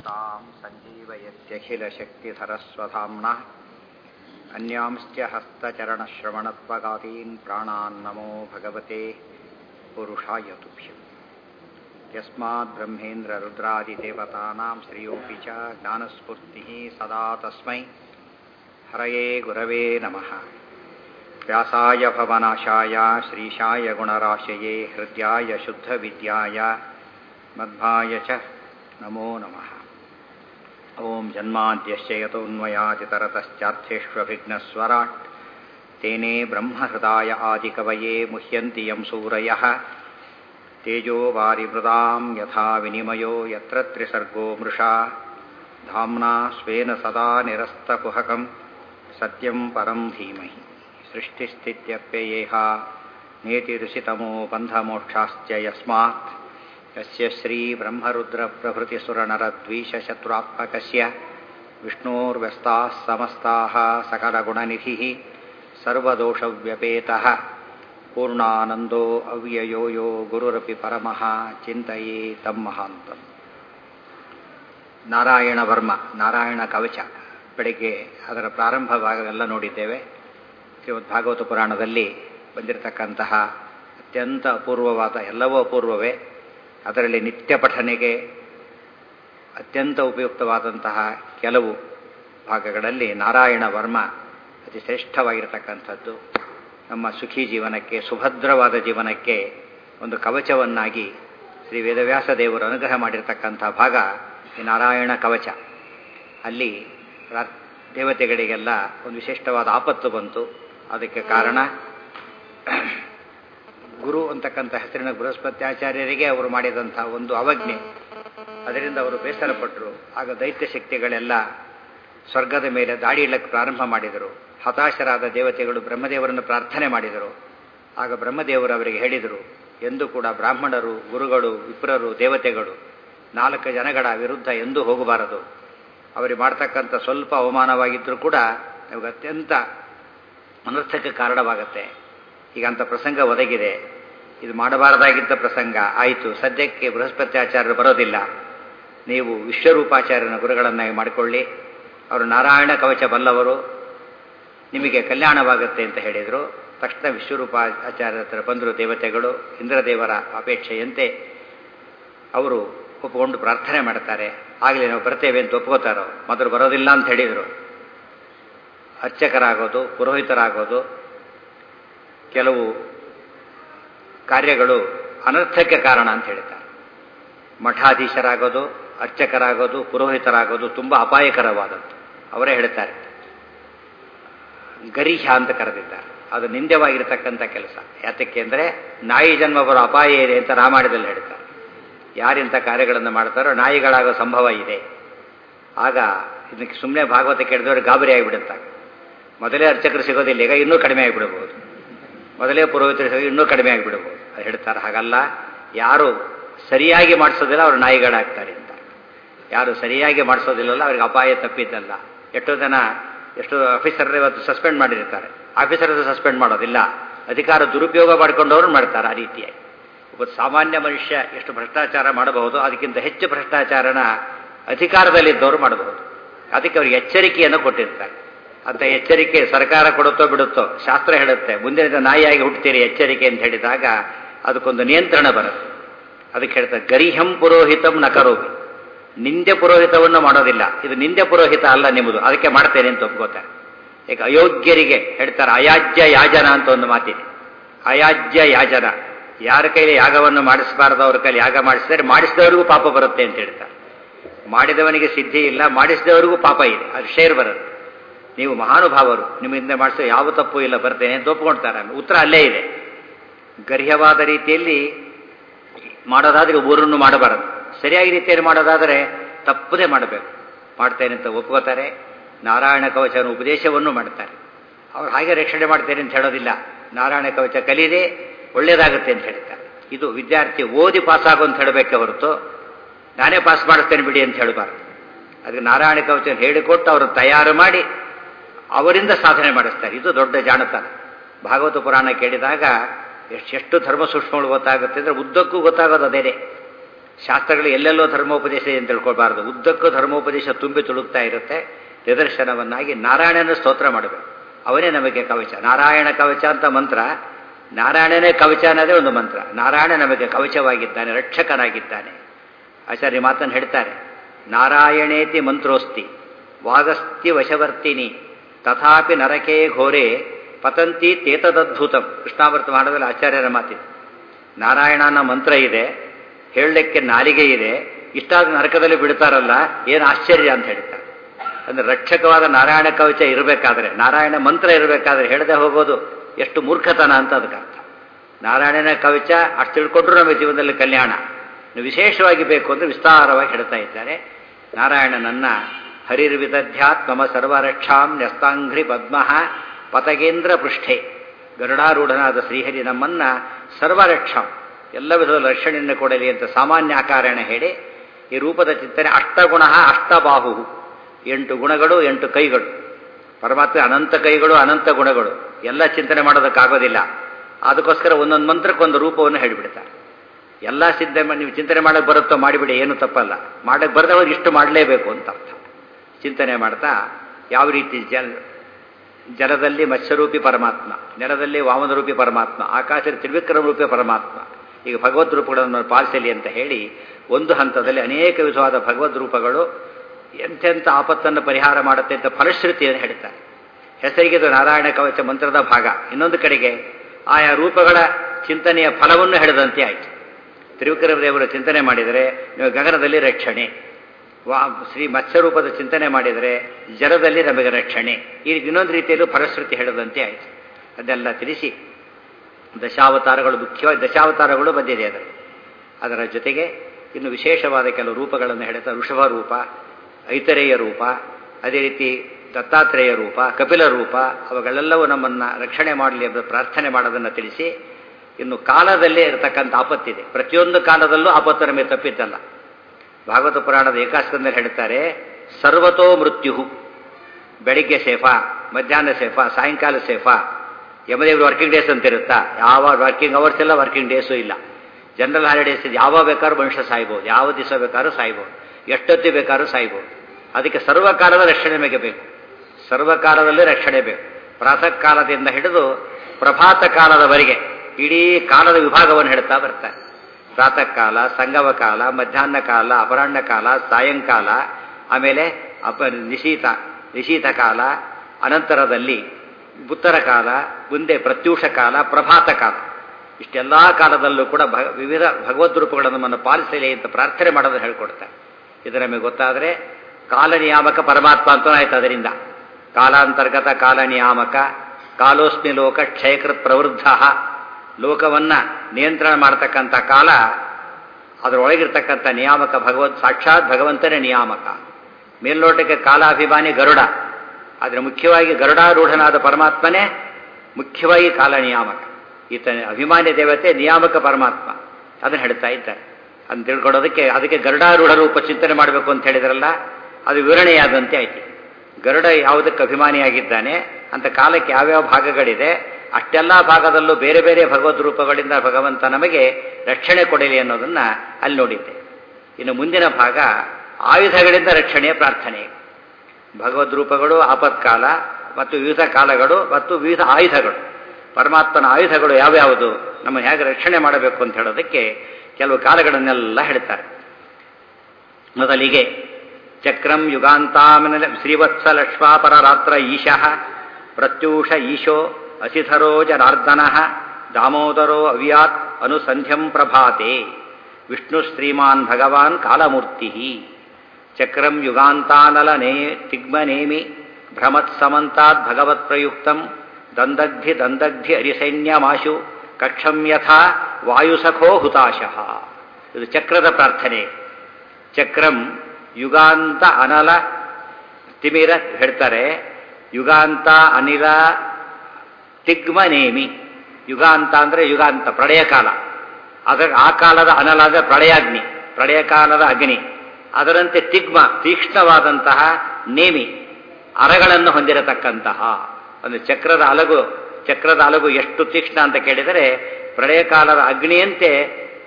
तां सञ्जीवयत्यखिलशक्तिधरस्वधाम्ना अन्यांश्च हस्तचरणश्रवणत्वगादीन् प्राणान् नमो भगवते पुरुषाय तुभ्यम् यस्मात् ब्रह्मेन्द्ररुद्रादिदेवतानां श्रियोऽपि च ज्ञानस्फूर्तिः सदा तस्मै हरये गुरवे नमः व्यासाय भवनाशाय श्रीशाय गुणराशये हृद्याय शुद्धविद्याय मध्वाय च नमो नमः ॐ जन्माद्यश्च यतोऽन्वयादितरतश्चार्थेष्वभिघ्नस्वराट् तेने ब्रह्महृदाय आदिकवये मुह्यन्ति यं सूरयः तेजो वारिमृदां यथा विनिमयो यत्र त्रिसर्गो मृषा धाम्ना स्वेन सदा निरस्तकुहकं सत्यं परं धीमहि सृष्टिस्थित्यप्ययेहा नेतिऋषितमो बन्धमोक्षाश्च यस्मात् यस्य श्रीब्रह्मरुद्रप्रभृतिसुरनरद्वीषशत्रुरात्मकस्य विष्णोर्व्यस्ताः समस्ताः सकलगुणनिधिः सर्वदोषव्यपेतः पूर्णानन्दो ಅವ್ಯಯೋ ಯೋ ಗುರುರಪಿ ಪರಮಃ ಚಿಂತೆಯೇ ತಮ್ಮ ಮಹಾಂತಂ ನಾರಾಯಣ ವರ್ಮ ನಾರಾಯಣ ಕವಚ ಬೆಳಗ್ಗೆ ಅದರ ಪ್ರಾರಂಭ ಭಾಗವೆಲ್ಲ ನೋಡಿದ್ದೇವೆ ಶ್ರೀಮದ್ ಭಾಗವತ ಪುರಾಣದಲ್ಲಿ ಬಂದಿರತಕ್ಕಂತಹ ಅತ್ಯಂತ ಅಪೂರ್ವವಾದ ಎಲ್ಲವೂ ಅಪೂರ್ವವೇ ಅದರಲ್ಲಿ ನಿತ್ಯ ಪಠನೆಗೆ ಅತ್ಯಂತ ಉಪಯುಕ್ತವಾದಂತಹ ಕೆಲವು ಭಾಗಗಳಲ್ಲಿ ನಾರಾಯಣ ವರ್ಮ ಅತಿ ಶ್ರೇಷ್ಠವಾಗಿರತಕ್ಕಂಥದ್ದು ನಮ್ಮ ಸುಖಿ ಜೀವನಕ್ಕೆ ಸುಭದ್ರವಾದ ಜೀವನಕ್ಕೆ ಒಂದು ಕವಚವನ್ನಾಗಿ ಶ್ರೀ ವೇದವ್ಯಾಸ ದೇವರು ಅನುಗ್ರಹ ಮಾಡಿರ್ತಕ್ಕಂಥ ಭಾಗ ಈ ನಾರಾಯಣ ಕವಚ ಅಲ್ಲಿ ದೇವತೆಗಳಿಗೆಲ್ಲ ಒಂದು ವಿಶಿಷ್ಟವಾದ ಆಪತ್ತು ಬಂತು ಅದಕ್ಕೆ ಕಾರಣ ಗುರು ಅಂತಕ್ಕಂಥ ಹೆಸರಿನ ಬೃಹಸ್ಪತ್ಯಾಚಾರ್ಯರಿಗೆ ಅವರು ಮಾಡಿದಂಥ ಒಂದು ಅವಜ್ಞೆ ಅದರಿಂದ ಅವರು ಬೇಸರಪಟ್ಟರು ಆಗ ದೈತ್ಯ ಶಕ್ತಿಗಳೆಲ್ಲ ಸ್ವರ್ಗದ ಮೇಲೆ ದಾಡಿ ಇಡಕ್ಕೆ ಪ್ರಾರಂಭ ಮಾಡಿದರು ಹತಾಶರಾದ ದೇವತೆಗಳು ಬ್ರಹ್ಮದೇವರನ್ನು ಪ್ರಾರ್ಥನೆ ಮಾಡಿದರು ಆಗ ಬ್ರಹ್ಮದೇವರು ಅವರಿಗೆ ಹೇಳಿದರು ಎಂದು ಕೂಡ ಬ್ರಾಹ್ಮಣರು ಗುರುಗಳು ವಿಪ್ರರು ದೇವತೆಗಳು ನಾಲ್ಕು ಜನಗಳ ವಿರುದ್ಧ ಎಂದೂ ಹೋಗಬಾರದು ಅವರಿಗೆ ಮಾಡ್ತಕ್ಕಂಥ ಸ್ವಲ್ಪ ಅವಮಾನವಾಗಿದ್ದರೂ ಕೂಡ ನಮಗೆ ಅತ್ಯಂತ ಅನರ್ಥಕ್ಕೆ ಕಾರಣವಾಗುತ್ತೆ ಈಗ ಅಂಥ ಪ್ರಸಂಗ ಒದಗಿದೆ ಇದು ಮಾಡಬಾರದಾಗಿದ್ದ ಪ್ರಸಂಗ ಆಯಿತು ಸದ್ಯಕ್ಕೆ ಬೃಹಸ್ಪತ್ಯಾಚಾರ್ಯರು ಬರೋದಿಲ್ಲ ನೀವು ವಿಶ್ವರೂಪಾಚಾರ್ಯನ ಗುರುಗಳನ್ನಾಗಿ ಮಾಡಿಕೊಳ್ಳಿ ಅವರು ನಾರಾಯಣ ಕವಚ ಬಲ್ಲವರು ನಿಮಗೆ ಕಲ್ಯಾಣವಾಗುತ್ತೆ ಅಂತ ಹೇಳಿದರು ತಕ್ಷಣ ವಿಶ್ವರೂಪ ಆಚಾರ್ಯರ ಹತ್ರ ಬಂದರು ದೇವತೆಗಳು ಇಂದ್ರದೇವರ ಅಪೇಕ್ಷೆಯಂತೆ ಅವರು ಒಪ್ಪಿಕೊಂಡು ಪ್ರಾರ್ಥನೆ ಮಾಡ್ತಾರೆ ಆಗಲೇ ನಾವು ಬರ್ತೇವೆ ಅಂತ ಒಪ್ಕೋತಾರೋ ಮೊದಲು ಬರೋದಿಲ್ಲ ಅಂತ ಹೇಳಿದರು ಅರ್ಚಕರಾಗೋದು ಪುರೋಹಿತರಾಗೋದು ಕೆಲವು ಕಾರ್ಯಗಳು ಅನರ್ಥಕ್ಕೆ ಕಾರಣ ಅಂತ ಹೇಳ್ತಾರೆ ಮಠಾಧೀಶರಾಗೋದು ಅರ್ಚಕರಾಗೋದು ಪುರೋಹಿತರಾಗೋದು ತುಂಬ ಅಪಾಯಕರವಾದದ್ದು ಅವರೇ ಹೇಳ್ತಾರೆ ಗರಿಹ ಅಂತ ಕರೆದಿದ್ದಾರೆ ಅದು ನಿಂದ್ಯವಾಗಿರತಕ್ಕಂಥ ಕೆಲಸ ಯಾತಕ್ಕೆ ಅಂದರೆ ನಾಯಿ ಜನ್ಮ ಬರೋ ಅಪಾಯ ಇದೆ ಅಂತ ರಾಮಾಯಣದಲ್ಲಿ ಹೇಳ್ತಾರೆ ಯಾರಿಂಥ ಕಾರ್ಯಗಳನ್ನು ಮಾಡ್ತಾರೋ ನಾಯಿಗಳಾಗೋ ಸಂಭವ ಇದೆ ಆಗ ಇದಕ್ಕೆ ಸುಮ್ಮನೆ ಭಾಗವತ ಕೇಳಿದವರು ಗಾಬರಿ ಆಗಿಬಿಡುತ್ತಾರೆ ಮೊದಲೇ ಅರ್ಚಕರು ಸಿಗೋದಿಲ್ಲ ಈಗ ಇನ್ನೂ ಕಡಿಮೆ ಆಗಿಬಿಡಬಹುದು ಮೊದಲೇ ಪುರೋಹಿತರು ಸಿಗೋದು ಇನ್ನೂ ಕಡಿಮೆ ಆಗಿಬಿಡಬಹುದು ಅದು ಹೇಳ್ತಾರೆ ಹಾಗಲ್ಲ ಯಾರು ಸರಿಯಾಗಿ ಮಾಡಿಸೋದಿಲ್ಲ ಅವರು ನಾಯಿಗಳಾಗ್ತಾರೆ ಅಂತ ಯಾರು ಸರಿಯಾಗಿ ಮಾಡಿಸೋದಿಲ್ಲಲ್ಲ ಅವ್ರಿಗೆ ಅಪಾಯ ತಪ್ಪಿದ್ದಲ್ಲ ಎಷ್ಟೋ ಜನ ಎಷ್ಟು ಆಫೀಸರ್ ಇವತ್ತು ಸಸ್ಪೆಂಡ್ ಮಾಡಿರ್ತಾರೆ ಆಫೀಸರ್ ಸಸ್ಪೆಂಡ್ ಮಾಡೋದಿಲ್ಲ ಅಧಿಕಾರ ದುರುಪಯೋಗ ಮಾಡಿಕೊಂಡವರು ಮಾಡ್ತಾರೆ ಆ ರೀತಿಯಾಗಿ ಒಬ್ಬ ಸಾಮಾನ್ಯ ಮನುಷ್ಯ ಎಷ್ಟು ಭ್ರಷ್ಟಾಚಾರ ಮಾಡಬಹುದು ಅದಕ್ಕಿಂತ ಹೆಚ್ಚು ಭ್ರಷ್ಟಾಚಾರನ ಅಧಿಕಾರದಲ್ಲಿದ್ದವರು ಮಾಡಬಹುದು ಅದಕ್ಕೆ ಅವರಿಗೆ ಎಚ್ಚರಿಕೆಯನ್ನು ಕೊಟ್ಟಿರ್ತಾರೆ ಅಂತ ಎಚ್ಚರಿಕೆ ಸರ್ಕಾರ ಕೊಡುತ್ತೋ ಬಿಡುತ್ತೋ ಶಾಸ್ತ್ರ ಹೇಳುತ್ತೆ ಮುಂದಿನ ನಾಯಿಯಾಗಿ ಹುಟ್ಟುತ್ತೀರಿ ಎಚ್ಚರಿಕೆ ಅಂತ ಹೇಳಿದಾಗ ಅದಕ್ಕೊಂದು ನಿಯಂತ್ರಣ ಬರುತ್ತೆ ಅದಕ್ಕೆ ಹೇಳ್ತಾರೆ ಗರಿಹಂ ಪುರೋಹಿತಂ ನಕರೋಗಿ ನಿಂದೆ ಪುರೋಹಿತವನ್ನು ಮಾಡೋದಿಲ್ಲ ಇದು ನಿಂದೆ ಪುರೋಹಿತ ಅಲ್ಲ ನಿಮ್ಮದು ಅದಕ್ಕೆ ಮಾಡ್ತೇನೆ ಅಂತ ಒಪ್ಕೋತಾರೆ ಈಗ ಅಯೋಗ್ಯರಿಗೆ ಹೇಳ್ತಾರೆ ಅಯಾಜ್ಯ ಯಾಜನ ಅಂತ ಒಂದು ಮಾತಿದೆ ಅಯಾಜ್ಯ ಯಾಜನ ಯಾರ ಕೈಲಿ ಯಾಗವನ್ನು ಮಾಡಿಸಬಾರ್ದು ಅವ್ರ ಕೈಲಿ ಯಾಗ ಮಾಡಿಸಿದರೆ ಮಾಡಿಸಿದವರಿಗೂ ಪಾಪ ಬರುತ್ತೆ ಅಂತ ಹೇಳ್ತಾರೆ ಮಾಡಿದವನಿಗೆ ಸಿದ್ಧಿ ಇಲ್ಲ ಮಾಡಿಸಿದವರಿಗೂ ಪಾಪ ಇದೆ ಅದು ಶೇರ್ ಬರುತ್ತೆ ನೀವು ಮಹಾನುಭಾವರು ನಿಮ್ಮಿಂದ ಮಾಡಿಸೋ ಯಾವ ತಪ್ಪು ಇಲ್ಲ ಬರ್ತೇನೆ ಅಂತ ಒಪ್ಕೊಳ್ತಾರೆ ಉತ್ತರ ಅಲ್ಲೇ ಇದೆ ಗರ್ಹ್ಯವಾದ ರೀತಿಯಲ್ಲಿ ಮಾಡೋದಾದ್ರೆ ಊರನ್ನು ಮಾಡಬಾರದು ಸರಿಯಾಗಿ ರೀತಿಯಲ್ಲಿ ಮಾಡೋದಾದರೆ ತಪ್ಪದೇ ಮಾಡಬೇಕು ಮಾಡ್ತೇನೆ ಅಂತ ಒಪ್ಕೋತಾರೆ ನಾರಾಯಣ ಕವಚನ ಉಪದೇಶವನ್ನು ಮಾಡ್ತಾರೆ ಅವ್ರು ಹಾಗೆ ರಕ್ಷಣೆ ಮಾಡ್ತೇನೆ ಅಂತ ಹೇಳೋದಿಲ್ಲ ನಾರಾಯಣ ಕವಚ ಕಲೀದೆ ಒಳ್ಳೇದಾಗುತ್ತೆ ಅಂತ ಹೇಳ್ತಾರೆ ಇದು ವಿದ್ಯಾರ್ಥಿ ಓದಿ ಪಾಸ್ ಆಗು ಅಂತ ಹೇಳಬೇಕೆ ಹೊರತು ನಾನೇ ಪಾಸ್ ಮಾಡಿಸ್ತೇನೆ ಬಿಡಿ ಅಂತ ಹೇಳಬಾರ್ದು ಅದಕ್ಕೆ ನಾರಾಯಣ ಕವಚ ಹೇಳಿಕೊಟ್ಟು ಅವರು ತಯಾರು ಮಾಡಿ ಅವರಿಂದ ಸಾಧನೆ ಮಾಡಿಸ್ತಾರೆ ಇದು ದೊಡ್ಡ ಜಾಣತನ ಭಾಗವತ ಪುರಾಣ ಕೇಳಿದಾಗ ಎಷ್ಟೆಷ್ಟು ಧರ್ಮ ಸೂಕ್ಷ್ಮಗಳು ಗೊತ್ತಾಗುತ್ತೆ ಅಂದರೆ ಉದ್ದಕ್ಕೂ ಗೊತ್ತಾಗೋದು ಅದೇನೆ ಶಾಸ್ತ್ರಗಳು ಎಲ್ಲೆಲ್ಲೋ ಧರ್ಮೋಪದೇಶ ಇದೆ ಅಂತ ತಿಳ್ಕೊಳ್ಬಾರ್ದು ಉದ್ದಕ್ಕೂ ಧರ್ಮೋಪದೇಶ ತುಂಬಿ ತುಳುಕ್ತಾ ಇರುತ್ತೆ ನಿದರ್ಶನವನ್ನಾಗಿ ನಾರಾಯಣನ ಸ್ತೋತ್ರ ಮಾಡಬೇಕು ಅವನೇ ನಮಗೆ ಕವಚ ನಾರಾಯಣ ಕವಚ ಅಂತ ಮಂತ್ರ ನಾರಾಯಣನೇ ಕವಚ ಅನ್ನೋದೇ ಒಂದು ಮಂತ್ರ ನಾರಾಯಣ ನಮಗೆ ಕವಚವಾಗಿದ್ದಾನೆ ರಕ್ಷಕನಾಗಿದ್ದಾನೆ ಆಚಾರ್ಯ ಮಾತನ್ನು ಹೇಳ್ತಾರೆ ನಾರಾಯಣೇತಿ ಮಂತ್ರೋಸ್ತಿ ವಾಗಸ್ತಿ ವಶವರ್ತಿನಿ ತಥಾಪಿ ನರಕೇ ಘೋರೆ ಪತಂತಿ ತೇತದದ್ಭುತಂ ಕೃಷ್ಣಾವರ್ತ ಮಾಡೋದ್ರಲ್ಲಿ ಆಚಾರ್ಯರ ಮಾತಿದೆ ನಾರಾಯಣನ ಮಂತ್ರ ಇದೆ ಹೇಳಲಿಕ್ಕೆ ನಾಲಿಗೆ ಇದೆ ಇಷ್ಟಾದ ನರಕದಲ್ಲಿ ಬಿಡ್ತಾರಲ್ಲ ಏನು ಆಶ್ಚರ್ಯ ಅಂತ ಹೇಳ್ತಾರೆ ಅಂದ್ರೆ ರಕ್ಷಕವಾದ ನಾರಾಯಣ ಕವಚ ಇರಬೇಕಾದ್ರೆ ನಾರಾಯಣ ಮಂತ್ರ ಇರಬೇಕಾದ್ರೆ ಹೇಳದೆ ಹೋಗೋದು ಎಷ್ಟು ಮೂರ್ಖತನ ಅಂತ ಅದಕ್ಕೆ ಅರ್ಥ ನಾರಾಯಣನ ಕವಚ ಅಷ್ಟು ತಿಳ್ಕೊಂಡ್ರು ನಮ್ಮ ಜೀವನದಲ್ಲಿ ಕಲ್ಯಾಣ ನೀವು ವಿಶೇಷವಾಗಿ ಬೇಕು ಅಂದರೆ ವಿಸ್ತಾರವಾಗಿ ಹೇಳ್ತಾ ಇದ್ದಾರೆ ನಾರಾಯಣನನ್ನ ಹರಿರ್ವಿದಧ್ಯಾತ್ ಮಮ ಸರ್ವರಕ್ಷಾಂ ನ್ಯಸ್ತಾಂಘ್ರಿ ಪದ್ಮ ಪತಗೇಂದ್ರ ಪೃಷ್ಠೆ ಗರುಡಾರೂಢನಾದ ಶ್ರೀಹರಿ ನಮ್ಮನ್ನ ಸರ್ವರಕ್ಷಾಂ ಎಲ್ಲ ವಿಧದ ರಕ್ಷಣೆಯನ್ನು ಕೊಡಲಿ ಅಂತ ಸಾಮಾನ್ಯ ಆಕಾರಣ ಹೇಳಿ ಈ ರೂಪದ ಚಿಂತನೆ ಅಷ್ಟಗುಣ ಅಷ್ಟಬಾಹು ಎಂಟು ಗುಣಗಳು ಎಂಟು ಕೈಗಳು ಪರಮಾತ್ಮ ಅನಂತ ಕೈಗಳು ಅನಂತ ಗುಣಗಳು ಎಲ್ಲ ಚಿಂತನೆ ಮಾಡೋದಕ್ಕಾಗೋದಿಲ್ಲ ಅದಕ್ಕೋಸ್ಕರ ಒಂದೊಂದು ಮಂತ್ರಕ್ಕೊಂದು ರೂಪವನ್ನು ಹೇಳಿಬಿಡ್ತಾರೆ ಎಲ್ಲ ಸಿದ್ಧ ನೀವು ಚಿಂತನೆ ಮಾಡಕ್ಕೆ ಬರುತ್ತೋ ಮಾಡಿಬಿಡಿ ಏನು ತಪ್ಪಲ್ಲ ಮಾಡಕ್ಕೆ ಬರದವರು ಇಷ್ಟು ಮಾಡಲೇಬೇಕು ಅಂತ ಅರ್ಥ ಚಿಂತನೆ ಮಾಡ್ತಾ ಯಾವ ರೀತಿ ಜಲ ಜಲದಲ್ಲಿ ಮತ್ಸ್ಯರೂಪಿ ಪರಮಾತ್ಮ ನೆಲದಲ್ಲಿ ವಾಮನರೂಪಿ ಪರಮಾತ್ಮ ಆಕಾಶದಲ್ಲಿ ತ್ರಿವಿಕ್ರಮ ರೂಪಿ ಪರಮಾತ್ಮ ಈಗ ಭಗವದ್ ರೂಪಗಳನ್ನು ಪಾಲಿಸಲಿ ಅಂತ ಹೇಳಿ ಒಂದು ಹಂತದಲ್ಲಿ ಅನೇಕ ವಿಧವಾದ ಭಗವದ್ ರೂಪಗಳು ಎಂತೆಂಥ ಆಪತ್ತನ್ನು ಪರಿಹಾರ ಮಾಡುತ್ತೆ ಅಂತ ಫಲಶ್ರುತಿಯನ್ನು ಹೇಳ್ತಾರೆ ಹೆಸರಿಗೆ ಇದು ನಾರಾಯಣ ಕವಚ ಮಂತ್ರದ ಭಾಗ ಇನ್ನೊಂದು ಕಡೆಗೆ ಆಯಾ ರೂಪಗಳ ಚಿಂತನೆಯ ಫಲವನ್ನು ಹೇಳಿದಂತೆ ಆಯಿತು ತ್ರಿವಿಕ್ರಮ ದೇವರ ಚಿಂತನೆ ಮಾಡಿದರೆ ನೀವು ಗಗನದಲ್ಲಿ ರಕ್ಷಣೆ ವಾ ಶ್ರೀ ಮತ್ಸ್ಯರೂಪದ ಚಿಂತನೆ ಮಾಡಿದರೆ ಜಲದಲ್ಲಿ ನಮಗೆ ರಕ್ಷಣೆ ಈ ಇನ್ನೊಂದು ರೀತಿಯಲ್ಲೂ ಫಲಶ್ರುತಿ ಹೇಳದಂತೆ ಆಯಿತು ಅದೆಲ್ಲ ತಿಳಿಸಿ ದಶಾವತಾರಗಳು ಮುಖ್ಯವಾಗಿ ದಶಾವತಾರಗಳು ಬಂದಿದೆ ಅದರಲ್ಲಿ ಅದರ ಜೊತೆಗೆ ಇನ್ನು ವಿಶೇಷವಾದ ಕೆಲವು ರೂಪಗಳನ್ನು ಹೇಳ್ತಾ ಋಷಭ ರೂಪ ಐತರೇಯ ರೂಪ ಅದೇ ರೀತಿ ದತ್ತಾತ್ರೇಯ ರೂಪ ಕಪಿಲ ರೂಪ ಅವುಗಳೆಲ್ಲವೂ ನಮ್ಮನ್ನು ರಕ್ಷಣೆ ಮಾಡಲಿ ಎಂಬ ಪ್ರಾರ್ಥನೆ ಮಾಡೋದನ್ನು ತಿಳಿಸಿ ಇನ್ನು ಕಾಲದಲ್ಲೇ ಇರತಕ್ಕಂಥ ಆಪತ್ತಿದೆ ಪ್ರತಿಯೊಂದು ಕಾಲದಲ್ಲೂ ಆಪತ್ತು ನಮಗೆ ತಪ್ಪಿದ್ದಲ್ಲ ಭಾಗವತ ಪುರಾಣದ ಏಕಾಸ್ಕಂದಲ್ಲಿ ಹೇಳ್ತಾರೆ ಸರ್ವತೋ ಮೃತ್ಯು ಬೆಳಿಗ್ಗೆ ಸೇಫಾ ಮಧ್ಯಾಹ್ನ ಸೇಫಾ ಸಾಯಂಕಾಲ ಸೇಫಾ ಯಮದೇವ್ರು ವರ್ಕಿಂಗ್ ಡೇಸ್ ಅಂತ ಇರುತ್ತಾ ಯಾವ ವರ್ಕಿಂಗ್ ಅವರ್ಸ್ ಇಲ್ಲ ವರ್ಕಿಂಗ್ ಡೇಸು ಇಲ್ಲ ಜನರಲ್ ಹಾಲಿಡೇಸ್ ಇದೆ ಯಾವಾಗ ಬೇಕಾದ್ರೂ ಮನುಷ್ಯ ಸಾಯ್ಬೋದು ಯಾವ ದಿವಸ ಬೇಕಾದ್ರೂ ಸಾಯ್ಬೋದು ಎಷ್ಟೊತ್ತಿ ಬೇಕಾದ್ರೂ ಸಾಯ್ಬೋದು ಅದಕ್ಕೆ ಸರ್ವಕಾಲದ ರಕ್ಷಣೆ ನಮಗೆ ಬೇಕು ಸರ್ವಕಾಲದಲ್ಲೇ ರಕ್ಷಣೆ ಬೇಕು ಪ್ರಾತಃ ಕಾಲದಿಂದ ಹಿಡಿದು ಪ್ರಭಾತ ಕಾಲದವರೆಗೆ ಇಡೀ ಕಾಲದ ವಿಭಾಗವನ್ನು ಹೇಳ್ತಾ ಬರ್ತಾರೆ ಪ್ರಾತಃ ಕಾಲ ಸಂಗಮ ಕಾಲ ಮಧ್ಯಾಹ್ನ ಕಾಲ ಅಪರಾಹ್ನ ಕಾಲ ಸಾಯಂಕಾಲ ಆಮೇಲೆ ಅಪ ನಿಶೀತ ನಿಶೀತ ಕಾಲ ಅನಂತರದಲ್ಲಿ ಉತ್ತರ ಕಾಲ ಮುಂದೆ ಪ್ರತ್ಯೂಷ ಕಾಲ ಪ್ರಭಾತ ಕಾಲ ಇಷ್ಟೆಲ್ಲ ಕಾಲದಲ್ಲೂ ಕೂಡ ಭ ವಿವಿಧ ಭಗವದ್ ರೂಪಗಳನ್ನು ನಮ್ಮನ್ನು ಪಾಲಿಸಲಿ ಅಂತ ಪ್ರಾರ್ಥನೆ ಮಾಡೋದನ್ನು ಹೇಳ್ಕೊಡ್ತಾರೆ ಇದು ನಮಗೆ ಗೊತ್ತಾದರೆ ಕಾಲ ನಿಯಾಮಕ ಪರಮಾತ್ಮ ಅಂತೂ ಆಯ್ತು ಅದರಿಂದ ಕಾಲಾಂತರ್ಗತ ಕಾಲ ನಿಯಾಮಕ ಕಾಲೋಸ್ಮಿ ಲೋಕ ಕ್ಷಯಕೃತ್ ಪ್ರವೃದ್ಧ ಲೋಕವನ್ನ ನಿಯಂತ್ರಣ ಮಾಡತಕ್ಕಂಥ ಕಾಲ ಅದರೊಳಗಿರ್ತಕ್ಕಂಥ ನಿಯಾಮಕ ಭಗವತ್ ಸಾಕ್ಷಾತ್ ಭಗವಂತನೇ ನಿಯಾಮಕ ಮೇಲ್ನೋಟಕ್ಕೆ ಕಾಲಾಭಿಮಾನಿ ಗರುಡ ಆದರೆ ಮುಖ್ಯವಾಗಿ ಗರುಡಾರೂಢನಾದ ಪರಮಾತ್ಮನೇ ಮುಖ್ಯವಾಗಿ ಕಾಲ ನಿಯಾಮಕ ಈತ ಅಭಿಮಾನಿ ದೇವತೆ ನಿಯಾಮಕ ಪರಮಾತ್ಮ ಅದನ್ನು ಹೇಳ್ತಾ ಇದ್ದಾರೆ ಅದನ್ನು ತಿಳ್ಕೊಡೋದಕ್ಕೆ ಅದಕ್ಕೆ ಗರುಡಾರೂಢ ರೂಪ ಚಿಂತನೆ ಮಾಡಬೇಕು ಅಂತ ಹೇಳಿದ್ರಲ್ಲ ಅದು ವಿವರಣೆಯಾದಂತೆ ಆಯ್ತು ಗರುಡ ಯಾವುದಕ್ಕೆ ಅಭಿಮಾನಿಯಾಗಿದ್ದಾನೆ ಅಂತ ಕಾಲಕ್ಕೆ ಯಾವ್ಯಾವ ಭಾಗಗಳಿದೆ ಅಷ್ಟೆಲ್ಲ ಭಾಗದಲ್ಲೂ ಬೇರೆ ಬೇರೆ ಭಗವದ್ ರೂಪಗಳಿಂದ ಭಗವಂತ ನಮಗೆ ರಕ್ಷಣೆ ಕೊಡಲಿ ಅನ್ನೋದನ್ನ ಅಲ್ಲಿ ನೋಡಿದ್ದೆ ಇನ್ನು ಮುಂದಿನ ಭಾಗ ಆಯುಧಗಳಿಂದ ರಕ್ಷಣೆಯ ಪ್ರಾರ್ಥನೆ ಭಗವದ್ ರೂಪಗಳು ಆಪತ್ಕಾಲ ಮತ್ತು ವಿವಿಧ ಕಾಲಗಳು ಮತ್ತು ವಿವಿಧ ಆಯುಧಗಳು ಪರಮಾತ್ಮನ ಆಯುಧಗಳು ಯಾವ್ಯಾವುದು ನಮ್ಮ ಹೇಗೆ ರಕ್ಷಣೆ ಮಾಡಬೇಕು ಅಂತ ಹೇಳೋದಕ್ಕೆ ಕೆಲವು ಕಾಲಗಳನ್ನೆಲ್ಲ ಹೇಳ್ತಾರೆ ಮೊದಲಿಗೆ ಚಕ್ರಂ ಯುಗಾಂತಾಮನ ಶ್ರೀವತ್ಸ ಲಕ್ಷ್ಮಾಪರ ರಾತ್ರ ಈಶಃ ಪ್ರತ್ಯೂಷ ಈಶೋ ಅಸಿಧರೋ ಜನಾರ್ದನ ದಾಮೋದರೋ ಅವ್ಯಾತ್ ಅನುಸಂಧ್ಯಂ ಪ್ರಭಾತೆ ವಿಷ್ಣು ಶ್ರೀಮಾನ್ ಭಗವಾನ್ ಕಾಲಮೂರ್ತಿ ಚಕ್ರಂ ಯುಗಾಂತಾನಲ ನೇ ತಿಗ್ಮನೇಮಿ ಭ್ರಮತ್ಸಮಂತಾತ್ ಭಗವತ್ ಪ್ರಯುಕ್ತಂ ದಂದಗ್ಧಿ ದಂದಗ್ಧಿ ಅರಿಸೈನ್ಯಮಾಶು ಕಕ್ಷಂ ಯಥಾ ವಾಯುಸಖೋ ಹುತಾಶಃ ಇದು ಚಕ್ರದ ಪ್ರಾರ್ಥನೆ ಚಕ್ರಂ ಯುಗಾಂತ ಅನಲ ತಿಮಿರ ಹೇಳ್ತಾರೆ ಯುಗಾಂತ ಅನಿಲ ತಿಗ್ಮನೇಮಿ ಯುಗಾಂತ ಅಂದರೆ ಯುಗಾಂತ ಪ್ರಳಯ ಕಾಲ ಅದರ ಆ ಕಾಲದ ಅನಲ ಅಂದರೆ ಪ್ರಳಯಾಗ್ನಿ ಪ್ರಳಯ ಕಾಲದ ಅಗ್ನಿ ಅದರಂತೆ ತಿಗ್ಮ ತೀಕ್ಷ್ಣವಾದಂತಹ ನೇಮಿ ಅರಗಳನ್ನು ಹೊಂದಿರತಕ್ಕಂತಹ ಒಂದು ಚಕ್ರದ ಅಲಗು ಚಕ್ರದ ಅಲಗು ಎಷ್ಟು ತೀಕ್ಷ್ಣ ಅಂತ ಕೇಳಿದರೆ ಪ್ರಳಯ ಕಾಲದ ಅಗ್ನಿಯಂತೆ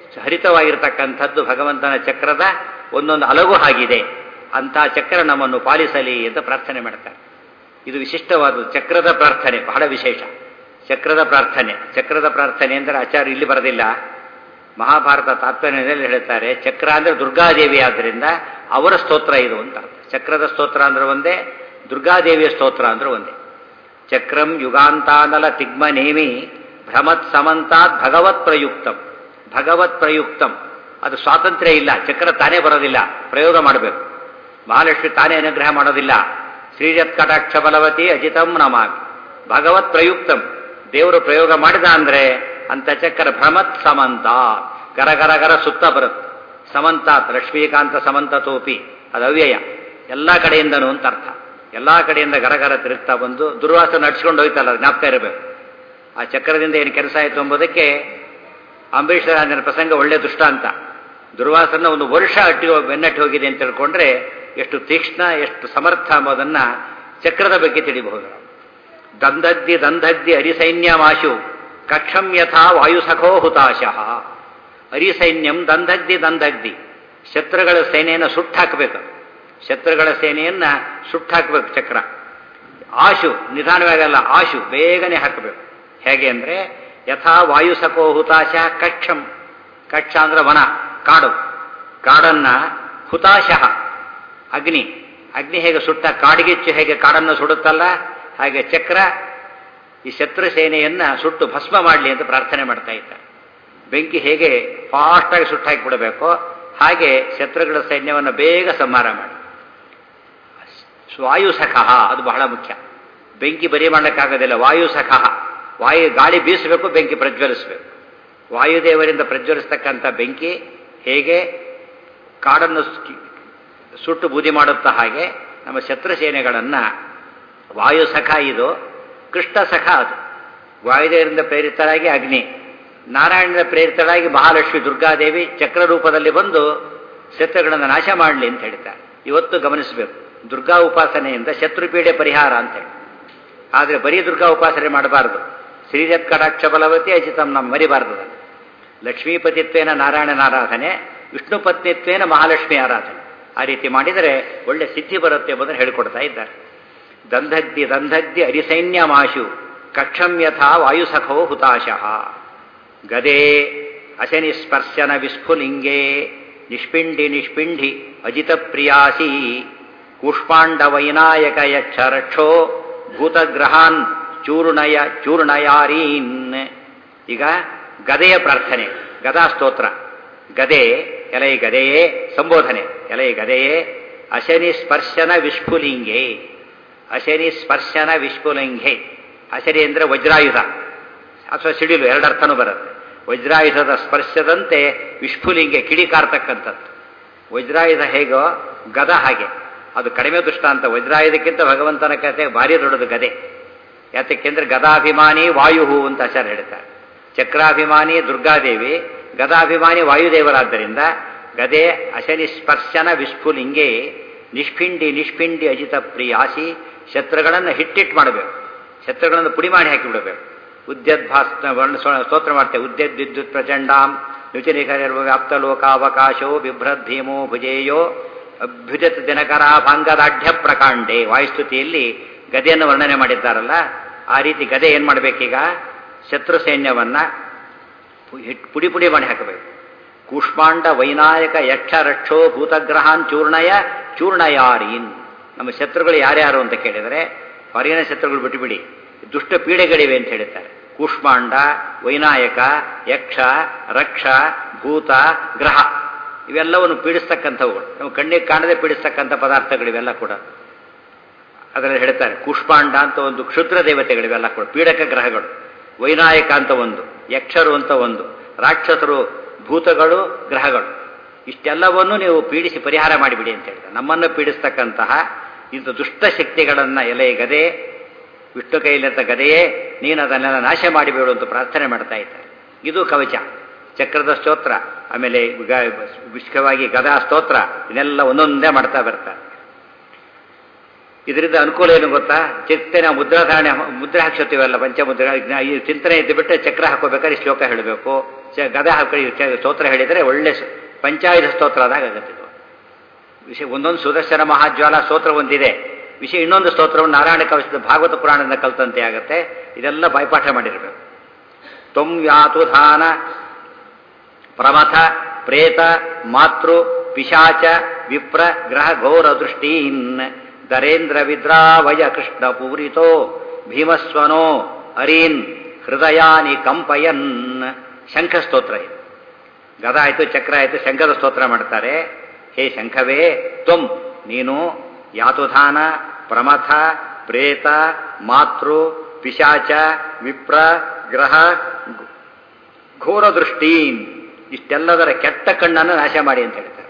ಹರಿತವಾಗಿರ್ತಕ್ಕಂಥದ್ದು ಭಗವಂತನ ಚಕ್ರದ ಒಂದೊಂದು ಅಲಗು ಆಗಿದೆ ಅಂತ ಚಕ್ರ ನಮ್ಮನ್ನು ಪಾಲಿಸಲಿ ಅಂತ ಪ್ರಾರ್ಥನೆ ಮಾಡ್ತಾರೆ ಇದು ವಿಶಿಷ್ಟವಾದ ಚಕ್ರದ ಪ್ರಾರ್ಥನೆ ಬಹಳ ವಿಶೇಷ ಚಕ್ರದ ಪ್ರಾರ್ಥನೆ ಚಕ್ರದ ಪ್ರಾರ್ಥನೆ ಅಂದರೆ ಆಚಾರ್ಯ ಇಲ್ಲಿ ಬರೋದಿಲ್ಲ ಮಹಾಭಾರತ ತಾತ್ಪರ್ಯದಲ್ಲಿ ಹೇಳ್ತಾರೆ ಚಕ್ರ ಅಂದರೆ ದುರ್ಗಾದೇವಿ ಆದ್ದರಿಂದ ಅವರ ಸ್ತೋತ್ರ ಇದು ಅಂತ ಅರ್ಥ ಚಕ್ರದ ಸ್ತೋತ್ರ ಅಂದ್ರೆ ಒಂದೇ ದುರ್ಗಾದೇವಿಯ ಸ್ತೋತ್ರ ಅಂದ್ರೆ ಒಂದೇ ಚಕ್ರಂ ಯುಗಾಂತಾನಲ ತಿಗ್ಮ ನೇಮಿ ಭ್ರಮತ್ ಸಮಂತಾತ್ ಭಗವತ್ ಪ್ರಯುಕ್ತಂ ಭಗವತ್ ಪ್ರಯುಕ್ತಂ ಅದು ಸ್ವಾತಂತ್ರ್ಯ ಇಲ್ಲ ಚಕ್ರ ತಾನೇ ಬರೋದಿಲ್ಲ ಪ್ರಯೋಗ ಮಾಡಬೇಕು ಮಹಾಲಕ್ಷ್ಮಿ ತಾನೇ ಅನುಗ್ರಹ ಮಾಡೋದಿಲ್ಲ ಶ್ರೀರತ್ ಕಟಾಕ್ಷ ಬಲವತಿ ಅಜಿತಂ ನಮಾಮಿ ಭಗವತ್ ಪ್ರಯುಕ್ತಂ ದೇವರು ಪ್ರಯೋಗ ಮಾಡಿದ ಅಂದ್ರೆ ಅಂತ ಚಕ್ರ ಭ್ರಮತ್ ಸಮಂತ ಗರ ಗರ ಗರ ಸುತ್ತ ಬರುತ್ತೆ ಸಮಂತಾತ್ ಲಕ್ಷ್ಮೀಕಾಂತ ಸಮಂತ ತೋಪಿ ಅದು ಅವ್ಯಯ ಎಲ್ಲ ಕಡೆಯಿಂದನೂ ಅಂತ ಅರ್ಥ ಎಲ್ಲ ಕಡೆಯಿಂದ ಗರಗರ ತಿರುಗ್ತಾ ಬಂದು ದುರ್ವಾಸ ನಡ್ಸ್ಕೊಂಡು ಹೋಯ್ತಲ್ಲ ಅದು ಜ್ಞಾಪಕ ಇರಬೇಕು ಆ ಚಕ್ರದಿಂದ ಏನು ಕೆಲಸ ಆಯಿತು ಎಂಬುದಕ್ಕೆ ಅಂಬರೀಷ್ ರಾಜನ ಪ್ರಸಂಗ ಒಳ್ಳೆ ದುಷ್ಟ ಅಂತ ದುರ್ವಾಸನ ಒಂದು ವರ್ಷ ಅಟ್ಟಿ ಬೆನ್ನಟ್ಟಿ ಹೋಗಿದೆ ಅಂತ ತಿಳ್ಕೊಂಡ್ರೆ ಎಷ್ಟು ತೀಕ್ಷ್ಣ ಎಷ್ಟು ಸಮರ್ಥ ಎಂಬುದನ್ನ ಚಕ್ರದ ಬಗ್ಗೆ ತಿಳಿಬಹುದು ನಾವು ದಂದದ್ದಿ ದಂದದ್ದಿ ಅರಿಸೈನ್ಯಮಾಶು ಕಕ್ಷಂ ಯಥಾ ವಾಯುಸಖೋ ಹುತಾಶಃ ಅರಿಸೈನ್ಯಂ ದಂದಗ್ದಿ ದಂದಗ್ದಿ ಶತ್ರುಗಳ ಸೇನೆಯನ್ನು ಸುಟ್ಟಾಕಬೇಕು ಶತ್ರುಗಳ ಸೇನೆಯನ್ನ ಸುಟ್ಟಾಕಬೇಕು ಚಕ್ರ ಆಶು ನಿಧಾನವಾಗಲ್ಲ ಆಶು ಬೇಗನೆ ಹಾಕಬೇಕು ಹೇಗೆ ಅಂದ್ರೆ ಯಥಾ ವಾಯುಸಖೋ ಹುತಾಶ ಕಕ್ಷಂ ಕಕ್ಷ ಅಂದ್ರೆ ವನ ಕಾಡು ಕಾಡನ್ನ ಹುತಾಶಃ ಅಗ್ನಿ ಅಗ್ನಿ ಹೇಗೆ ಸುಟ್ಟ ಕಾಡಿಗೆಚ್ಚು ಹೇಗೆ ಕಾಡನ್ನು ಸುಡುತ್ತಲ್ಲ ಹಾಗೆ ಚಕ್ರ ಈ ಶತ್ರು ಸೇನೆಯನ್ನ ಸುಟ್ಟು ಭಸ್ಮ ಮಾಡಲಿ ಅಂತ ಪ್ರಾರ್ಥನೆ ಮಾಡ್ತಾ ಇದ್ದಾರೆ ಬೆಂಕಿ ಹೇಗೆ ಫಾಸ್ಟಾಗಿ ಸುಟ್ಟಾಕಿ ಬಿಡಬೇಕು ಹಾಗೆ ಶತ್ರುಗಳ ಸೈನ್ಯವನ್ನು ಬೇಗ ಸಂಹಾರ ಮಾಡಿ ವಾಯುಸಖಃ ಅದು ಬಹಳ ಮುಖ್ಯ ಬೆಂಕಿ ಬರಿ ಮಾಡಲಿಕ್ಕಾಗೋದಿಲ್ಲ ವಾಯುಸಖಃ ವಾಯು ಗಾಳಿ ಬೀಸಬೇಕು ಬೆಂಕಿ ಪ್ರಜ್ವಲಿಸಬೇಕು ವಾಯುದೇವರಿಂದ ಪ್ರಜ್ವಲಿಸ್ತಕ್ಕಂಥ ಬೆಂಕಿ ಹೇಗೆ ಕಾಡನ್ನು ಸುಟ್ಟು ಬೂದಿ ಮಾಡುತ್ತಾ ಹಾಗೆ ನಮ್ಮ ಶತ್ರು ಸೇನೆಗಳನ್ನು ವಾಯುಸಖ ಇದು ಕೃಷ್ಣ ಸಖ ಅದು ವಾಯುದೇವರಿಂದ ಪ್ರೇರಿತರಾಗಿ ಅಗ್ನಿ ನಾರಾಯಣದ ಪ್ರೇರಿತರಾಗಿ ಮಹಾಲಕ್ಷ್ಮಿ ದುರ್ಗಾದೇವಿ ಚಕ್ರ ರೂಪದಲ್ಲಿ ಬಂದು ಶತ್ರುಗಳನ್ನು ನಾಶ ಮಾಡಲಿ ಅಂತ ಹೇಳ್ತಾರೆ ಇವತ್ತು ಗಮನಿಸಬೇಕು ದುರ್ಗಾ ಉಪಾಸನೆಯಿಂದ ಶತ್ರುಪೀಡೆ ಪರಿಹಾರ ಅಂತ ಹೇಳಿ ಆದರೆ ಬರೀ ದುರ್ಗಾ ಉಪಾಸನೆ ಮಾಡಬಾರದು ಶ್ರೀರತ್ ಕಟಾಕ್ಷ ಬಲವತಿ ಅಜಿತಂ ನಮ್ಮ ಮರಿಬಾರದು ಲಕ್ಷ್ಮೀಪತಿತ್ವೇನ ನಾರಾಯಣನ ಆರಾಧನೆ ವಿಷ್ಣು ಪತ್ನಿತ್ವೇನ ಮಹಾಲಕ್ಷ್ಮಿ ಆರಾಧನೆ ಆ ರೀತಿ ಮಾಡಿದರೆ ಒಳ್ಳೆ ಸಿದ್ಧಿ ಬರುತ್ತೆ ಎಂಬುದನ್ನು ಹೇಳಿಕೊಡ್ತಾ ಇದ್ದಾರೆ ದಂಧಗ್ದಿ ದಂಧಗ್ದಿ ಅರಿಸೈನ್ಯ ಮಾಶು ಕಕ್ಷಂ ಯಥಾ ವಾಯುಸಖೋ ಹುತಾಶಃ ಗದೆ ಅಶನಿ ಸ್ಪರ್ಶನ ವಿಸ್ಫುಲಿಂಗೇ ನಿಷ್ಪಿಂಡಿ ನಿಷ್ಪಿಂಡಿ ಅಜಿತ ಪ್ರಿಯಾಸಿ ಕೂಷ್ಮಾಂಡ ವೈನಾಯಕ ಯಕ್ಷ ರಕ್ಷೋ ಭೂತಗ್ರಹಾನ್ ಚೂರ್ಣಯ ಚೂರ್ಣಯಾರೀನ್ ಈಗ ಗದೆಯ ಪ್ರಾರ್ಥನೆ ಗದಾ ಸ್ತೋತ್ರ ಗದೆ ಎಲೈ ಗದೆಯೇ ಸಂಬೋಧನೆ ಎಲೈ ಗದೆಯೇ ಅಶನಿ ಸ್ಪರ್ಶನ ವಿಸ್ಫುಲಿಂಗೆ ಅಶನಿ ಸ್ಪರ್ಶನ ವಿಸ್ಫುಲಿಂಗೆ ಅಶನಿ ಅಂದರೆ ವಜ್ರಾಯುಧ ಅಥವಾ ಸಿಡಿಲು ಎರಡರ್ಥನೂ ಬರುತ್ತೆ ವಜ್ರಾಯುಧದ ಸ್ಪರ್ಶದಂತೆ ವಿಸ್ಫುಲಿಂಗೆ ಕಿಡಿಕಾರ್ತಕ್ಕಂಥದ್ದು ವಜ್ರಾಯುಧ ಹೇಗೋ ಗದ ಹಾಗೆ ಅದು ಕಡಿಮೆ ದುಷ್ಟ ಅಂತ ವಜ್ರಾಯುಧಕ್ಕಿಂತ ಭಗವಂತನ ಕತೆ ಭಾರಿ ದೊಡ್ಡದು ಗದೆ ಯಾತಕ್ಕೆಂದ್ರೆ ಗದಾಭಿಮಾನಿ ವಾಯು ಅಂತ ಆಚಾರ್ಯ ಹೇಳ್ತಾರೆ ಚಕ್ರಾಭಿಮಾನಿ ದುರ್ಗಾದೇವಿ ಗದಾಭಿಮಾನಿ ವಾಯುದೇವರಾದ್ದರಿಂದ ಗದೆ ಅಶನಿ ಸ್ಪರ್ಶನ ವಿಸ್ಫುಲಿಂಗೆ ನಿಷ್ಪಿಂಡಿ ನಿಷ್ಪಿಂಡಿ ಅಜಿತ ಪ್ರಿಯಾಸಿ ಶತ್ರುಗಳನ್ನು ಹಿಟ್ಟಿಟ್ಟು ಮಾಡಬೇಕು ಶತ್ರುಗಳನ್ನು ಪುಡಿ ಮಾಡಿ ಹಾಕಿಬಿಡಬೇಕು ಉದ್ಯದ್ಭಾಸ್ ಸ್ತೋತ್ರ ಮಾಡ್ತೇವೆ ಉದ್ಯದ್ ವಿದ್ಯುತ್ ಪ್ರಚಂಡಾಂ ನುಚನಿಕರಿರುವ ವ್ಯಾಪ್ತ ಲೋಕಾವಕಾಶೋ ಬಿಭ್ರದ್ ಭೀಮೋ ಭುಜೇಯೋ ಅಭ್ಯುಜತ್ ದಿನಕರಾಭಾಂಗದಾಢ್ಯ ಪ್ರಕಾಂಡೆ ವಾಯುಸ್ತುತಿಯಲ್ಲಿ ಗದೆಯನ್ನು ವರ್ಣನೆ ಮಾಡಿದ್ದಾರಲ್ಲ ಆ ರೀತಿ ಗದೆ ಏನು ಮಾಡಬೇಕೀಗ ಶತ್ರು ಸೈನ್ಯವನ್ನ ಪುಡಿ ಪುಡಿ ಮಾಡಿ ಹಾಕಬೇಕು ಕೂಷ್ಮಾಂಡ ವೈನಾಯಕ ಯಕ್ಷ ರಕ್ಷೋ ಭೂತಗ್ರಹಾನ್ ಚೂರ್ಣಯ ಚೂರ್ಣಯಾರೀನ್ ನಮ್ಮ ಶತ್ರುಗಳು ಯಾರ್ಯಾರು ಅಂತ ಕೇಳಿದರೆ ಹೊರಗಿನ ಶತ್ರುಗಳು ಬಿಟ್ಟುಬಿಡಿ ದುಷ್ಟ ಪೀಡೆಗಳಿವೆ ಅಂತ ಹೇಳ್ತಾರೆ ಕೂಷ್ಮಾಂಡ ವೈನಾಯಕ ಯಕ್ಷ ರಕ್ಷ ಭೂತ ಗ್ರಹ ಇವೆಲ್ಲವನ್ನು ಪೀಡಿಸ್ತಕ್ಕಂಥವುಗಳು ನಮ್ಮ ಕಣ್ಣಿಗೆ ಕಾಣದೆ ಪೀಡಿಸ್ತಕ್ಕಂಥ ಪದಾರ್ಥಗಳು ಇವೆಲ್ಲ ಕೂಡ ಅದರಲ್ಲಿ ಹೇಳ್ತಾರೆ ಕೂಷ್ಮಾಂಡ ಅಂತ ಒಂದು ಕ್ಷುದ್ರ ದೇವತೆಗಳಿವೆಲ್ಲ ಕೂಡ ಪೀಡಕ ಗ್ರಹಗಳು ವೈನಾಯಕ ಅಂತ ಒಂದು ಯಕ್ಷರು ಅಂತ ಒಂದು ರಾಕ್ಷಸರು ಭೂತಗಳು ಗ್ರಹಗಳು ಇಷ್ಟೆಲ್ಲವನ್ನು ನೀವು ಪೀಡಿಸಿ ಪರಿಹಾರ ಮಾಡಿಬಿಡಿ ಅಂತ ಹೇಳ್ತಾರೆ ನಮ್ಮನ್ನು ಪೀಡಿಸ್ತಕ್ಕಂತಹ ಇಂಥ ದುಷ್ಟ ಶಕ್ತಿಗಳನ್ನು ಎಲೆ ಗದೆ ವಿಷ್ಣು ಕೈಲಿಂತ ಗದೆಯೇ ನೀನು ಅದನ್ನೆಲ್ಲ ನಾಶ ಮಾಡಿಬೇಡು ಅಂತ ಪ್ರಾರ್ಥನೆ ಮಾಡ್ತಾ ಇದ್ದಾರೆ ಇದು ಕವಚ ಚಕ್ರದ ಸ್ತೋತ್ರ ಆಮೇಲೆ ವಿಶ್ವವಾಗಿ ಗದಾ ಸ್ತೋತ್ರ ಇದನ್ನೆಲ್ಲ ಒಂದೊಂದೇ ಮಾಡ್ತಾ ಬರ್ತಾರೆ ಇದರಿಂದ ಅನುಕೂಲ ಏನು ಗೊತ್ತಾ ಚಿಂತನೆ ನಾವು ಮುದ್ರಾಧಾರಣೆ ಮುದ್ರೆ ಹಾಕ್ಸೋತೀವಲ್ಲ ಪಂಚಮುದ್ರೆ ಈ ಚಿಂತನೆ ಇದ್ದು ಬಿಟ್ಟರೆ ಚಕ್ರ ಹಾಕೋಬೇಕಾದ್ರೆ ಶ್ಲೋಕ ಹೇಳಬೇಕು ಚ- ಗದ ಹಾಕಿ ಚ- ಸ್ತೋತ್ರ ಹೇಳಿದರೆ ಒಳ್ಳೆ ಸ- ಪಂಚಾಯುಧ ಸ್ತೋತ್ರ ಆದಾಗ ಆಗುತ್ತೆ ಇದು ವಿಷಯ ಒಂದೊಂದು ಸುದರ್ಶನ ಮಹಾಜ್ವಾಲ ಸ್ತೋತ್ರ ಒಂದಿದೆ ವಿಷಯ ಇನ್ನೊಂದು ಸ್ತೋತ್ರವನ್ನು ನಾರಾಯಣ ಕವಚದ ಭಾಗವತ ಪುರಾಣದಿಂದ ಕಲ್ತಂತೆ ಆಗುತ್ತೆ ಇದೆಲ್ಲ ಬಾಯ್ಪಾಠ ಮಾಡಿರಬೇಕು ತ್ವಂ ಯಾತುಧಾನ ಪ್ರಮಥ ಪ್ರೇತ ಮಾತೃ ಪಿಶಾಚ ವಿಪ್ರ ಗ್ರಹ ಘೋರ ದೃಷ್ಟೀನ್ ದರೇಂದ್ರ ವಿದ್ರಾವಯ ಕೃಷ್ಣ ಪೂರಿತೋ ಭೀಮಸ್ವನೋ ಅರೀನ್ ಹೃದಯಾನಿ ಕಂಪಯನ್ ಶಂಖ ಸ್ತೋತ್ರ ಇದು ಗದ ಆಯ್ತು ಚಕ್ರ ಆಯ್ತು ಶಂಖದ ಸ್ತೋತ್ರ ಮಾಡ್ತಾರೆ ಹೇ ಶಂಖವೇ ತ್ವಂ ನೀನು ಯಾತುಧಾನ ಪ್ರಮಥ ಪ್ರೇತ ಮಾತೃ ಪಿಶಾಚ ವಿಪ್ರ ಗ್ರಹ ಘೋರ ದೃಷ್ಟೀನ್ ಇಷ್ಟೆಲ್ಲದರ ಕೆಟ್ಟ ಕಣ್ಣನ್ನು ನಾಶ ಮಾಡಿ ಅಂತ ಹೇಳ್ತಾರೆ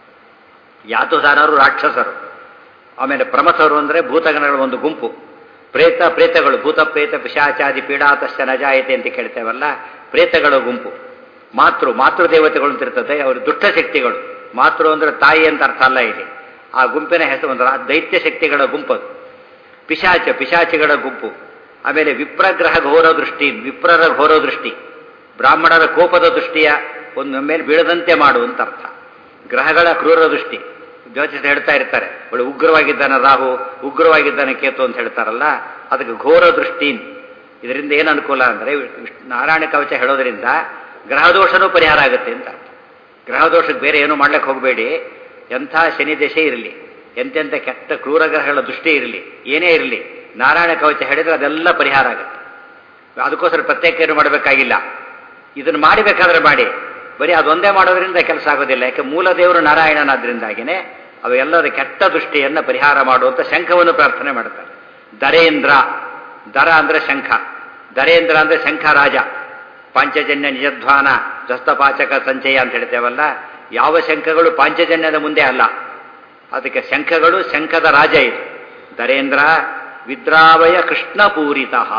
ಯಾತುಧಾನರು ರಾಕ್ಷಸರು ಆಮೇಲೆ ಪ್ರಮಥರು ಅಂದರೆ ಭೂತಗಣಗಳ ಒಂದು ಗುಂಪು ಪ್ರೇತ ಪ್ರೇತಗಳು ಭೂತ ಪ್ರೇತ ಪಿಶಾಚಾದಿ ಪೀಡಾತಶ್ಚ ನಜಾಯತೆ ಅಂತ ಕೇಳ್ತೇವಲ್ಲ ಪ್ರೇತಗಳ ಗುಂಪು ಮಾತೃ ಮಾತೃದೇವತೆಗಳು ಅಂತ ಇರ್ತದೆ ಅವರು ದುಷ್ಟ ಶಕ್ತಿಗಳು ಮಾತೃ ಅಂದ್ರೆ ತಾಯಿ ಅಂತ ಅರ್ಥ ಅಲ್ಲ ಇಲ್ಲಿ ಆ ಗುಂಪಿನ ಹೆಸರು ಒಂದು ರಾ- ದೈತ್ಯ ಶಕ್ತಿಗಳ ಗುಂಪು ಅದು ಪಿಶಾಚ ಪಿಶಾಚಿಗಳ ಗುಂಪು ಆಮೇಲೆ ವಿಪ್ರಗ್ರಹ ಘೋರ ದೃಷ್ಟಿ ವಿಪ್ರರ ಘೋರ ದೃಷ್ಟಿ ಬ್ರಾಹ್ಮಣರ ಕೋಪದ ದೃಷ್ಟಿಯ ಒಂದು ಮೇಲೆ ಬೀಳದಂತೆ ಮಾಡು ಅಂತ ಅರ್ಥ ಗ್ರಹಗಳ ಕ್ರೂರ ದೃಷ್ಟಿ ಜ್ಯೋತಿಷ ಹೇಳ್ತಾ ಇರ್ತಾರೆ ಒಳ್ಳೆ ಉಗ್ರವಾಗಿದ್ದಾನೆ ರಾಹು ಉಗ್ರವಾಗಿದ್ದಾನೆ ಕೇತು ಅಂತ ಹೇಳ್ತಾರಲ್ಲ ಅದಕ್ಕೆ ಘೋರ ದೃಷ್ಟಿ ಇದರಿಂದ ಏನು ಅನುಕೂಲ ಅಂದರೆ ನಾರಾಯಣ ಕವಚ ಹೇಳೋದ್ರಿಂದ ಗ್ರಹದೋಷನೂ ಪರಿಹಾರ ಆಗುತ್ತೆ ಅಂತ ಅರ್ಥ ಗ್ರಹದೋಷಕ್ಕೆ ಬೇರೆ ಏನು ಮಾಡ್ಲಿಕ್ಕೆ ಹೋಗಬೇಡಿ ಎಂಥ ಶನಿ ದಶೆ ಇರಲಿ ಎಂತೆಂಥ ಕೆಟ್ಟ ಕ್ರೂರ ಗ್ರಹಗಳ ದೃಷ್ಟಿ ಇರಲಿ ಏನೇ ಇರಲಿ ನಾರಾಯಣ ಕವಚ ಹೇಳಿದ್ರೆ ಅದೆಲ್ಲ ಪರಿಹಾರ ಆಗುತ್ತೆ ಅದಕ್ಕೋಸ್ಕರ ಪ್ರತ್ಯೇಕ ಏನು ಮಾಡಬೇಕಾಗಿಲ್ಲ ಇದನ್ನು ಮಾಡಬೇಕಾದ್ರೆ ಮಾಡಿ ಬರೀ ಅದೊಂದೇ ಮಾಡೋದ್ರಿಂದ ಕೆಲಸ ಆಗೋದಿಲ್ಲ ಯಾಕೆ ಮೂಲ ದೇವರು ನಾರಾಯಣನಾದ್ರಿಂದಾಗಿನೇ ಅವೆಲ್ಲರ ಕೆಟ್ಟ ದೃಷ್ಟಿಯನ್ನು ಪರಿಹಾರ ಮಾಡುವಂತ ಶಂಖವನ್ನು ಪ್ರಾರ್ಥನೆ ಮಾಡ್ತಾರೆ ದರೇಂದ್ರ ದರ ಅಂದ್ರೆ ಶಂಖ ದರೇಂದ್ರ ಅಂದ್ರೆ ಶಂಖ ರಾಜ ಪಾಂಚಜನ್ಯ ನಿಜಧ್ವಾನ ಜಸ್ತಪಾಚಕ ಸಂಚಯ ಅಂತ ಹೇಳ್ತೇವಲ್ಲ ಯಾವ ಶಂಖಗಳು ಪಾಂಚಜನ್ಯದ ಮುಂದೆ ಅಲ್ಲ ಅದಕ್ಕೆ ಶಂಖಗಳು ಶಂಖದ ರಾಜ ಇದು ದರೇಂದ್ರ ವಿದ್ರಾವಯ ಕೃಷ್ಣ ಪೂರಿತಃ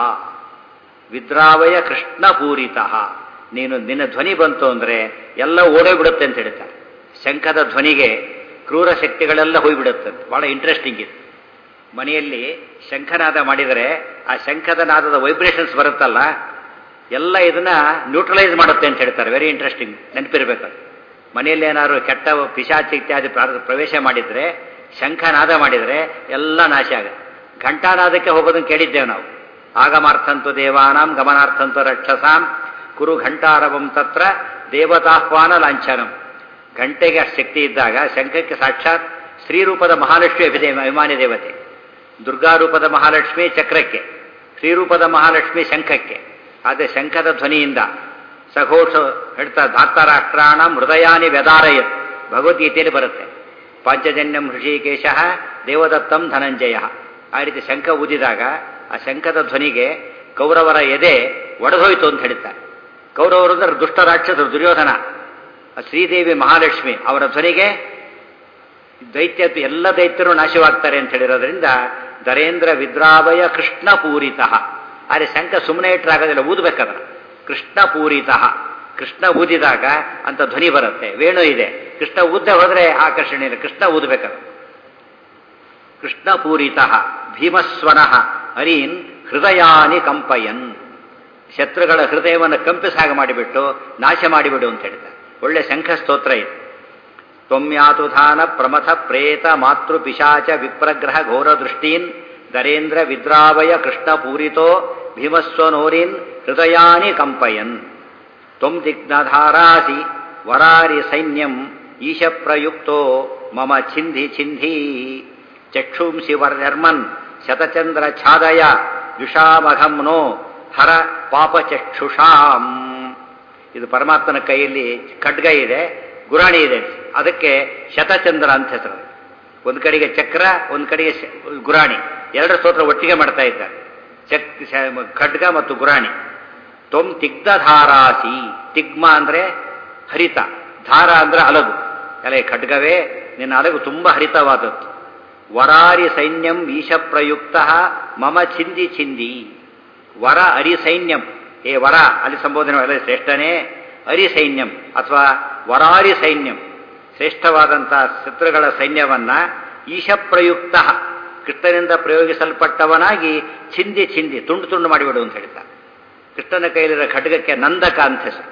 ವಿದ್ರಾವಯ ಕೃಷ್ಣ ಪೂರಿತಃ ನೀನು ನಿನ್ನ ಧ್ವನಿ ಬಂತು ಅಂದ್ರೆ ಎಲ್ಲ ಓಡೋಗ್ಬಿಡುತ್ತೆ ಅಂತ ಹೇಳ್ತಾರೆ ಶಂಖದ ಧ್ವನಿಗೆ ಕ್ರೂರ ಶಕ್ತಿಗಳೆಲ್ಲ ಹೋಗ್ಬಿಡುತ್ತೆ ಬಹಳ ಇಂಟ್ರೆಸ್ಟಿಂಗ್ ಇದು ಮನೆಯಲ್ಲಿ ಶಂಖನಾದ ಮಾಡಿದರೆ ಆ ಶಂಖದ ನಾದದ ವೈಬ್ರೇಷನ್ಸ್ ಬರುತ್ತಲ್ಲ ಎಲ್ಲ ಇದನ್ನ ನ್ಯೂಟ್ರಲೈಸ್ ಮಾಡುತ್ತೆ ಅಂತ ಹೇಳ್ತಾರೆ ವೆರಿ ಇಂಟ್ರೆಸ್ಟಿಂಗ್ ನೆನಪಿರ್ಬೇಕು ಮನೆಯಲ್ಲಿ ಏನಾದ್ರು ಕೆಟ್ಟ ಪಿಶಾಚಿ ಇತ್ಯಾದಿ ಪ್ರ- ಪ್ರವೇಶ ಮಾಡಿದ್ರೆ ಶಂಖನಾದ ಮಾಡಿದರೆ ಎಲ್ಲ ನಾಶ ಆಗುತ್ತೆ ಘಂಟಾನಾದಕ್ಕೆ ಹೋಗೋದನ್ನು ಕೇಳಿದ್ದೇವೆ ನಾವು ಆಗಮಾರ್ಥಂತು ದೇವಾನಾಂ ಗಮನಾರ್ಥಂತು ರಕ್ಷಸಾಂ ಕುರು ಘಂಟಾರವಂ ತತ್ರ ದೇವತಾಹ್ವಾನ ಲಾಂಛನಂ ಗಂಟೆಗೆ ಅಷ್ಟು ಶಕ್ತಿ ಇದ್ದಾಗ ಶಂಖಕ್ಕೆ ಸಾಕ್ಷಾತ್ ಶ್ರೀರೂಪದ ಮಹಾಲಕ್ಷ್ಮಿ ಅಭಿದೇ ಅಭಿಮಾನಿ ದೇವತೆ ದುರ್ಗಾರೂಪದ ಮಹಾಲಕ್ಷ್ಮಿ ಚಕ್ರಕ್ಕೆ ಶ್ರೀರೂಪದ ಮಹಾಲಕ್ಷ್ಮಿ ಶಂಖಕ್ಕೆ ಆದರೆ ಶಂಖದ ಧ್ವನಿಯಿಂದ ಸಘೋಷ ಹೇಳ್ತಾ ಧಾತಾರಾಷ್ಟ್ರಾಣ ಹೃದಯಾನಿ ವ್ಯದಾರಯ ಭಗವದ್ಗೀತೆಯಲ್ಲಿ ಬರುತ್ತೆ ಪಾಂಚಜನ್ಯಂ ಹೃಷಿಕೇಶ ದೇವದತ್ತಂ ಧನಂಜಯ ಆ ರೀತಿ ಶಂಖ ಊದಿದಾಗ ಆ ಶಂಖದ ಧ್ವನಿಗೆ ಕೌರವರ ಎದೆ ಒಡೆದೋಯ್ತು ಅಂತ ಹೇಳ್ತಾರೆ ಕೌರವರು ಅಂದ್ರೆ ದುಷ್ಟ ರಾಕ್ಷಸರು ದುರ್ಯೋಧನ ಆ ಶ್ರೀದೇವಿ ಮಹಾಲಕ್ಷ್ಮಿ ಅವರ ಧ್ವನಿಗೆ ದೈತ್ಯ ಎಲ್ಲ ದೈತ್ಯರು ನಾಶವಾಗ್ತಾರೆ ಅಂತ ಹೇಳಿರೋದ್ರಿಂದ ದರೇಂದ್ರ ವಿದ್ರಾವಯ ಕೃಷ್ಣ ಪೂರಿತಃ ಆದರೆ ಶಂಖ ಸುಮ್ಮನೆ ಇಟ್ಟರಾಗೋದಿಲ್ಲ ಊದಬೇಕಾದ್ರೆ ಕೃಷ್ಣ ಪೂರಿತಃ ಕೃಷ್ಣ ಊದಿದಾಗ ಅಂತ ಧ್ವನಿ ಬರುತ್ತೆ ವೇಣು ಇದೆ ಕೃಷ್ಣ ಊದ್ದೆ ಹೋದ್ರೆ ಆಕರ್ಷಣೆ ಇಲ್ಲ ಕೃಷ್ಣ ಊದಬೇಕಾದ್ರೆ ಕೃಷ್ಣ ಪೂರಿತಃ ಭೀಮಸ್ವನಃ ಅರೀನ್ ಹೃದಯಾನಿ ಕಂಪಯನ್ ಶತ್ರುಗಳ ಹೃದಯವನ್ನು ಕಂಪಿಸಾಗ ಮಾಡಿಬಿಟ್ಟು ನಾಶ ಮಾಡಿಬಿಡು ಅಂತ ಹೇಳ್ತಾರೆ ಒಳ್ಳೆ ಶಂಖ ಸ್ತೋತ್ರ ಇದು ತ್ವಮ್ಯಾತುಧಾನ ಪ್ರಮಥ ಪ್ರೇತ ಮಾತೃ ಪಿಶಾಚ ವಿಪ್ರಗ್ರಹ ಘೋರ ದೃಷ್ಟೀನ್ ದರೇಂದ್ರ ವಿದ್ರಾವಯ ಕೃಷ್ಣ ಪೂರಿತೋ ಭೀಮಸ್ವನೋರಿನ್ ಹೃದಯಾನಿ ಕಂಪಯನ್ ತ್ವಂ ದಿಗ್ನಧಾರಾಸಿ ವರಾರಿ ಸೈನ್ಯಂ ಈಶ ಪ್ರಯುಕ್ತೋ ಮಮ ಛಿಂಧಿ ಛಿಂಧಿ ಚಕ್ಷುಂಸಿ ವರ್ಯರ್ಮನ್ ಶತಚಂದ್ರ ಛಾದಯ ಯುಷಾಮಘಂನೋ ಹರ ಪಾಪಚಕ್ಷುಷಾಂ ಇದು ಪರಮಾತ್ಮನ ಕೈಯಲ್ಲಿ ಖಡ್ಗ ಇದೆ ಗುರಾಣಿ ಇದೆ ಅದಕ್ಕೆ ಶತಚಂದ್ರ ಅಂತ ಹೆಸರು ಒಂದು ಕಡೆಗೆ ಚಕ್ರ ಒಂದು ಕಡೆಗೆ ಶ- ಗುರಾಣಿ ಎರಡು ಸ್ತೋತ್ರ ಒಟ್ಟಿಗೆ ಮಾಡ್ತಾ ಇದ್ದಾರೆ ಚಕ್ ಶ- ಖಡ್ಗ ಮತ್ತು ಗುರಾಣಿ ತ್ವಂ ತಿಗ್ಧಧಾರಾಸಿ ತಿಗ್ಮ ಅಂದ್ರೆ ಹರಿತ ಧಾರ ಅಂದ್ರೆ ಅಲಗು ಎಲೆ ಖಡ್ಗವೇ ನಿನ್ನ ಅಲಗು ತುಂಬಾ ಹರಿತವಾದದ್ದು ವರಾರಿ ಸೈನ್ಯಂ ಈಶ ಪ್ರಯುಕ್ತ ಮಮ ಚಿಂದಿ ಚಿಂದಿ ವರ ಅರಿ ಸೈನ್ಯಂ ಏ ವರ ಅಲ್ಲಿ ಸಂಬೋಧನೆ ಅಲ್ಲ ಶ್ರೇಷ್ಠನೇ ಅರಿ ಸೈನ್ಯಂ ಅಥವಾ ವರಾರಿ ಸೈನ್ಯಂ ಶ್ರೇಷ್ಠವಾದಂತಹ ಶತ್ರುಗಳ ಸೈನ್ಯವನ್ನ ಈಶ ಪ್ರಯುಕ್ತ ಕೃಷ್ಣನಿಂದ ಪ್ರಯೋಗಿಸಲ್ಪಟ್ಟವನಾಗಿ ಚಿಂದಿ ಚಿಂದಿ ತುಂಡು ತುಂಡು ಮಾಡಿಬಿಡು ಅಂತ ಹೇಳ್ತಾರೆ ಕೃಷ್ಣನ ಕೈಲಿರೋ ಖಡ್ಗಕ್ಕೆ ನಂದಕ ಅಂತ ಹೆಸರು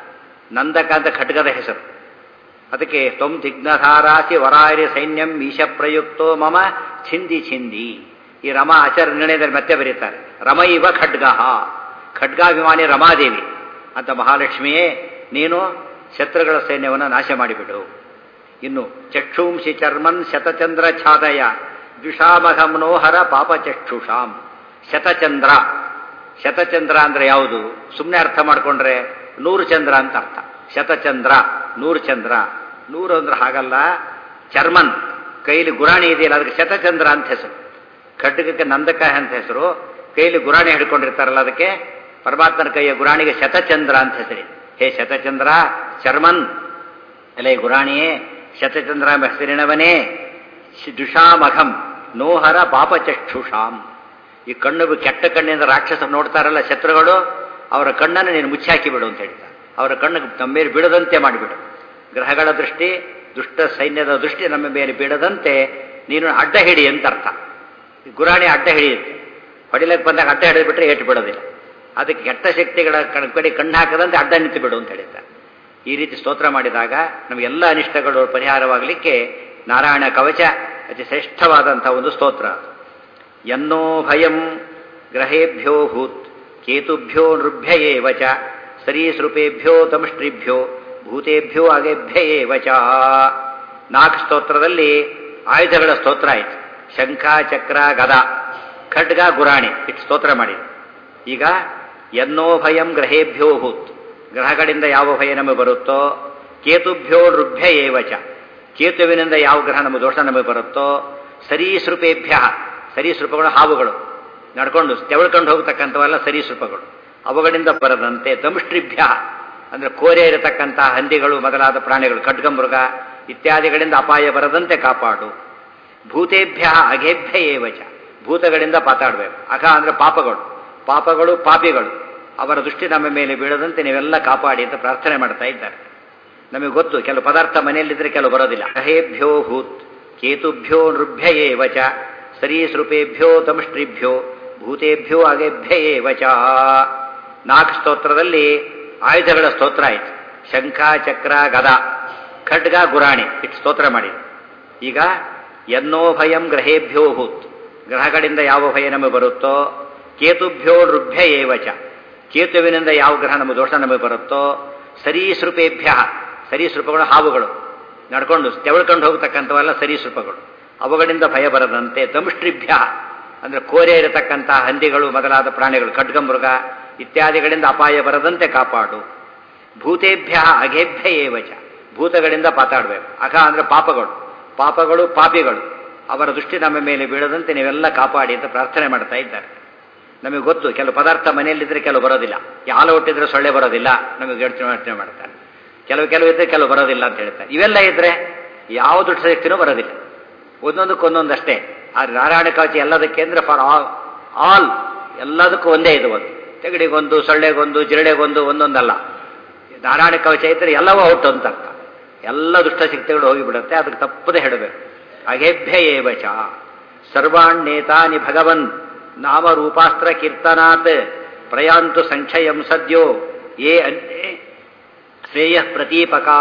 ನಂದಕ ಅಂತ ಖಡ್ಗದ ಹೆಸರು ಅದಕ್ಕೆ ತ್ವಂ ದಿಗ್ನಧಾರಾಸಿ ವರಾರಿ ಸೈನ್ಯಂ ಈಶ ಪ್ರಯುಕ್ತೋ ಮಮ ಛಿಂದಿ ಛಿಂದಿ ಈ ರಮ ಆಚಾರ್ಯ ನಿರ್ಣಯದಲ್ಲಿ ಮತ್ತೆ ಬರೀತಾರೆ ರಮ ಇವ ಖಡ್ಗ ಖಡ್ಗಾಭಿಮಾನಿ ರಮಾದೇವಿ ಅಂತ ಮಹಾಲಕ್ಷ್ಮಿಯೇ ನೀನು ಶತ್ರುಗಳ ಸೈನ್ಯವನ್ನು ನಾಶ ಮಾಡಿಬಿಡು ಇನ್ನು ಚಕ್ಷುಂಶಿ ಚರ್ಮನ್ ಶತಚಂದ್ರ ಛಾದಯ ದ್ವಿಷಾಮಘ ಮನೋಹರ ಪಾಪ ಚಕ್ಷುಷಾಂ ಶತಚಂದ್ರ ಶತಚಂದ್ರ ಅಂದ್ರೆ ಯಾವುದು ಸುಮ್ಮನೆ ಅರ್ಥ ಮಾಡ್ಕೊಂಡ್ರೆ ನೂರು ಚಂದ್ರ ಅಂತ ಅರ್ಥ ಶತಚಂದ್ರ ನೂರು ಚಂದ್ರ ನೂರು ಅಂದ್ರೆ ಹಾಗಲ್ಲ ಚರ್ಮನ್ ಕೈಲಿ ಗುರಾಣಿ ಇದೆಯಲ್ಲ ಅದಕ್ಕೆ ಶತಚಂದ್ರ ಅಂತ ಹೆಸರು ಖಡ್ಗಕ್ಕೆ ನಂದಕಾಯ ಅಂತ ಹೆಸರು ಕೈಲಿ ಗುರಾಣಿ ಹಿಡ್ಕೊಂಡಿರ್ತಾರಲ್ಲ ಅದಕ್ಕೆ ಪರಮಾತ್ಮನ ಕೈಯ ಗುರಾಣಿಗೆ ಶತಚಂದ್ರ ಅಂತ ಹೆಸರಿ ಹೇ ಶತಚಂದ್ರ ಚರ್ಮನ್ ಎಲೆ ಗುರಾಣಿಯೇ ಶತಚಂದ್ರ ಎಂಬ ಹೆಸರಿನವನೇ ದುಷಾಮಘಂ ನೋಹರ ಪಾಪಚಕ್ಷುಷಾಂ ಈ ಕಣ್ಣು ಕೆಟ್ಟ ಕಣ್ಣಿಂದ ರಾಕ್ಷಸ ನೋಡ್ತಾರಲ್ಲ ಶತ್ರುಗಳು ಅವರ ಕಣ್ಣನ್ನು ನೀನು ಮುಚ್ಚಾಕಿ ಬಿಡು ಅಂತ ಹೇಳ್ತಾರೆ ಅವರ ಕಣ್ಣು ನಮ್ಮ ಮೇಲೆ ಬಿಡದಂತೆ ಮಾಡಿಬಿಡು ಗ್ರಹಗಳ ದೃಷ್ಟಿ ದುಷ್ಟ ಸೈನ್ಯದ ದೃಷ್ಟಿ ನಮ್ಮ ಮೇಲೆ ಬೀಳದಂತೆ ನೀನು ಅಡ್ಡ ಹಿಡಿ ಅಂತ ಅರ್ಥ ಈ ಗುರಾಣಿ ಅಡ್ಡ ಹಿಡಿಯುತ್ತೆ ಹೊಡಿಲಕ್ಕೆ ಬಂದಾಗ ಅಡ್ಡ ಹಿಡಿದ್ಬಿಟ್ರೆ ಏಟು ಬಿಡೋದಿಲ್ಲ ಅದಕ್ಕೆ ಕೆಟ್ಟ ಶಕ್ತಿಗಳ ಕಡೆ ಕಣ್ಣು ಹಾಕದಂತೆ ಅಡ್ಡ ನಿಂತು ಬಿಡು ಅಂತ ಹೇಳಿದ್ದಾರೆ ಈ ರೀತಿ ಸ್ತೋತ್ರ ಮಾಡಿದಾಗ ನಮಗೆಲ್ಲ ಅನಿಷ್ಟಗಳು ಪರಿಹಾರವಾಗಲಿಕ್ಕೆ ನಾರಾಯಣ ಕವಚ ಅತಿ ಶ್ರೇಷ್ಠವಾದಂಥ ಒಂದು ಸ್ತೋತ್ರ ಎನ್ನೋ ಭಯಂ ಗ್ರಹೇಭ್ಯೋ ಹೂತ್ ಕೇತುಭ್ಯೋ ನೃಭ್ಯ ಏವ ಚ ಸರೀಸೃಪೇಭ್ಯೋ ತಮಷ್ಟ್ರಿಭ್ಯೋ ಭೂತೇಭ್ಯೋ ಅಗೆಭ್ಯ ಏವ ಚ ನಾಲ್ಕು ಸ್ತೋತ್ರದಲ್ಲಿ ಆಯುಧಗಳ ಸ್ತೋತ್ರ ಆಯಿತು ಶಂಖ ಚಕ್ರ ಗದ ಖಡ್ಗ ಗುರಾಣಿ ಇಟ್ಟು ಸ್ತೋತ್ರ ಮಾಡಿದೆ ಈಗ ಎನ್ನೋ ಭಯಂ ಗ್ರಹೇಭ್ಯೋ ಹೂತ್ ಗ್ರಹಗಳಿಂದ ಯಾವ ಭಯ ನಮಗೆ ಬರುತ್ತೋ ಕೇತುಭ್ಯೋ ನೃಭ್ಯ ಏವಚ ಕೇತುವಿನಿಂದ ಯಾವ ಗ್ರಹ ನಮಗೆ ದೋಷ ನಮಗೆ ಬರುತ್ತೋ ಸರೀಸೃಪೇಭ್ಯ ಸರೀಸೃಪಗಳು ಹಾವುಗಳು ನಡ್ಕೊಂಡು ತೆವಳ್ಕೊಂಡು ಹೋಗ್ತಕ್ಕಂಥವೆಲ್ಲ ಸರೀಸೃಪಗಳು ಅವುಗಳಿಂದ ಬರದಂತೆ ದಂಷ್ಟ್ರಿಭ್ಯ ಅಂದ್ರೆ ಕೋರೆ ಇರತಕ್ಕಂತಹ ಹಂದಿಗಳು ಮೊದಲಾದ ಪ್ರಾಣಿಗಳು ಖಡ್ಗಮೃಗ ಇತ್ಯಾದಿಗಳಿಂದ ಅಪಾಯ ಬರದಂತೆ ಕಾಪಾಡು ಭೂತೇಭ್ಯ ಅಘೇಭ್ಯ ಏವಚ ಭೂತಗಳಿಂದ ಪಾತಾಡಬೇಕು ಅಘ ಅಂದ್ರೆ ಪಾಪಗಳು ಪಾಪಗಳು ಪಾಪಿಗಳು ಅವರ ದೃಷ್ಟಿ ನಮ್ಮ ಮೇಲೆ ಬೀಳದಂತೆ ನೀವೆಲ್ಲ ಕಾಪಾಡಿ ಅಂತ ಪ್ರಾರ್ಥನೆ ಮಾಡ್ತಾ ಇದ್ದಾರೆ ನಮಗೆ ಗೊತ್ತು ಕೆಲವು ಪದಾರ್ಥ ಮನೆಯಲ್ಲಿದ್ರೆ ಕೆಲವು ಬರೋದಿಲ್ಲ ಗ್ರಹೇಭ್ಯೋ ಹೂತ್ ಕೇತುಭ್ಯೋ ನೃಭ್ಯ ಏವಚ ಸರೀಸೃಪೇಭ್ಯೋ ತಮಷ್ಟ್ರಿಭ್ಯೋ ಭೂತೇಭ್ಯೋ ಅಗೆಭ್ಯ ಏವಚ ನಾಲ್ಕು ಸ್ತೋತ್ರದಲ್ಲಿ ಆಯುಧಗಳ ಸ್ತೋತ್ರ ಆಯಿತು ಶಂಖ ಚಕ್ರ ಗದ ಖಡ್ಗ ಗುರಾಣಿ ಇಟ್ಟು ಸ್ತೋತ್ರ ಮಾಡಿದೆ ಈಗ ಎನ್ನೋ ಭಯಂ ಗ್ರಹೇಭ್ಯೋ ಹೂತ್ ಗ್ರಹಗಳಿಂದ ಯಾವ ಭಯ ನಮಗೆ ಬರುತ್ತೋ ಕೇತುಭ್ಯೋ ನೃಭ್ಯ ಏವಚ ಕೇತುವಿನಿಂದ ಯಾವ ಗ್ರಹ ನಮಗೆ ದೋಷ ನಮಗೆ ಬರುತ್ತೋ ಸರೀಸೃಪೇಭ್ಯ ಸರೀಸೃಪಗಳು ಹಾವುಗಳು ನಡ್ಕೊಂಡು ತೆವಳ್ಕೊಂಡು ಹೋಗ್ತಕ್ಕಂಥವೆಲ್ಲ ಸರೀಸೃಪಗಳು ಅವುಗಳಿಂದ ಭಯ ಬರದಂತೆ ದಂಷ್ಟ್ರಿಭ್ಯ ಅಂದ್ರೆ ಕೋರೆ ಇರತಕ್ಕಂತಹ ಹಂದಿಗಳು ಮೊದಲಾದ ಪ್ರಾಣಿಗಳು ಖಡ್ಗಮೃಗ ಇತ್ಯಾದಿಗಳಿಂದ ಅಪಾಯ ಬರದಂತೆ ಕಾಪಾಡು ಭೂತೇಭ್ಯ ಅಘೇಭ್ಯ ಏವಚ ಭೂತಗಳಿಂದ ಪಾತಾಡಬೇಕು ಅಘ ಅಂದ್ರೆ ಪಾಪಗಳು ಪಾಪಗಳು ಪಾಪಿಗಳು ಅವರ ದೃಷ್ಟಿ ನಮ್ಮ ಮೇಲೆ ಬೀಳದಂತೆ ನೀವೆಲ್ಲ ಕಾಪಾಡಿ ಅಂತ ಪ್ರಾರ್ಥನೆ ಮಾಡ್ತಾ ಇದ್ದಾರೆ ನಮಗೆ ಗೊತ್ತು ಕೆಲವು ಪದಾರ್ಥ ಮನೆಯಲ್ಲಿದ್ದರೆ ಕೆಲವು ಬರೋದಿಲ್ಲ ಯಾಲ ಹುಟ್ಟಿದ್ರೆ ಸೊಳ್ಳೆ ಬರೋದಿಲ್ಲ ನಮಗೆ ಯೋಚನೆ ಮಾಡ್ತಾರೆ ಕೆಲವು ಕೆಲವು ಇದ್ರೆ ಕೆಲವು ಬರೋದಿಲ್ಲ ಅಂತ ಹೇಳ್ತಾರೆ ಇವೆಲ್ಲ ಇದ್ರೆ ಯಾವ ದುಡ್ಡು ಶಕ್ತಿನೂ ಬರೋದಿಲ್ಲ ಒಂದೊಂದಕ್ಕೊಂದೊಂದಷ್ಟೇ ಆ ನಾರಾಯಣ ಕವಚ ಎಲ್ಲದಕ್ಕೆ ಅಂದ್ರೆ ಫಾರ್ ಆಲ್ ಆಲ್ ಎಲ್ಲದಕ್ಕೂ ಒಂದೇ ಇದು ಒಂದು ತೆಗಡಿಗೊಂದು ಸೊಳ್ಳೆಗೊಂದು ಜಿರಳೆಗೊಂದು ಒಂದೊಂದಲ್ಲ ನಾರಾಯಣ ಕವಚ ಇದ್ರೆ ಎಲ್ಲವೂ ಔಟ್ ಅಂತ ಅರ್ಥ ಎಲ್ಲ ದುಷ್ಟಶಕ್ತಿಗಳು ಹೋಗಿಬಿಡುತ್ತೆ ಅದಕ್ಕೆ ತಪ್ಪದೆ ಹೇಳಬೇಕು ಅಗೆಭ್ಯ ಏವಚ ಸರ್ವಾಣ್ಯೇತಾನಿ ಭಗವನ್ ನಾಮರೂಪಾಸ್ತ್ರ ಕೀರ್ತನಾತ್ ಪ್ರಯಾಂತು ಸಂಕ್ಷಯಂ ಸದ್ಯೋ ಯೇ ಅನ್ಯೇ ಶ್ರೇಯ ಪ್ರತೀಪಕಾ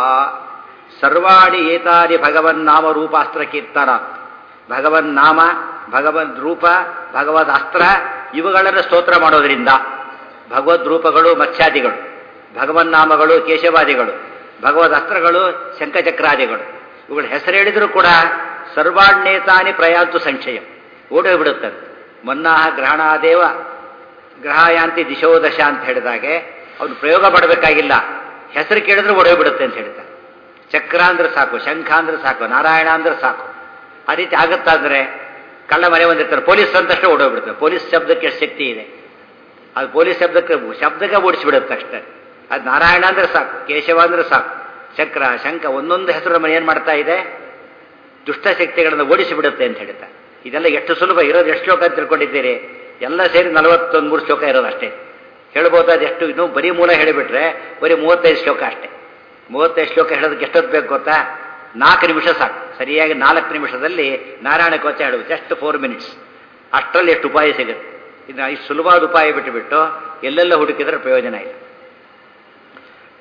ಸರ್ವಾಣಿ ಏತಾನಿ ಭಗವನ್ ನಾಮರೂಪಾಸ್ತ್ರ ಕೀರ್ತನಾತ್ ಭಗವನ್ ನಾಮ ಭಗವದ್ ರೂಪ ಭಗವದ್ ಅಸ್ತ್ರ ಇವುಗಳನ್ನು ಸ್ತೋತ್ರ ಮಾಡೋದ್ರಿಂದ ಭಗವದ್ ರೂಪಗಳು ಮತ್ಸ್ಯಾದಿಗಳು ಭಗವನ್ ನಾಮಗಳು ಕೇಶವಾದಿಗಳು ಭಗವದ್ ಅಸ್ತ್ರಗಳು ಶಂಖಚಕ್ರಾದಿಗಳು ಇವುಗಳ ಹೆಸರು ಹೇಳಿದರೂ ಕೂಡ ಸರ್ವಾಣ್ಯೇತಾನಿ ಪ್ರಯಾಂತು ಸಂಶಯ ಓಡೋಗ್ಬಿಡುತ್ತಂತೆ ಮನ್ನಾಹ ಗ್ರಹಣಾದೇವ ಗ್ರಹಯಾಂತಿ ದಿಶೋ ದಶ ಅಂತ ಹೇಳಿದಾಗೆ ಅವನು ಪ್ರಯೋಗ ಮಾಡಬೇಕಾಗಿಲ್ಲ ಹೆಸರು ಕೇಳಿದ್ರೆ ಓಡೋಗ್ಬಿಡುತ್ತೆ ಅಂತ ಹೇಳ್ತಾರೆ ಚಕ್ರ ಅಂದ್ರೆ ಸಾಕು ಶಂಖ ಅಂದ್ರೆ ಸಾಕು ನಾರಾಯಣ ಅಂದ್ರೆ ಸಾಕು ಆ ರೀತಿ ಆಗುತ್ತಾ ಅಂದ್ರೆ ಕಳ್ಳ ಮನೆ ಒಂದಿರ್ತಾರೆ ಪೊಲೀಸ್ ಅಂತಷ್ಟೇ ಓಡೋಗ್ಬಿಡುತ್ತೆ ಪೊಲೀಸ್ ಶಬ್ದಕ್ಕೆ ಎಷ್ಟು ಶಕ್ತಿ ಇದೆ ಅದು ಪೊಲೀಸ್ ಶಬ್ದಕ್ಕೆ ಶಬ್ದಕ್ಕೆ ಓಡಿಸ್ಬಿಡುತ್ತೆ ಅಷ್ಟೇ ಅದು ನಾರಾಯಣ ಅಂದ್ರೆ ಸಾಕು ಕೇಶವ ಅಂದ್ರೆ ಸಾಕು ಚಕ್ರ ಶಂಖ ಒಂದೊಂದು ಹೆಸರು ಮನೆ ಏನು ಮಾಡ್ತಾ ಇದೆ ದುಷ್ಟಶಕ್ತಿಗಳನ್ನು ಓಡಿಸಿಬಿಡುತ್ತೆ ಅಂತ ಹೇಳ್ತಾರೆ ಇದೆಲ್ಲ ಎಷ್ಟು ಸುಲಭ ಇರೋದು ಎಷ್ಟು ಶ್ಲೋಕ ಅಂತ ತಿಳ್ಕೊಂಡಿದ್ದೀರಿ ಎಲ್ಲ ಸೇರಿ ನಲವತ್ತೊಂದು ಮೂರು ಶ್ಲೋಕ ಇರೋದು ಅಷ್ಟೇ ಹೇಳ್ಬೋದು ಎಷ್ಟು ಇನ್ನೂ ಬರೀ ಮೂಲ ಹೇಳಿಬಿಟ್ರೆ ಬರೀ ಮೂವತ್ತೈದು ಶ್ಲೋಕ ಅಷ್ಟೇ ಮೂವತ್ತೈದು ಶ್ಲೋಕ ಹೇಳೋದಕ್ಕೆ ಎಷ್ಟೊತ್ತು ಬೇಕು ಗೊತ್ತಾ ನಾಲ್ಕು ನಿಮಿಷ ಸಾಕು ಸರಿಯಾಗಿ ನಾಲ್ಕು ನಿಮಿಷದಲ್ಲಿ ನಾರಾಯಣ ಕೋಚ ಹೇಳುವುದು ಜಸ್ಟ್ ಫೋರ್ ಮಿನಿಟ್ಸ್ ಅಷ್ಟರಲ್ಲಿ ಎಷ್ಟು ಉಪಾಯ ಸಿಗುತ್ತೆ ಇದನ್ನ ಇಷ್ಟು ಸುಲಭವಾದ ಉಪಾಯ ಬಿಟ್ಟುಬಿಟ್ಟು ಎಲ್ಲೆಲ್ಲ ಹುಡುಕಿದ್ರೆ ಪ್ರಯೋಜನ ಇಲ್ಲ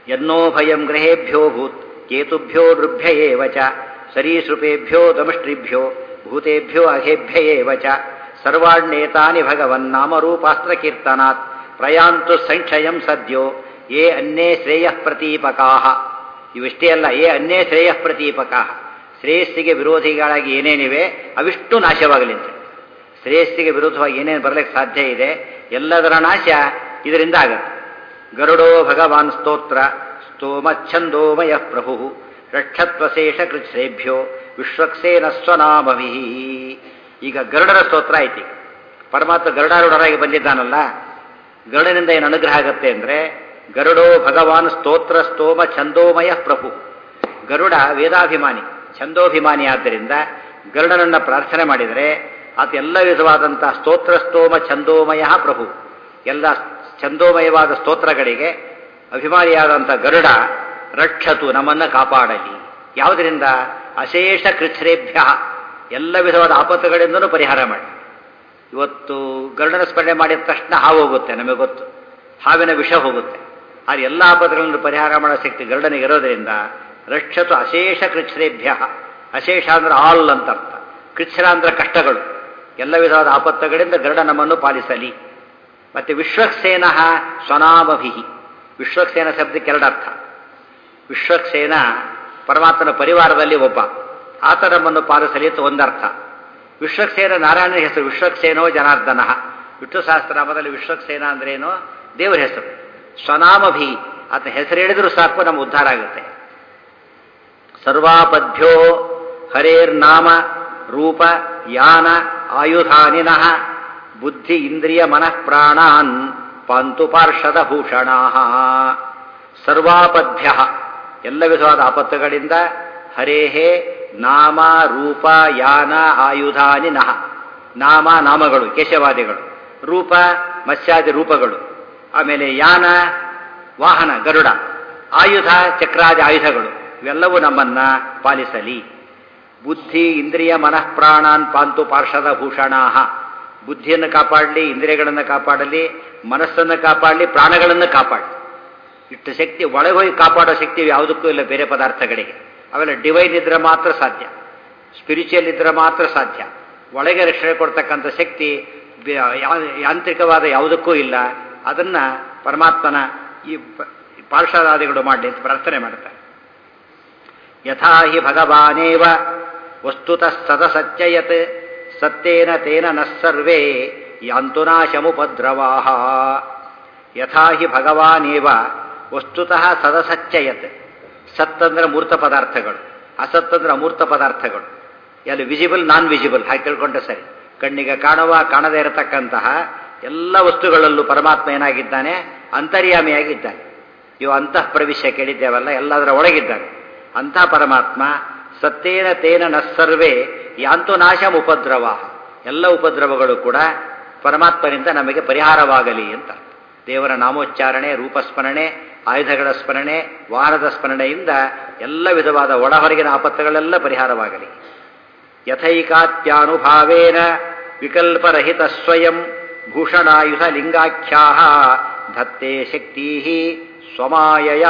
ಯನ್ನೋ ಭಯಂ ಗ್ರಹೇಭ್ಯೋ ಭೂತ್ ಕೇತುಭ್ಯೋ ನೃಭ್ಯ ಏವ ಚ ಸರೀಸೃಪೇಭ್ಯೋ ದಮಷ್ಟ್ರಿಭ್ಯೋ ಭೂತೇಭ್ಯೋ ಅಹೇಭ್ಯ ಏವ ಚ ಸರ್ವಾಣ್ಯೇತಾನಿ ಭಗವನ್ನಾಮರೂಪಾಸ್ತ್ರ ಕೀರ್ತನಾತ್ ಪ್ರಯಾಂತು ಸಂಕ್ಷಯಂ ಸದ್ಯೋ ಯೇ ಅನ್ಯೇ ಶ್ರೇಯಃ ಪ್ರತೀಪಕಾಹ ಇವಿಷ್ಟೇ ಅಲ್ಲ ಏ ಅನ್ಯೇ ಶ್ರೇಯಃ ಪ್ರತೀಪಕಾಹ ಶ್ರೇಯಸ್ಸಿಗೆ ವಿರೋಧಿಗಳಾಗಿ ಏನೇನಿವೆ ಅವಿಷ್ಟು ನಾಶವಾಗಲಿ ಅಂತ ಶ್ರೇಯಸ್ಸಿಗೆ ವಿರೋಧವಾಗಿ ಏನೇನು ಬರಲಿಕ್ಕೆ ಸಾಧ್ಯ ಇದೆ ಎಲ್ಲದರ ನಾಶ ಇದರಿಂದ ಆಗತ್ತೆ ಗರುಡೋ ಭಗವಾನ್ ಸ್ತೋತ್ರ ಸ್ತೋಮಚ್ಛಂದೋಮಯ ಪ್ರಭು ರಕ್ಷತ್ವಶೇಷ ಕೃಚ್ಛೇಭ್ಯೋ ವಿಶ್ವಕ್ಸೇನ ಸ್ವನಾಮಭಿ ಈಗ ಗರುಡರ ಸ್ತೋತ್ರ ಐತಿ ಪರಮಾತ್ಮ ಗರುಡಾರೂಢರಾಗಿ ಬಂದಿದ್ದಾನಲ್ಲ ಗರುಡನಿಂದ ಏನು ಅನುಗ್ರಹ ಆಗುತ್ತೆ ಅಂದ್ರೆ ಗರುಡೋ ಭಗವಾನ್ ಸ್ತೋತ್ರ ಸ್ತೋಮ ಛಂದೋಮಯ ಪ್ರಭು ಗರುಡ ವೇದಾಭಿಮಾನಿ ಛಂದೋಭಿಮಾನಿ ಆದ್ದರಿಂದ ಗರುಡನನ್ನ ಪ್ರಾರ್ಥನೆ ಮಾಡಿದರೆ ಆತ ಎಲ್ಲ ವಿಧವಾದಂತಹ ಸ್ತೋತ್ರ ಸ್ತೋಮ ಛಂದೋಮಯ ಪ್ರಭು ಎಲ್ಲ ಛಂದೋಮಯವಾದ ಸ್ತೋತ್ರಗಳಿಗೆ ಅಭಿಮಾನಿಯಾದಂಥ ಗರುಡ ರಕ್ಷತು ನಮ್ಮನ್ನ ಕಾಪಾಡಲಿ ಯಾವುದರಿಂದ ಅಶೇಷ ಕೃಚ್ಛ್ರೇಭ್ಯ ಎಲ್ಲ ವಿಧವಾದ ಆಪತ್ತುಗಳಿಂದನೂ ಪರಿಹಾರ ಮಾಡಿ ಇವತ್ತು ಗರುಡನ ಸ್ಮರಣೆ ಮಾಡಿದ ತಕ್ಷಣ ಹಾವು ಹೋಗುತ್ತೆ ನಮಗೆ ಗೊತ್ತು ಹಾವಿನ ವಿಷ ಹೋಗುತ್ತೆ ಆದರೆ ಎಲ್ಲ ಆಪತ್ತುಗಳನ್ನು ಪರಿಹಾರ ಮಾಡೋ ಶಕ್ತಿ ಗರುಡನಿಗೆ ಇರೋದರಿಂದ ರಕ್ಷತು ಅಶೇಷ ಕೃಚ್ಛ್ರೇಭ್ಯ ಅಶೇಷ ಅಂದ್ರೆ ಆಲ್ ಅಂತ ಅರ್ಥ ಕೃಚ್ಛ್ರ ಅಂದ್ರೆ ಕಷ್ಟಗಳು ಎಲ್ಲ ವಿಧವಾದ ಆಪತ್ತುಗಳಿಂದ ಗರುಡ ನಮ್ಮನ್ನು ಪಾಲಿಸಲಿ ಮತ್ತೆ ವಿಶ್ವಕ್ಸೇನ ಸ್ವನಾಮಭಿ ವಿಶ್ವಕ್ಸೇನ ಶಬ್ದಕ್ಕೆ ಎರಡರ್ಥ ವಿಶ್ವಕ್ಸೇನ ಪರಮಾತ್ಮನ ಪರಿವಾರದಲ್ಲಿ ಒಬ್ಬ ಆತ ನಮ್ಮನ್ನು ಪಾಲಿಸಲಿ ಅಂತ ಒಂದರ್ಥ ವಿಶ್ವಕ್ಸೇನ ನಾರಾಯಣನ ಹೆಸರು ವಿಶ್ವಕ್ಸೇನೋ ಜನಾರ್ದನ ವಿಷ್ಣು ಸಹಸ್ರನಾಮದಲ್ಲಿ ವಿಶ್ವಕ್ಸೇನ ಅಂದ್ರೇನು ದೇವರ ಹೆಸರು ಸ್ವನಾಮಭಿ ಆತ ಹೆಸರು ಹೇಳಿದರೂ ಸಾಕು ನಮ್ಮ ಉದ್ಧಾರ ಆಗುತ್ತೆ ಸರ್ವಾಪದ್ಯೋ ಹರೇರ್ನಾಮ ರೂಪ ಯಾನ ಆಯುಧಾನಿನಃ ಬುದ್ಧಿ ಇಂದ್ರಿಯ ಮನಃ ಪ್ರಾಣಾನ್ ಪಾಂತು ಪಾರ್ಷದ ಭೂಷಣ ಸರ್ವಾಪದ್ಯ ಎಲ್ಲ ವಿಧವಾದ ಆಪತ್ತುಗಳಿಂದ ಹರೇಹೇ ನಾಮ ರೂಪ ಯಾನ ಆಯುಧಾನಿ ನಹ ನಾಮ ನಾಮಗಳು ಕೇಶವಾದಿಗಳು ರೂಪ ಮತ್ಸ್ಯಾದಿ ರೂಪಗಳು ಆಮೇಲೆ ಯಾನ ವಾಹನ ಗರುಡ ಆಯುಧ ಚಕ್ರಾದಿ ಆಯುಧಗಳು ಇವೆಲ್ಲವೂ ನಮ್ಮನ್ನ ಪಾಲಿಸಲಿ ಬುದ್ಧಿ ಇಂದ್ರಿಯ ಮನಃಪ್ರಾಣಾನ್ ಪಾಂತು ಪಾರ್ಷದ ಭೂಷಣಾಹ ಬುದ್ಧಿಯನ್ನು ಕಾಪಾಡಲಿ ಇಂದ್ರಿಯಗಳನ್ನು ಕಾಪಾಡಲಿ ಮನಸ್ಸನ್ನು ಕಾಪಾಡಲಿ ಪ್ರಾಣಗಳನ್ನು ಕಾಪಾಡಲಿ ಇಷ್ಟು ಶಕ್ತಿ ಒಳಗೆ ಹೋಗಿ ಕಾಪಾಡೋ ಶಕ್ತಿ ಯಾವುದಕ್ಕೂ ಇಲ್ಲ ಬೇರೆ ಪದಾರ್ಥಗಳಿಗೆ ಅವೆಲ್ಲ ಡಿವೈನ್ ಇದ್ರೆ ಮಾತ್ರ ಸಾಧ್ಯ ಸ್ಪಿರಿಚುವಲ್ ಇದ್ರೆ ಮಾತ್ರ ಸಾಧ್ಯ ಒಳಗೆ ರಕ್ಷಣೆ ಕೊಡ್ತಕ್ಕಂಥ ಶಕ್ತಿ ಯಾಂತ್ರಿಕವಾದ ಯಾವುದಕ್ಕೂ ಇಲ್ಲ ಅದನ್ನ ಪರಮಾತ್ಮನ ಈ ಪಾರ್ಶ್ವದಾದಿಗಳು ಮಾಡಲಿ ಅಂತ ಪ್ರಾರ್ಥನೆ ಮಾಡ್ತಾರೆ ಯಥಾ ಹಿ ಭಗವಾನೇವ ವಸ್ತುತಃ ಸದಸತ್ಯಯತ್ ಸತ್ಯೇನ ತೇನ ನಃ ಸರ್ವೇ ಯಾಂತು ನಾಶಮುಪದ್ರವಾಹ ಯಥಾ ಹಿ ಭಗವಾನೇವ ವಸ್ತುತಃ ಸದಸತ್ಯಯತ್ ಸತ್ತಂದ್ರೆ ಮೂರ್ತ ಪದಾರ್ಥಗಳು ಅಸತ್ತಂದ್ರೆ ಅಮೂರ್ತ ಪದಾರ್ಥಗಳು ಎಲ್ಲಿ ವಿಜಿಬಲ್ ನಾನ್ ವಿಜಿಬಲ್ ಹಾಗೆ ತಿಳ್ಕೊಂಡ್ರೆ ಸರಿ ಕಣ್ಣಿಗೆ ಕಾಣುವ ಕಾಣದೇ ಇರತಕ್ಕಂತಹ ಎಲ್ಲ ವಸ್ತುಗಳಲ್ಲೂ ಪರಮಾತ್ಮ ಏನಾಗಿದ್ದಾನೆ ಅಂತರ್ಯಾಮಿಯಾಗಿದ್ದಾನೆ ಇವು ಅಂತಃ ಪ್ರವೇಶ ಕೇಳಿದ್ದೇವಲ್ಲ ಎಲ್ಲದರ ಒಳಗಿದ್ದಾನೆ ಅಂಥ ಪರಮಾತ್ಮ ಸತ್ತೇನ ತೇನ ನಸ್ಸರ್ವೇ ಯಾಂತು ನಾಶಂ ಉಪದ್ರವ ಎಲ್ಲ ಉಪದ್ರವಗಳು ಕೂಡ ಪರಮಾತ್ಮನಿಂದ ನಮಗೆ ಪರಿಹಾರವಾಗಲಿ ಅಂತ ದೇವರ ನಾಮೋಚ್ಚಾರಣೆ ರೂಪಸ್ಮರಣೆ ಆಯುಧಗಳ ಸ್ಮರಣೆ ವಾಹನದ ಸ್ಮರಣೆಯಿಂದ ಎಲ್ಲ ವಿಧವಾದ ಒಳ ಹೊರಗಿನ ಆಪತ್ತುಗಳೆಲ್ಲ ಪರಿಹಾರವಾಗಲಿ ಯಥೈಕಾತ್ಯಾನುಭಾವೇನ ವಿಕಲ್ಪರಹಿತ ಸ್ವಯಂ ಭೂಷಣಾಯುಧ ಲಿಂಗಾಖ್ಯಾ ಧತ್ತೆ ಶಕ್ತಿ ಸ್ವಮಾಯಯ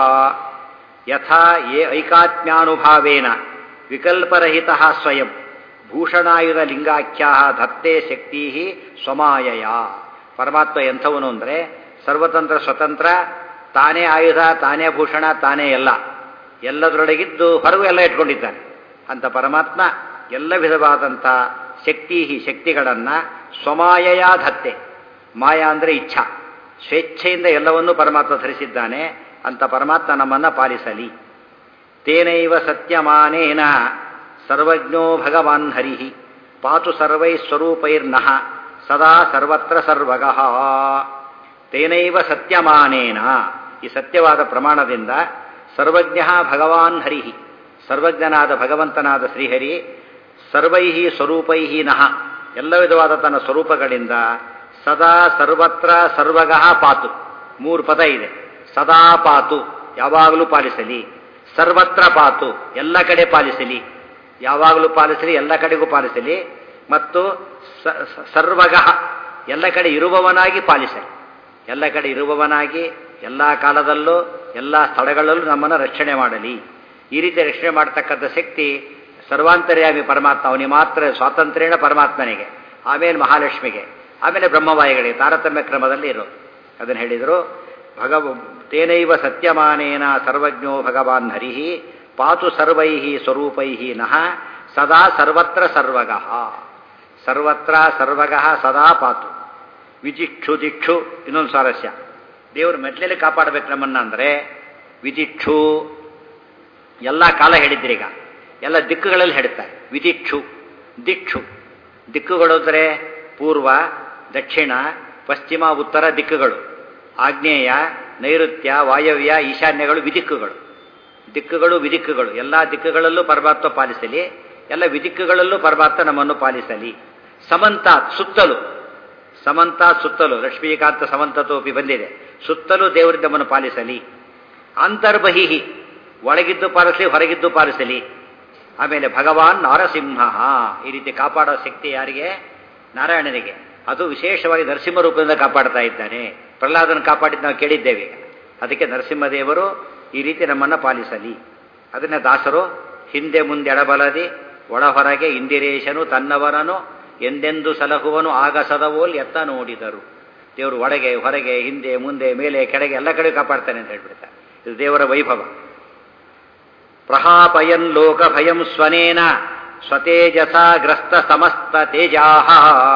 ಯಥಾ ಯೇ ಐಕಾತ್ಮ್ಯಾನುಭಾವೇನ ವಿಕಲ್ಪರಹಿತ ಸ್ವಯಂ ಭೂಷಣಾಯುಧ ಲಿಂಗಾಖ್ಯಾ ಧತ್ತೆ ಶಕ್ತಿ ಸ್ವಮಾಯಯ ಪರಮಾತ್ಮ ಎಂಥವನು ಅಂದರೆ ಸರ್ವತಂತ್ರ ಸ್ವತಂತ್ರ ತಾನೇ ಆಯುಧ ತಾನೇ ಭೂಷಣ ತಾನೇ ಎಲ್ಲ ಎಲ್ಲದರೊಳಗಿದ್ದು ಹೊರಗೂ ಎಲ್ಲ ಇಟ್ಕೊಂಡಿದ್ದಾನೆ ಅಂತ ಪರಮಾತ್ಮ ಎಲ್ಲ ವಿಧವಾದಂಥ ಶಕ್ತಿ ಶಕ್ತಿಗಳನ್ನು ಸ್ವಮಾಯಯ ಧತ್ತೆ ಮಾಯಾ ಅಂದರೆ ಇಚ್ಛಾ ಸ್ವೇಚ್ಛೆಯಿಂದ ಎಲ್ಲವನ್ನೂ ಪರಮಾತ್ಮ ಧರಿಸಿದ್ದಾನೆ ಅಂತ ಪರಮಾತ್ಮ ನಮ್ಮನ್ನು ಪಾಲಿಸಲಿ ತೇನೈವ ಸತ್ಯಮಾನೇನ ಸರ್ವಜ್ಞೋ ಭಗವಾನ್ ಹರಿ ಪಾತು ಸರ್ವೈ ಸ್ವರೂಪೈರ್ನಃ ಸದಾ ಸರ್ವತ್ರ ಸರ್ವಗಃ ತೇನೈವ ಸತ್ಯಮಾನೇನ ಈ ಸತ್ಯವಾದ ಪ್ರಮಾಣದಿಂದ ಸರ್ವಜ್ಞ ಭಗವಾನ್ ಹರಿ ಸರ್ವಜ್ಞನಾದ ಭಗವಂತನಾದ ಶ್ರೀಹರಿ ಸರ್ವೈ ಸ್ವರೂಪೈ ನಃ ಎಲ್ಲ ವಿಧವಾದ ತನ್ನ ಸ್ವರೂಪಗಳಿಂದ ಸದಾ ಸರ್ವತ್ರ ಸರ್ವಗಃ ಪಾತು ಮೂರು ಪದ ಇದೆ ಸದಾ ಪಾತು ಯಾವಾಗಲೂ ಪಾಲಿಸಲಿ ಸರ್ವತ್ರ ಪಾತು ಎಲ್ಲ ಕಡೆ ಪಾಲಿಸಲಿ ಯಾವಾಗಲೂ ಪಾಲಿಸಲಿ ಎಲ್ಲ ಕಡೆಗೂ ಪಾಲಿಸಲಿ ಮತ್ತು ಸರ್ವಗಃ ಎಲ್ಲ ಕಡೆ ಇರುವವನಾಗಿ ಪಾಲಿಸಲಿ ಎಲ್ಲ ಕಡೆ ಇರುವವನಾಗಿ ಎಲ್ಲ ಕಾಲದಲ್ಲೂ ಎಲ್ಲ ಸ್ಥಳಗಳಲ್ಲೂ ನಮ್ಮನ್ನು ರಕ್ಷಣೆ ಮಾಡಲಿ ಈ ರೀತಿ ರಕ್ಷಣೆ ಮಾಡತಕ್ಕಂಥ ಶಕ್ತಿ ಸರ್ವಾಂತರ್ಯಾಮಿ ಪರಮಾತ್ಮ ಅವನಿಗೆ ಮಾತ್ರ ಸ್ವಾತಂತ್ರ್ಯನ ಪರಮಾತ್ಮನಿಗೆ ಆಮೇಲೆ ಮಹಾಲಕ್ಷ್ಮಿಗೆ ಆಮೇಲೆ ಬ್ರಹ್ಮವಾಯಿಗಳಿಗೆ ತಾರತಮ್ಯ ಕ್ರಮದಲ್ಲಿ ಇರೋದು ಅದನ್ನು ಹೇಳಿದರು ಭಗವ ತೇನೈವ ಸತ್ಯಮಾನೇನ ಸರ್ವಜ್ಞೋ ಭಗವಾನ್ ಹರಿಃ ಪಾತು ಸರ್ವೈ ಸ್ವರೂಪೈ ನಃ ಸದಾ ಸರ್ವತ್ರ ಸರ್ವಗಃ ಸರ್ವತ್ರ ಸರ್ವಗಃ ಸದಾ ಪಾತು ವಿಜಿಕ್ಷು ದಿಕ್ಷು ಇನ್ನೊಂದು ಸ್ವಾರಸ್ಯ ದೇವರು ಮೆಟ್ಲಲ್ಲಿ ಕಾಪಾಡಬೇಕು ನಮ್ಮನ್ನ ಅಂದರೆ ವಿದಿಕ್ಷು ಎಲ್ಲ ಕಾಲ ಹೇಳಿದ್ರೀಗ ಎಲ್ಲ ದಿಕ್ಕುಗಳಲ್ಲಿ ಹೇಳ್ತಾರೆ ವಿದಿಕ್ಷು ದಿಕ್ಷು ದಿಕ್ಕುಗಳು ಅಂದರೆ ಪೂರ್ವ ದಕ್ಷಿಣ ಪಶ್ಚಿಮ ಉತ್ತರ ದಿಕ್ಕುಗಳು ಆಗ್ನೇಯ ನೈಋತ್ಯ ವಾಯವ್ಯ ಈಶಾನ್ಯಗಳು ವಿದಿಕ್ಕುಗಳು ದಿಕ್ಕುಗಳು ವಿದಿಕ್ಕುಗಳು ಎಲ್ಲ ದಿಕ್ಕುಗಳಲ್ಲೂ ಪರಮಾತ್ಮ ಪಾಲಿಸಲಿ ಎಲ್ಲ ವಿದಿಕ್ಕುಗಳಲ್ಲೂ ಪರಮಾತ್ಮ ನಮ್ಮನ್ನು ಪಾಲಿಸಲಿ ಸಮಂತ ಸುತ್ತಲೂ ಸಮಂತ ಸುತ್ತಲೂ ಲಕ್ಷ್ಮೀಕಾಂತ ಸಮಂತತೋಪಿ ಬಂದಿದೆ ಸುತ್ತಲೂ ದೇವರು ನಮ್ಮನ್ನು ಪಾಲಿಸಲಿ ಅಂತರ್ಬಹಿಹಿ ಒಳಗಿದ್ದು ಪಾಲಿಸಲಿ ಹೊರಗಿದ್ದು ಪಾಲಿಸಲಿ ಆಮೇಲೆ ಭಗವಾನ್ ನಾರಸಿಂಹ ಈ ರೀತಿ ಕಾಪಾಡೋ ಶಕ್ತಿ ಯಾರಿಗೆ ನಾರಾಯಣನಿಗೆ ಅದು ವಿಶೇಷವಾಗಿ ನರಸಿಂಹ ರೂಪದಿಂದ ಕಾಪಾಡ್ತಾ ಇದ್ದಾನೆ ಪ್ರಹ್ಲಾದನ ಕಾಪಾಡಿದ್ದು ನಾವು ಕೇಳಿದ್ದೇವೆ ಈಗ ಅದಕ್ಕೆ ನರಸಿಂಹದೇವರು ಈ ರೀತಿ ನಮ್ಮನ್ನು ಪಾಲಿಸಲಿ ಅದನ್ನ ದಾಸರು ಹಿಂದೆ ಮುಂದೆ ಎಡಬಲದಿ ಒಳ ಹೊರಗೆ ಇಂದಿರೇಶನು ತನ್ನವರನು ಎಂದೆಂದು ಸಲಹುವನು ಆಗ ಸದವೋಲ್ ಎತ್ತ ನೋಡಿದರು ದೇವರು ಒಳಗೆ ಹೊರಗೆ ಹಿಂದೆ ಮುಂದೆ ಮೇಲೆ ಕೆಳಗೆ ಎಲ್ಲ ಕಡೆ ಕಾಪಾಡ್ತಾನೆ ಅಂತ ಹೇಳ್ಬಿಡ್ತಾರೆ ಇದು ದೇವರ ವೈಭವ ಪ್ರಹಾಪಯನ್ ಲೋಕ ಭಯಂ ಸ್ವನೇನ ಸ್ವತೇಜಸ ಗ್ರಸ್ತ ಸಮಸ್ತ ತೇಜಾಹ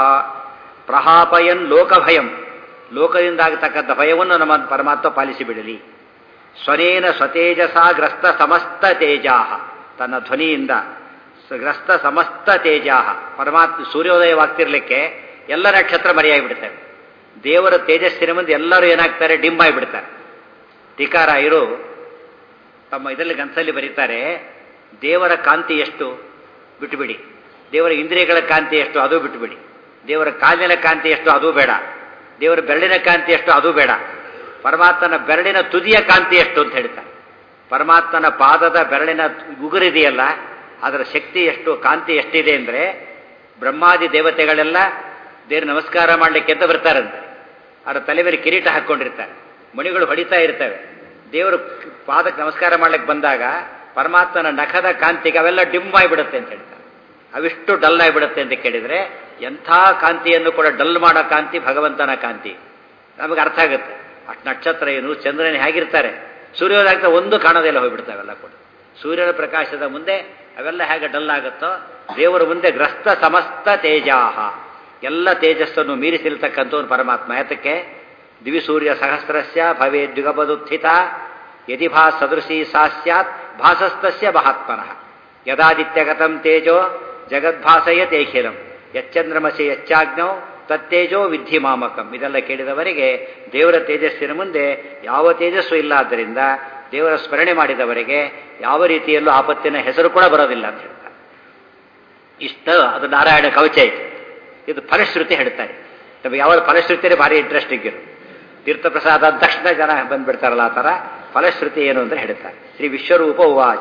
ಪ್ರಹಾಪಯನ್ ಲೋಕ ಭಯಂ ಲೋಕದಿಂದ ಆಗತಕ್ಕಂಥ ಭಯವನ್ನು ನಮ್ಮ ಪರಮಾತ್ಮ ಪಾಲಿಸಿ ಬಿಡಲಿ ಸ್ವನೇನ ಸ್ವತೇಜಸ ಗ್ರಸ್ತ ಸಮಸ್ತ ತೇಜಾಹ ತನ್ನ ಧ್ವನಿಯಿಂದ ಗ್ರಸ್ತ ಸಮಸ್ತ ತೇಜಾಹ ಪರಮಾತ್ಮ ಸೂರ್ಯೋದಯವಾಗ್ತಿರ್ಲಿಕ್ಕೆ ಎಲ್ಲ ನಕ್ಷತ್ರ ಮರೆಯಾಗಿಬಿಡ್ತವೆ ದೇವರ ತೇಜಸ್ಸಿನ ಮುಂದೆ ಎಲ್ಲರೂ ಏನಾಗ್ತಾರೆ ಡಿಮ್ ಆಗಿಬಿಡ್ತಾರೆ ಟೀಕಾರಾಯರು ತಮ್ಮ ಇದರಲ್ಲಿ ಗಂಸಲ್ಲಿ ಬರೀತಾರೆ ದೇವರ ಕಾಂತಿ ಎಷ್ಟು ಬಿಟ್ಟುಬಿಡಿ ದೇವರ ಇಂದ್ರಿಯಗಳ ಕಾಂತಿ ಎಷ್ಟು ಅದು ಬಿಟ್ಟುಬಿಡಿ ದೇವರ ಕಾಲಿನ ಕಾಂತಿ ಎಷ್ಟು ಅದು ಬೇಡ ದೇವರ ಬೆರಳಿನ ಕಾಂತಿ ಎಷ್ಟು ಅದು ಬೇಡ ಪರಮಾತ್ಮನ ಬೆರಳಿನ ತುದಿಯ ಕಾಂತಿ ಎಷ್ಟು ಅಂತ ಹೇಳ್ತಾರೆ ಪರಮಾತ್ಮನ ಪಾದದ ಬೆರಳಿನ ಉಗುರಿದೆಯಲ್ಲ ಅದರ ಶಕ್ತಿ ಎಷ್ಟು ಕಾಂತಿ ಎಷ್ಟಿದೆ ಅಂದರೆ ಬ್ರಹ್ಮಾದಿ ದೇವತೆಗಳೆಲ್ಲ ದೇವ್ರ ನಮಸ್ಕಾರ ಮಾಡಲಿಕ್ಕೆ ಅಂತ ಬರ್ತಾರಂತೆ ಅವರ ತಲೆ ಮೇಲೆ ಕಿರೀಟ ಹಾಕ್ಕೊಂಡಿರ್ತಾರೆ ಮಣಿಗಳು ಹೊಡಿತಾ ಇರ್ತವೆ ದೇವರು ಪಾದಕ್ಕೆ ನಮಸ್ಕಾರ ಮಾಡ್ಲಿಕ್ಕೆ ಬಂದಾಗ ಪರಮಾತ್ಮನ ನಖದ ಕಾಂತಿಗೆ ಅವೆಲ್ಲ ಡಿಮ್ ಆಗಿಬಿಡುತ್ತೆ ಅಂತ ಹೇಳ್ತಾರೆ ಅವಿಷ್ಟು ಡಲ್ ಆಗಿಬಿಡುತ್ತೆ ಅಂತ ಕೇಳಿದರೆ ಎಂಥ ಕಾಂತಿಯನ್ನು ಕೂಡ ಡಲ್ ಮಾಡೋ ಕಾಂತಿ ಭಗವಂತನ ಕಾಂತಿ ನಮಗೆ ಅರ್ಥ ಆಗುತ್ತೆ ಅಷ್ಟು ನಕ್ಷತ್ರ ಏನು ಚಂದ್ರನ ಹೇಗಿರ್ತಾರೆ ಸೂರ್ಯೋದಯ ಒಂದು ಕಾಣೋದೆಲ್ಲ ಹೋಗ್ಬಿಡ್ತಾವೆಲ್ಲ ಕೂಡ ಸೂರ್ಯನ ಪ್ರಕಾಶದ ಮುಂದೆ ಅವೆಲ್ಲ ಹೇಗೆ ಡಲ್ ಆಗುತ್ತೋ ದೇವರ ಮುಂದೆ ಗ್ರಸ್ತ ಸಮಸ್ತ ತೇಜಾಹ ಎಲ್ಲ ತೇಜಸ್ಸನ್ನು ಮೀರಿಸಿಲ್ತಕ್ಕಂಥವನು ಪರಮಾತ್ಮ ಯಾತಕ್ಕೆ ದಿವಿಸೂರ್ಯ ಸಹಸ್ರಸ್ಯ ಭವೇ ದ್ವಿಗಪದುತ್ಥಿತ ಯದಿ ಭಾ ಸದೃಶಿ ಸಾ ಸ್ಯಾತ್ ಭಾಸಸ್ತಸ್ಯ ಮಹಾತ್ಮನಃ ಯದಾದಿತ್ಯಗತಂ ತೇಜೋ ಜಗದ್ಭಾಸಯ ತೇಖಿಲಂ ಯಚ್ಚಂದ್ರಮಸಿ ಯಚ್ಚಾಗ್ನೌ ತತ್ತೇಜೋ ವಿಧಿ ಮಾಮಕಂ ಇದೆಲ್ಲ ಕೇಳಿದವರಿಗೆ ದೇವರ ತೇಜಸ್ಸಿನ ಮುಂದೆ ಯಾವ ತೇಜಸ್ಸು ಇಲ್ಲ ಆದ್ದರಿಂದ ದೇವರ ಸ್ಮರಣೆ ಮಾಡಿದವರಿಗೆ ಯಾವ ರೀತಿಯಲ್ಲೂ ಆಪತ್ತಿನ ಹೆಸರು ಕೂಡ ಬರೋದಿಲ್ಲ ಅಂತ ಹೇಳ್ತಾರೆ ಇಷ್ಟ ಅದು ನಾರಾಯಣ ಕವಚ ಇದೆ ಇದು ಫಲಶ್ರುತಿ ಹೇಳ್ತಾರೆ ನಮಗೆ ಯಾವಾಗ ಫಲಶ್ರುತಿಯೇ ಭಾರಿ ಇಂಟ್ರೆಸ್ಟಿಂಗ್ ಇರು ತೀರ್ಥಪ್ರಸಾದ ಅಂದ ತಕ್ಷಣ ಜನ ಬಂದ್ಬಿಡ್ತಾರಲ್ಲ ಆ ಥರ ಫಲಶ್ರುತಿ ಏನು ಅಂತ ಹೇಳ್ತಾರೆ ಶ್ರೀ ವಿಶ್ವರೂಪ ಉವಾಚ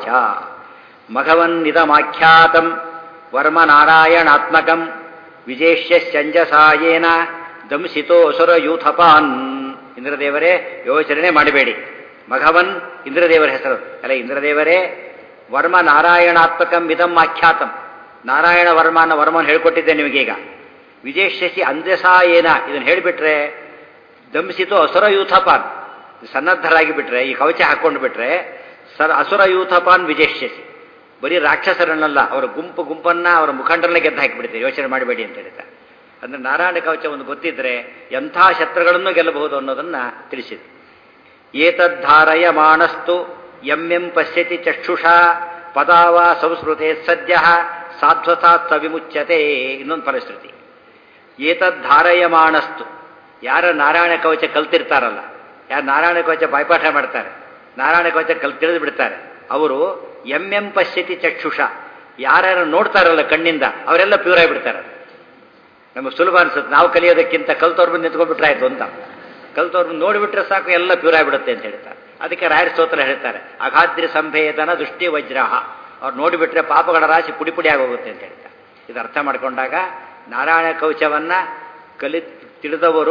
ಮಘವನ್ನಿದಮಾಖ್ಯಾತಂ ವರ್ಮ ನಾರಾಯಣಾತ್ಮಕಂ ವಿಜೇಷ್ಯ ಸಂಜಸಾಯೇನ ದಂಸಿತೋ ಅಸುರ ಯೂಥಪಾನ್ ಇಂದ್ರದೇವರೇ ಯೋಚನೆ ಮಾಡಬೇಡಿ ಮಘವನ್ ಇಂದ್ರದೇವರ ಹೆಸರು ಅಲ್ಲ ಇಂದ್ರದೇವರೇ ವರ್ಮ ನಾರಾಯಣಾತ್ಮಕಂ ಇದಂ ಆಖ್ಯಾತಂ ನಾರಾಯಣ ವರ್ಮನ ವರ್ಮನ್ ಹೇಳ್ಕೊಟ್ಟಿದ್ದೆ ನಿಮಗೀಗ ವಿಜೇಷ್ಯಸಿ ಅಂಜಸಾಯೇನ ಇದನ್ನು ಹೇಳಿಬಿಟ್ರೆ ದಂಸಿತು ಅಸುರ ಯೂಥಪಾನ್ ಸನ್ನದ್ಧರಾಗಿ ಬಿಟ್ರೆ ಈ ಕವಚ ಹಾಕೊಂಡು ಬಿಟ್ರೆ ಸರ್ ಅಸುರ ಯೂಥಪಾನ್ ವಿಜೇಷ್ಯಸಿ ಬರೀ ರಾಕ್ಷಸರನ್ನಲ್ಲ ಅವರ ಗುಂಪು ಗುಂಪನ್ನ ಅವರ ಮುಖಂಡರನ್ನೇ ಗೆದ್ದು ಹಾಕಿಬಿಡ್ತೀವಿ ಯೋಚನೆ ಮಾಡಬೇಡಿ ಅಂತ ಹೇಳ್ತಾರೆ ಅಂದ್ರೆ ನಾರಾಯಣ ಕವಚ ಒಂದು ಗೊತ್ತಿದ್ರೆ ಎಂಥ ಶತ್ರುಗಳನ್ನು ಗೆಲ್ಲಬಹುದು ಅನ್ನೋದನ್ನ ತಿಳಿಸಿದೆ ಏತದ್ಧಾರಯ ಮಾನಸ್ತು ಎಂ ಎಂ ಪಶ್ಯತಿ ಚಕ್ಷುಷಾ ಪದಾವ ಸಂಸ್ಕೃತೆ ಸದ್ಯ ಸಾಧ್ವಸಾತ್ ವಿಮುಚ್ಯತೆ ಇನ್ನೊಂದು ಪರಿಸ್ಥಿತಿ ಏತದ್ಧಾರಯಮಾನಸ್ತು ಯಾರ ನಾರಾಯಣ ಕವಚ ಕಲ್ತಿರ್ತಾರಲ್ಲ ಯಾರು ನಾರಾಯಣ ಕವಚ ಬಾಯ್ಪಾಠ ಮಾಡ್ತಾರೆ ನಾರಾಯಣ ಕವಚ ಕಲ್ ತಿಳಿದು ಬಿಡ್ತಾರೆ ಅವರು ಎಂ ಎಂ ಪಶ್ಯತಿ ಚಕ್ಷುಷ ಯಾರ್ಯಾರು ನೋಡ್ತಾರಲ್ಲ ಕಣ್ಣಿಂದ ಅವರೆಲ್ಲ ಪ್ಯೂರ್ ಆಗಿಬಿಡ್ತಾರೆ ನಮಗೆ ಸುಲಭ ಅನ್ಸುತ್ತೆ ನಾವು ಕಲಿಯೋದಕ್ಕಿಂತ ಕಲ್ತವ್ರ ಬಂದು ನಿಂತ್ಕೊಂಡ್ಬಿಟ್ರೆ ಆಯ್ತು ಅಂತ ಕಲ್ತವ್ರ ಬಂದು ನೋಡಿಬಿಟ್ರೆ ಸಾಕು ಎಲ್ಲ ಪ್ಯೂರ್ ಆಗಿಬಿಡುತ್ತೆ ಅಂತ ಹೇಳ್ತಾರೆ ಅದಕ್ಕೆ ರಾಯರ ಸ್ತೋತ್ರ ಹೇಳ್ತಾರೆ ಅಗಾದ್ರಿ ಸಂಭೇದನ ದೃಷ್ಟಿ ವಜ್ರಾಹ ಅವ್ರು ನೋಡಿಬಿಟ್ರೆ ಪಾಪಗಳ ರಾಶಿ ಪುಡಿ ಪುಡಿ ಆಗೋಗುತ್ತೆ ಅಂತ ಹೇಳ್ತಾರೆ ಇದು ಅರ್ಥ ಮಾಡ್ಕೊಂಡಾಗ ನಾರಾಯಣ ಕವಚವನ್ನ ಕಲಿ ತಿಳಿದವರು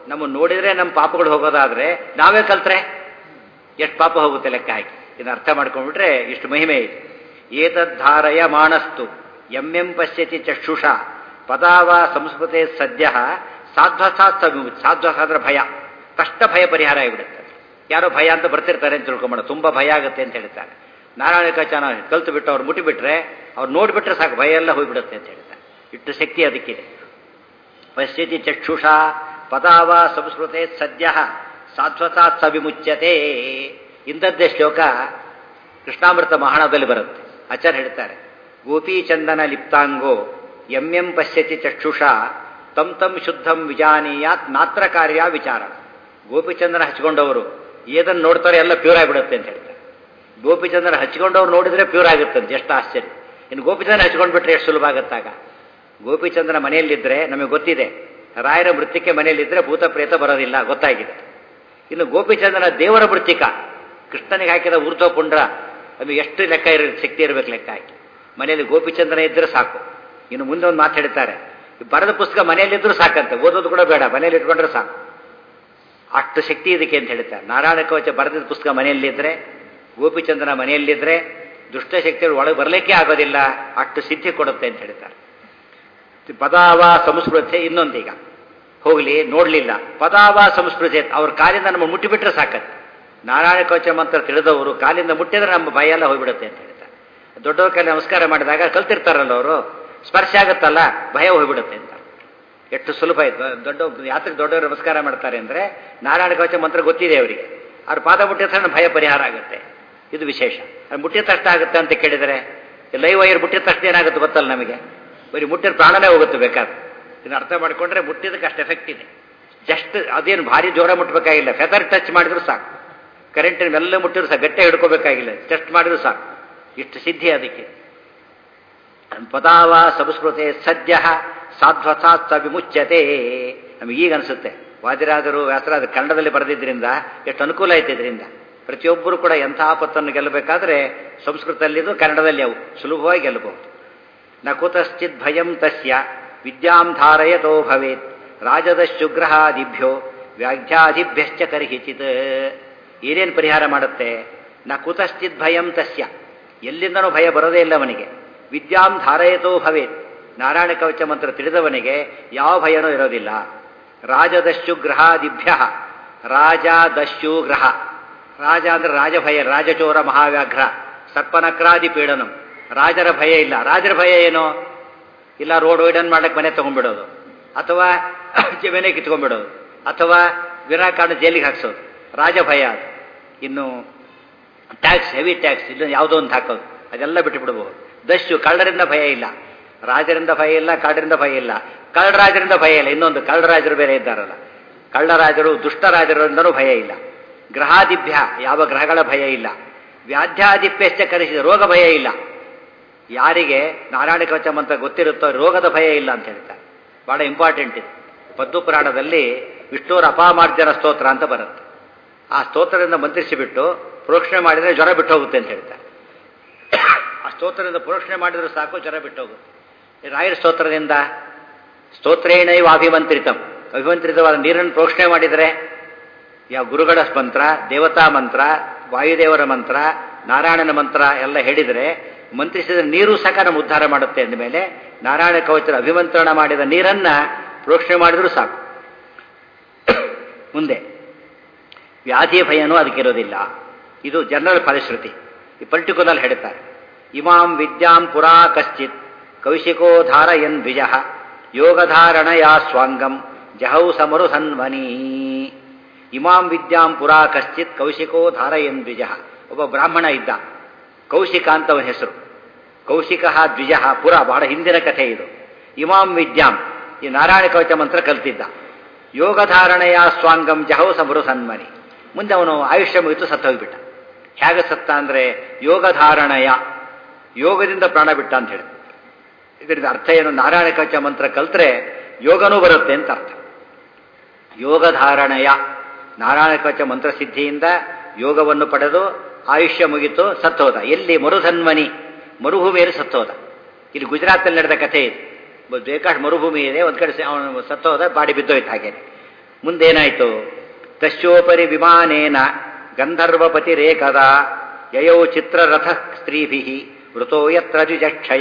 ನಮ್ಮ ನೋಡಿದ್ರೆ ನಮ್ಮ ಪಾಪಗಳು ಹೋಗೋದಾದ್ರೆ ನಾವೇ ಕಲ್ತ್ರೆ ಎಷ್ಟು ಪಾಪ ಹೋಗುತ್ತೆ ಲೆಕ್ಕ ಹಾಕಿ ಇದನ್ನ ಅರ್ಥ ಮಾಡ್ಕೊಂಡ್ಬಿಟ್ರೆ ಇಷ್ಟು ಮಹಿಮೆ ಇದೆ ಏತದ್ಧಾರಯ ಮಾನಸ್ತು ಎಂ ಎಂ ಪಶ್ಯತಿ ಚಕ್ಷುಷ ಪದಾವ ಸಂಸ್ಕೃತೆ ಸದ್ಯ ಸಾಧ್ವಸಾತ್ ಸಾಧ್ವಸ ಅಂದ್ರೆ ಭಯ ಕಷ್ಟ ಭಯ ಪರಿಹಾರ ಆಗಿಬಿಡುತ್ತೆ ಯಾರೋ ಭಯ ಅಂತ ಬರ್ತಿರ್ತಾರೆ ಅಂತ ತಿಳ್ಕೊಂಬೇಡ ತುಂಬಾ ಭಯ ಆಗುತ್ತೆ ಅಂತ ಹೇಳ್ತಾರೆ ನಾರಾಯಣ ಕಚಾನ ಕಲ್ತು ಬಿಟ್ಟು ಅವ್ರು ಮುಟ್ಟಿಬಿಟ್ರೆ ಅವ್ರು ನೋಡಿಬಿಟ್ರೆ ಸಾಕು ಭಯ ಎಲ್ಲ ಹೋಗ್ಬಿಡುತ್ತೆ ಅಂತ ಹೇಳ್ತಾರೆ ಇಟ್ಟು ಶಕ್ತಿ ಅದಕ್ಕಿದೆ ಪಶ್ಯತಿ ಚಕ್ಷುಷ ಪದಾವ ಸಂಸ್ಕೃತೆ ಸದ್ಯ ಸಾಧ್ವಸಾತ್ ಸವಿಮುಚ್ಯತೆ ಇಂಥದ್ದೇ ಶ್ಲೋಕ ಕೃಷ್ಣಾಮೃತ ಮಹಾಣದಲ್ಲಿ ಬರುತ್ತೆ ಆಚಾರ್ಯ ಹೇಳ್ತಾರೆ ಗೋಪೀಚಂದನ ಲಿಪ್ತಾಂಗೋ ಎಂ ಎಂ ಪಶ್ಯತಿ ಚಕ್ಷುಷ ತಂ ತಂ ಶುದ್ಧಂ ವಿಜಾನೀಯಾತ್ ನಾತ್ರ ಕಾರ್ಯ ವಿಚಾರ ಗೋಪಿಚಂದನ ಹಚ್ಕೊಂಡವರು ಏದನ್ನು ನೋಡ್ತಾರೆ ಎಲ್ಲ ಪ್ಯೂರ್ ಆಗಿಬಿಡುತ್ತೆ ಅಂತ ಹೇಳ್ತಾರೆ ಗೋಪಿಚಂದನ ಹಚ್ಕೊಂಡವ್ರು ನೋಡಿದ್ರೆ ಪ್ಯೂರ್ ಆಗುತ್ತಂತೆ ಎಷ್ಟು ಆಶ್ಚರ್ಯ ಇನ್ನು ಗೋಪಿಚಂದನ ಹಚ್ಕೊಂಡ್ಬಿಟ್ರೆ ಎಷ್ಟು ಸುಲಭ ಆಗುತ್ತಾಗ ಗೋಪಿಚಂದನ ಮನೆಯಲ್ಲಿದ್ದರೆ ನಮಗೆ ಗೊತ್ತಿದೆ ರಾಯರ ವೃತ್ತಿಕೆ ಮನೆಯಲ್ಲಿದ್ದರೆ ಭೂತ ಪ್ರೇತ ಬರೋದಿಲ್ಲ ಗೊತ್ತಾಗಿದೆ ಇನ್ನು ಗೋಪಿಚಂದನ ದೇವರ ವೃತ್ತಿಕ ಕೃಷ್ಣನಿಗೆ ಹಾಕಿದ ಊರ್ಧ್ವ ಪುಂಡ್ರ ಅದು ಎಷ್ಟು ಲೆಕ್ಕ ಇರ ಶಕ್ತಿ ಇರಬೇಕು ಲೆಕ್ಕ ಹಾಕಿ ಮನೆಯಲ್ಲಿ ಗೋಪಿಚಂದನ ಇದ್ದರೆ ಸಾಕು ಇನ್ನು ಮುಂದೆ ಒಂದು ಮಾತು ಹೇಳ್ತಾರೆ ಬರೆದ ಪುಸ್ತಕ ಮನೆಯಲ್ಲಿದ್ದರೂ ಸಾಕಂತೆ ಓದೋದು ಕೂಡ ಬೇಡ ಮನೆಯಲ್ಲಿ ಇಟ್ಕೊಂಡ್ರೆ ಸಾಕು ಅಷ್ಟು ಶಕ್ತಿ ಇದಕ್ಕೆ ಅಂತ ಹೇಳ್ತಾರೆ ನಾರಾಯಣ ಕವಚ ಬರೆದಿದ್ದ ಪುಸ್ತಕ ಮನೆಯಲ್ಲಿದ್ದರೆ ಗೋಪಿಚಂದನ ಮನೆಯಲ್ಲಿದ್ದರೆ ದುಷ್ಟಶಕ್ತಿಗಳು ಒಳಗೆ ಬರಲಿಕ್ಕೆ ಆಗೋದಿಲ್ಲ ಅಷ್ಟು ಸಿದ್ಧಿ ಕೊಡುತ್ತೆ ಅಂತ ಹೇಳ್ತಾರೆ ಪದಾವ ಸಂಸ್ಕೃತಿ ಇನ್ನೊಂದೀಗ ಹೋಗಲಿ ನೋಡಲಿಲ್ಲ ಪದಾವ ಸಂಸ್ಕೃತಿ ಅವ್ರ ಕಾಲಿಂದ ನಮ್ಮ ಮುಟ್ಟಿಬಿಟ್ರೆ ಸಾಕತ್ತೆ ನಾರಾಯಣ ಕವಚ ಮಂತ್ರ ತಿಳಿದವರು ಕಾಲಿಂದ ಮುಟ್ಟಿದ್ರೆ ನಮ್ಮ ಭಯ ಎಲ್ಲ ಹೋಗ್ಬಿಡುತ್ತೆ ಅಂತ ಹೇಳ್ತಾರೆ ದೊಡ್ಡವ್ರ ಕೈಲಿ ನಮಸ್ಕಾರ ಮಾಡಿದಾಗ ಕಲ್ತಿರ್ತಾರಲ್ಲ ಅವರು ಸ್ಪರ್ಶ ಆಗುತ್ತಲ್ಲ ಭಯ ಹೋಗ್ಬಿಡುತ್ತೆ ಅಂತ ಎಷ್ಟು ಸುಲಭ ಆಯ್ತು ದೊಡ್ಡ ಯಾತಕ್ಕೆ ದೊಡ್ಡವರು ನಮಸ್ಕಾರ ಮಾಡ್ತಾರೆ ಅಂದರೆ ನಾರಾಯಣ ಕವಚ ಮಂತ್ರ ಗೊತ್ತಿದೆ ಅವರಿಗೆ ಅವ್ರ ಪಾದ ಮುಟ್ಟಿದ ತಕ್ಷಣ ಭಯ ಪರಿಹಾರ ಆಗುತ್ತೆ ಇದು ವಿಶೇಷ ಅದು ಮುಟ್ಟಿದ ತಕ್ಷಣ ಆಗುತ್ತೆ ಅಂತ ಕೇಳಿದರೆ ಲೈವ್ ವೈರ್ ಮುಟ್ಟಿದ ತಕ್ಷಣ ಏನಾಗುತ್ತೆ ಗೊತ್ತಲ್ಲ ನಮಗೆ ಬರೀ ಮುಟ್ಟಿದ ಪ್ರಾಣನೇ ಹೋಗುತ್ತೆ ಬೇಕಾದ್ರೆ ಇದನ್ನ ಅರ್ಥ ಮಾಡಿಕೊಂಡ್ರೆ ಮುಟ್ಟಿದಕ್ಕೆ ಅಷ್ಟು ಎಫೆಕ್ಟ್ ಇದೆ ಜಸ್ಟ್ ಅದೇನು ಭಾರಿ ಜೋರ ಮುಟ್ಟಬೇಕಾಗಿಲ್ಲ ಫೆದರ್ ಟಚ್ ಮಾಡಿದ್ರು ಸಾಕು ಕರೆಂಟಿನ ಎಲ್ಲ ಮುಟ್ಟಿದ್ರು ಸಾಕು ಗಟ್ಟೆ ಹಿಡ್ಕೋಬೇಕಾಗಿಲ್ಲ ಜಸ್ಟ್ ಮಾಡಿದ್ರು ಸಾಕು ಇಷ್ಟು ಸಿದ್ಧಿ ಅದಕ್ಕೆ ಪದಾವ ಸಂಸ್ಕೃತೆ ಸದ್ಯ ಸಾಧ್ವಸಾತ್ ವಿಮುಚ್ಯತೆ ನಮಗೆ ಈಗ ಅನಿಸುತ್ತೆ ವಾದಿರಾದರು ವ್ಯಾಸರಾದ ಕನ್ನಡದಲ್ಲಿ ಬರೆದಿದ್ದರಿಂದ ಎಷ್ಟು ಅನುಕೂಲ ಆಯ್ತು ಇದರಿಂದ ಪ್ರತಿಯೊಬ್ಬರು ಕೂಡ ಎಂಥ ಆಪತ್ತನ್ನು ಗೆಲ್ಲಬೇಕಾದ್ರೆ ಸಂಸ್ಕೃತದಲ್ಲಿದ್ದು ಕನ್ನಡದಲ್ಲಿ ಅವು ಸುಲಭವಾಗಿ ಗೆಲ್ಲಬಹುದು ನ ಕುತಶ್ಚಿತ್ ಭಯಂ ತಸ್ಯ ವಿದ್ಯಾಂ ಧಾರಯತೋ ಭವೇತ್ ರಾಜದಶುಗ್ರಹಾದಿಭ್ಯೋ ವ್ಯಾಘ್ಯಾದಿಭ್ಯಶ್ಚ ಕರ್ಹಿಚಿತ್ ಏನೇನು ಪರಿಹಾರ ಮಾಡುತ್ತೆ ನ ಕುತಶ್ಚಿತ್ ಭಯಂ ತಸ್ಯ ಎಲ್ಲಿಂದನೂ ಭಯ ಬರೋದೇ ಇಲ್ಲ ಅವನಿಗೆ ವಿದ್ಯಾಂ ಧಾರಯತೋ ಭವೇತ್ ನಾರಾಯಣ ಕವಚ ಮಂತ್ರ ತಿಳಿದವನಿಗೆ ಯಾವ ಭಯನೂ ಇರೋದಿಲ್ಲ ರಾಜದಶ್ಯು ಗ್ರಹಾದಿಭ್ಯ ರಾಜ ದಶ್ಯು ಗ್ರಹ ರಾಜ ಅಂದ್ರೆ ರಾಜಭಯ ರಾಜಚೋರ ಮಹಾವ್ಯಾಘ್ರ ಸರ್ಪನಕ್ರಾದಿ ಪೀಡನಂ ರಾಜರ ಭಯ ಇಲ್ಲ ರಾಜರ ಭಯ ಏನು ಇಲ್ಲ ರೋಡ್ ವೈಡನ್ ಮಾಡಕ್ಕೆ ಮನೆ ತಗೊಂಡ್ಬಿಡೋದು ಅಥವಾ ಜಮೀನೆ ಕಿತ್ಕೊಂಡ್ಬಿಡೋದು ಅಥವಾ ವಿನಾಕಾರಣ ಜೈಲಿಗೆ ಹಾಕ್ಸೋದು ರಾಜ ಭಯ ಅದು ಇನ್ನು ಟ್ಯಾಕ್ಸ್ ಹೆವಿ ಟ್ಯಾಕ್ಸ್ ಇಲ್ಲ ಯಾವುದೋ ಒಂದು ಹಾಕೋದು ಅದೆಲ್ಲ ಬಿಟ್ಟು ಬಿಡಬಹುದು ದಸ್ಯು ಕಳ್ಳರಿಂದ ಭಯ ಇಲ್ಲ ರಾಜರಿಂದ ಭಯ ಇಲ್ಲ ಕಳ್ಳರಿಂದ ಭಯ ಇಲ್ಲ ಕಳ್ಳರಾಜರಿಂದ ಭಯ ಇಲ್ಲ ಇನ್ನೊಂದು ಕಳ್ಳರಾಜರು ಬೇರೆ ಇದ್ದಾರಲ್ಲ ಕಳ್ಳರಾಜರು ದುಷ್ಟರಾಜರಿಂದನೂ ಭಯ ಇಲ್ಲ ಗ್ರಹಾದಿಭ್ಯ ಯಾವ ಗ್ರಹಗಳ ಭಯ ಇಲ್ಲ ವ್ಯಾಧ್ಯಾದಿಪ್ಯಶ್ಚ ಕರೆಸಿದ ರೋಗ ಭಯ ಇಲ್ಲ ಯಾರಿಗೆ ನಾರಾಯಣ ಕವಚ ಮಂತ್ರ ಗೊತ್ತಿರುತ್ತೋ ರೋಗದ ಭಯ ಇಲ್ಲ ಅಂತ ಹೇಳ್ತಾರೆ ಬಹಳ ಇಂಪಾರ್ಟೆಂಟ್ ಇದು ಪದ್ದು ಪುರಾಣದಲ್ಲಿ ವಿಷ್ಣುವರ ಅಪಾಮಾರ್ಜನ ಸ್ತೋತ್ರ ಅಂತ ಬರುತ್ತೆ ಆ ಸ್ತೋತ್ರದಿಂದ ಮಂತ್ರಿಸಿಬಿಟ್ಟು ಪ್ರೋಕ್ಷಣೆ ಮಾಡಿದರೆ ಜ್ವರ ಬಿಟ್ಟು ಹೋಗುತ್ತೆ ಅಂತ ಹೇಳ್ತಾರೆ ಆ ಸ್ತೋತ್ರದಿಂದ ಪ್ರೋಕ್ಷಣೆ ಮಾಡಿದ್ರೆ ಸಾಕು ಜ್ವರ ಬಿಟ್ಟು ಹೋಗುತ್ತೆ ರಾಯರ ಸ್ತೋತ್ರದಿಂದ ಸ್ತೋತ್ರೇಣೈವ ಅಭಿಮಂತ್ರಿತಂ ಅಭಿಮಂತ್ರಿತವಾದ ನೀರನ್ನು ಪ್ರೋಕ್ಷಣೆ ಮಾಡಿದರೆ ಯಾವ ಗುರುಗಳ ಮಂತ್ರ ದೇವತಾ ಮಂತ್ರ ವಾಯುದೇವರ ಮಂತ್ರ ನಾರಾಯಣನ ಮಂತ್ರ ಎಲ್ಲ ಹೇಳಿದರೆ ಮಂತ್ರಿಸಿದ ನೀರು ಸಾಕ ನಮ್ಮ ಉದ್ಧಾರ ಮಾಡುತ್ತೆ ಅಂದಮೇಲೆ ನಾರಾಯಣ ಕವಚದ ಅಭಿಮಂತ್ರಣ ಮಾಡಿದ ನೀರನ್ನ ಪ್ರೋಕ್ಷಣೆ ಮಾಡಿದರೂ ಸಾಕು ಮುಂದೆ ವ್ಯಾಧಿ ಭಯನೂ ಅದಕ್ಕಿರೋದಿಲ್ಲ ಇದು ಜನರಲ್ ಫಲಶ್ರುತಿ ಈ ಪರ್ಟಿಕ್ಯುಲರ್ ಹೇಳ್ತಾರೆ ಇಮಾಂ ವಿದ್ಯಾಂ ಪುರಾ ಕಶ್ಚಿತ್ ಕೌಶಿಕೋ ಧಾರಯನ್ ದ್ವಿಜ ಯೋಗಧಾರಣಯಾ ಸ್ವಾಂಗಂ ಜಹೌ ಸಮರು ಸನ್ವನೀ ಇಮಾಂ ವಿದ್ಯಾಂ ಪುರಾ ಕಶ್ಚಿತ್ ಕೌಶಿಕೋ ಧಾರಯನ್ ದ್ವಿಜ ಒಬ್ಬ ಬ್ರಾಹ್ಮಣ ಇದ್ದ ಕೌಶಿಕ ಅಂತ ಅವನ ಹೆಸರು ಕೌಶಿಕ ದ್ವಿಜ ಪುರ ಬಹಳ ಹಿಂದಿನ ಕಥೆ ಇದು ಇಮಾಂ ವಿದ್ಯಾಂ ಈ ನಾರಾಯಣ ಕವಚ ಮಂತ್ರ ಕಲ್ತಿದ್ದ ಯೋಗಧಾರಣೆಯ ಸ್ವಾಂಗಂ ಜಹೌ ಸಮರು ಸನ್ಮನಿ ಮುಂದೆ ಅವನು ಆಯುಷ್ಯ ಮುಗಿತು ಸತ್ತ ಹೋಗ್ಬಿಟ್ಟ ಹೇಗೆ ಸತ್ತ ಅಂದ್ರೆ ಯೋಗಧಾರಣೆಯ ಯೋಗದಿಂದ ಪ್ರಾಣ ಬಿಟ್ಟ ಅಂತ ಹೇಳಿ ಇದರಿಂದ ಅರ್ಥ ಏನು ನಾರಾಯಣ ಕವಚ ಮಂತ್ರ ಕಲ್ತ್ರೆ ಯೋಗನೂ ಬರುತ್ತೆ ಅಂತ ಅರ್ಥ ಯೋಗಧಾರಣೆಯ ನಾರಾಯಣ ಕವಚ ಮಂತ್ರಸಿದ್ಧಿಯಿಂದ ಯೋಗವನ್ನು ಪಡೆದು ಆಯುಷ್ಯ ಮುಗಿತು ಸತ್ತೋದ ಎಲ್ಲಿ ಮರುಧನ್ವನಿ ಮರುಭೂಮಿಯಲ್ಲಿ ಸತ್ತೋದ ಇಲ್ಲಿ ಗುಜರಾತಲ್ಲಿ ನಡೆದ ಕಥೆ ಇದು ಬೇಕಾಷ್ಟು ಮರುಭೂಮಿ ಇದೆ ಒಂದು ಕಡೆ ಅವನು ಸತ್ತೋದ ಬಾಡಿ ಬಿದ್ದೋಯ್ತು ಹಾಗೇನೆ ಮುಂದೇನಾಯಿತು ತಸ್ಯೋಪರಿ ವಿಮಾನೇನ ಗಂಧರ್ವಪತಿ ರೇಖದ ಯಯೌ ಚಿತ್ರರಥ ಸ್ತ್ರೀಭಿ ವೃತೋ ಯತ್ರ ಜುಜಕ್ಷಯ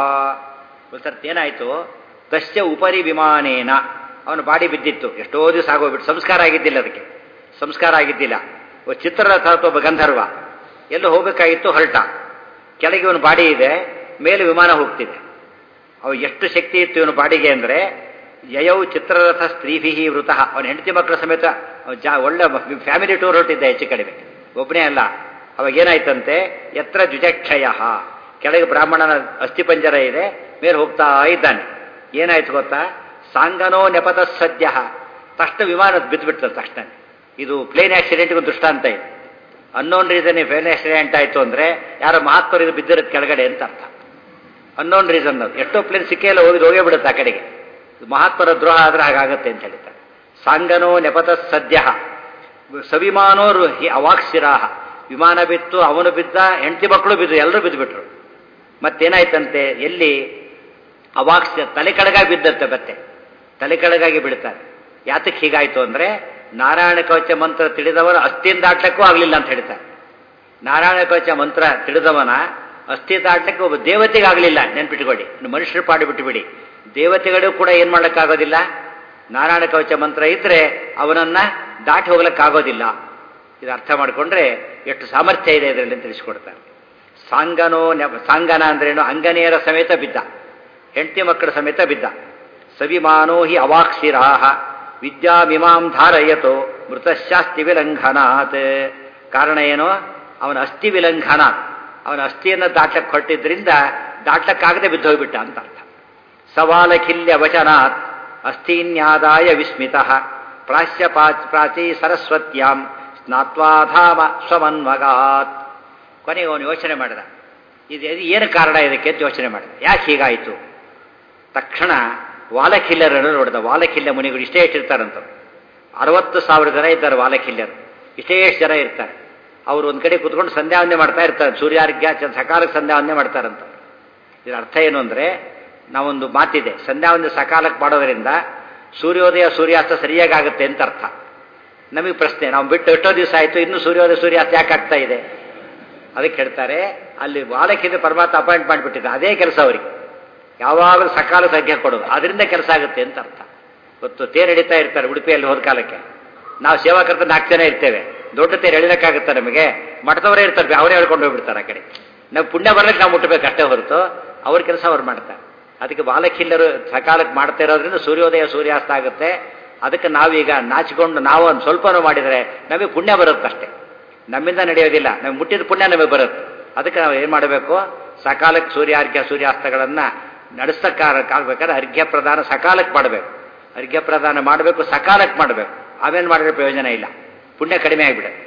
ಏನಾಯಿತು ತಸ್ಯ ಉಪರಿ ವಿಮಾನೇನ ಅವನು ಬಾಡಿ ಬಿದ್ದಿತ್ತು ಎಷ್ಟೋ ದಿವಸ ಆಗೋಗ್ಬಿಟ್ಟು ಸಂಸ್ಕಾರ ಆಗಿದ್ದಿಲ್ಲ ಅದಕ್ಕೆ ಸಂಸ್ಕಾರ ಆಗಿದ್ದಿಲ್ಲ ಒಬ್ಬ ಚಿತ್ರರಥ ಅಥವಾ ಒಬ್ಬ ಗಂಧರ್ವ ಎಲ್ಲ ಹೋಗಬೇಕಾಗಿತ್ತು ಹೊರಟ ಕೆಳಗೆ ಇವನು ಬಾಡಿ ಇದೆ ಮೇಲೆ ವಿಮಾನ ಹೋಗ್ತಿದೆ ಅವು ಎಷ್ಟು ಶಕ್ತಿ ಇತ್ತು ಇವನು ಬಾಡಿಗೆ ಅಂದರೆ ಯಯೌ ಚಿತ್ರರಥ ಸ್ತ್ರೀಭಿ ವೃತಃ ಅವನ ಹೆಂಡತಿ ಮಕ್ಕಳ ಸಮೇತ ಅವ್ನು ಜಾ ಒಳ್ಳೆ ಫ್ಯಾಮಿಲಿ ಟೂರ್ ಹೊರಟಿದ್ದ ಹೆಚ್ಚು ಕಡಿಮೆ ಒಬ್ಬನೇ ಅಲ್ಲ ಅವಾಗ ಏನಾಯ್ತಂತೆ ಎತ್ರ ದ್ವಿಜಕ್ಷಯ ಕೆಳಗೆ ಬ್ರಾಹ್ಮಣನ ಅಸ್ಥಿಪಂಜರ ಇದೆ ಮೇಲೆ ಹೋಗ್ತಾ ಇದ್ದಾನೆ ಏನಾಯ್ತು ಗೊತ್ತಾ ಸಾಂಗನೋ ನೆಪತ ಸದ್ಯ ತಕ್ಷಣ ವಿಮಾನ ಬಿದ್ದುಬಿಡ್ತದೆ ತಕ್ಷಣ ಇದು ಪ್ಲೇನ್ ಆಕ್ಸಿಡೆಂಟ್ಗೆ ದೃಷ್ಟಾಂತ ಇದೆ ಅನ್ನೋನ್ ರೀಸನ್ ಪ್ಲೇನ್ ಆಕ್ಸಿಡೆಂಟ್ ಆಯಿತು ಅಂದರೆ ಯಾರೋ ಮಹಾತ್ಮರು ಇದು ಬಿದ್ದಿರೋದು ಕೆಳಗಡೆ ಅಂತ ಅರ್ಥ ಅನ್ನೋನ್ ರೀಸನ್ ಅದು ಎಷ್ಟೋ ಪ್ಲೇನ್ ಸಿಕ್ಕೆಲ್ಲ ಹೋಗಿ ಹೋಗೇ ಬಿಡುತ್ತೆ ಆ ಕಡೆಗೆ ಮಹಾತ್ಮರ ದ್ರೋಹ ಆದ್ರೆ ಹಾಗಾಗತ್ತೆ ಅಂತ ಹೇಳ್ತಾರೆ ಸಾಂಗನೋ ನೆಪತ ಸದ್ಯ ಸವಿಮಾನೋರು ಹಿ ಅವಾಕ್ಸಿರಾಹ ವಿಮಾನ ಬಿತ್ತು ಅವನು ಬಿದ್ದ ಹೆಂಡತಿ ಮಕ್ಕಳು ಬಿದ್ದು ಎಲ್ಲರೂ ಬಿದ್ದುಬಿಟ್ರು ಮತ್ತೇನಾಯ್ತಂತೆ ಎಲ್ಲಿ ಅವಾಕ್ಸ ತಲೆ ಕೆಳಗಾಗಿ ಬಿದ್ದತ್ತೆ ಮತ್ತೆ ತಲೆ ಕೆಳಗಾಗಿ ಬಿಡ್ತಾರೆ ಯಾತಕ್ಕೆ ಹೀಗಾಯ್ತು ಅಂದ್ರೆ ನಾರಾಯಣ ಕವಚ ಮಂತ್ರ ತಿಳಿದವರು ಅಸ್ಥಿಯಿಂದ ದಾಟ್ಲಕ್ಕೂ ಆಗಲಿಲ್ಲ ಅಂತ ಹೇಳ್ತಾರೆ ನಾರಾಯಣ ಕವಚ ಮಂತ್ರ ತಿಳಿದವನ ಅಸ್ಥಿ ದಾಟ್ಲಿಕ್ಕೆ ಒಬ್ಬ ದೇವತೆಗೆ ಆಗಲಿಲ್ಲ ನೆನ್ಪಿಟ್ಕೊಳ್ಳಿ ಇನ್ನು ಮನುಷ್ಯರು ಪಾಡು ಬಿಟ್ಟುಬಿಡಿ ದೇವತೆಗಳು ಕೂಡ ಏನ್ ಮಾಡೋಕ್ಕಾಗೋದಿಲ್ಲ ನಾರಾಯಣ ಕವಚ ಮಂತ್ರ ಇದ್ರೆ ಅವನನ್ನ ದಾಟಿ ಹೋಗ್ಲಿಕ್ಕಾಗೋದಿಲ್ಲ ಇದು ಅರ್ಥ ಮಾಡಿಕೊಂಡ್ರೆ ಎಷ್ಟು ಸಾಮರ್ಥ್ಯ ಇದೆ ಇದರಲ್ಲಿ ಅಂತ ತಿಳಿಸ್ಕೊಡ್ತಾರೆ ಸಾಂಗನೋ ನೆ- ಸಾಂಗನ ಅಂದ್ರೇನು ಅಂಗನೆಯರ ಸಮೇತ ಬಿದ್ದ ಹೆಂಡತಿ ಮಕ್ಕಳ ಸಮೇತ ಬಿದ್ದ ಸವಿಮಾನೋ ಹಿ ಅವಾಕ್ಷಿರಾಹ ವಿದ್ಯಾಮಿಮಾಂ ಧಾರಯತೋ ಮೃತಶಾಸ್ತಿ ವಿಲಂಘನಾತ್ ಕಾರಣ ಏನು ಅವನ ಅಸ್ಥಿ ವಿಲಂಘನ ಅವನ ಅಸ್ಥಿಯನ್ನು ದಾಟ್ಲಕ್ಕೆ ಹೊರಟಿದ್ರಿಂದ ದಾಟ್ಲಕ್ಕಾಗದೆ ಬಿದ್ದೋಗ್ಬಿಟ್ಟ ಅಂತ ಅರ್ಥ ಸವಾಲಖಿಲ್ಯ ವಚನಾತ್ ಅಸ್ಥೀನ್ಯಾದಾಯ ವಿಸ್ಮಿತ ಪ್ರಾಚ್ಯ ಪ್ರಾಚೀ ಸರಸ್ವತ್ಯಾಂ ಸ್ನಾತ್ವಾಧಾಮ ಸ್ವಮನ್ಮಗಾತ್ ಕೊನೆಗೆ ಅವನು ಯೋಚನೆ ಮಾಡಿದ ಇದು ಇದು ಏನು ಕಾರಣ ಇದಕ್ಕೆ ಅಂತ ಯೋಚನೆ ಮಾಡಿದ ಯಾಕೆ ಹೀಗಾಯಿತು ತಕ್ಷಣ ವಾಲಖಿಲ್ಯರನ್ನು ನೋಡಿದ ವಾಲಖಿಲ್ಯ ಮುನಿಗಳು ಇಷ್ಟೇ ಇಟ್ಟಿರ್ತಾರಂತ ಅರವತ್ತು ಸಾವಿರ ಜನ ಇದ್ದಾರೆ ವಾಲಖಿಲ್ಯರು ಇಷ್ಟೇ ಎಷ್ಟು ಜನ ಇರ್ತಾರೆ ಅವರು ಒಂದು ಕಡೆ ಕುತ್ಕೊಂಡು ಸಂಧ್ಯಾವಂದನೆ ಮಾಡ್ತಾ ಇರ್ತಾರೆ ಸೂರ್ಯಾರ್ಘ್ಯ ಚ- ಸಕಾಲಕ್ಕೆ ಸಂಧ್ಯಾವಂದನೆ ಮಾಡ್ತಾರಂತ ಇದರ ಅರ್ಥ ಏನು ಅಂದರೆ ನಾವೊಂದು ಮಾತಿದೆ ಸಂಧ್ಯಾವಂದನೆ ಸಕಾಲಕ್ಕೆ ಮಾಡೋದರಿಂದ ಸೂರ್ಯೋದಯ ಸೂರ್ಯಾಸ್ತ ಸರಿಯಾಗಿ ಆಗುತ್ತೆ ಅಂತ ಅರ್ಥ ನಮಗೆ ಪ್ರಶ್ನೆ ನಾವು ಬಿಟ್ಟು ಎಷ್ಟೋ ದಿವಸ ಆಯಿತು ಇನ್ನೂ ಸೂರ್ಯೋದಯ ಸೂರ್ಯಾಸ್ತ ಯಾಕೆ ಆಗ್ತಾ ಇದೆ ಅದಕ್ಕೆ ಹೇಳ್ತಾರೆ ಅಲ್ಲಿ ವಾಲಕ್ಕಿಂದ ಪರಮಾತ್ಮ ಅಪಾಯಿಂಟ್ ಮಾಡಿಬಿಟ್ಟಿದ್ದ ಅದೇ ಕೆಲಸ ಅವರಿಗೆ ಯಾವಾಗಲೂ ಸಕಾಲ ಸಂಖ್ಯೆ ಕೊಡೋದು ಅದರಿಂದ ಕೆಲಸ ಆಗುತ್ತೆ ಅಂತ ಅರ್ಥ ಗೊತ್ತು ತೇರು ಎಳಿತಾ ಇರ್ತಾರೆ ಉಡುಪಿಯಲ್ಲಿ ಹೋದ ಕಾಲಕ್ಕೆ ನಾವು ಸೇವಾಕರ್ತ ನಾಲ್ಕು ಜನ ಇರ್ತೇವೆ ದೊಡ್ಡ ತೇರು ಎಳಿಲಕ್ಕಾಗುತ್ತೆ ನಮಗೆ ಮಠದವರೇ ಇರ್ತಾರೆ ಅವರೇ ಹೇಳ್ಕೊಂಡು ಹೋಗ್ಬಿಡ್ತಾರೆ ಆ ಕಡೆ ನಾವು ಪುಣ್ಯ ಬರ್ಲಿಕ್ಕೆ ನಾವು ಮುಟ್ಟಬೇಕು ಅಷ್ಟೇ ಹೊರತು ಅವ್ರ ಕೆಲಸ ಅವ್ರು ಮಾಡ್ತಾರೆ ಅದಕ್ಕೆ ಬಾಲಕಿಲ್ಲರು ಸಕಾಲಕ್ಕೆ ಮಾಡ್ತಾ ಇರೋದ್ರಿಂದ ಸೂರ್ಯೋದಯ ಸೂರ್ಯಾಸ್ತ ಆಗುತ್ತೆ ಅದಕ್ಕೆ ನಾವೀಗ ನಾಚಿಕೊಂಡು ನಾವು ಒಂದು ಸ್ವಲ್ಪನೂ ಮಾಡಿದರೆ ನಮಗೆ ಪುಣ್ಯ ಬರುತ್ತಷ್ಟೇ ನಮ್ಮಿಂದ ನಡೆಯೋದಿಲ್ಲ ನಮಗೆ ಮುಟ್ಟಿದ ಪುಣ್ಯ ನಮಗೆ ಬರುತ್ತೆ ಅದಕ್ಕೆ ನಾವು ಏನು ಮಾಡಬೇಕು ಸಕಾಲಕ್ಕೆ ಸೂರ್ಯಾರ್ಘ್ಯ ಸೂರ್ಯಾಸ್ತಗಳನ್ನು ನಡೆಸ್ತಕ್ಕಾಗಬೇಕಾದ್ರೆ ಅರ್ಘ್ಯ ಪ್ರದಾನ ಸಕಾಲಕ್ಕೆ ಮಾಡಬೇಕು ಅರ್ಘ್ಯ ಪ್ರದಾನ ಮಾಡಬೇಕು ಸಕಾಲಕ್ಕೆ ಮಾಡಬೇಕು ಆಮೇಲೆ ಮಾಡಿದ್ರೆ ಪ್ರಯೋಜನ ಇಲ್ಲ ಪುಣ್ಯ ಕಡಿಮೆ ಆಗಿಬಿಡುತ್ತೆ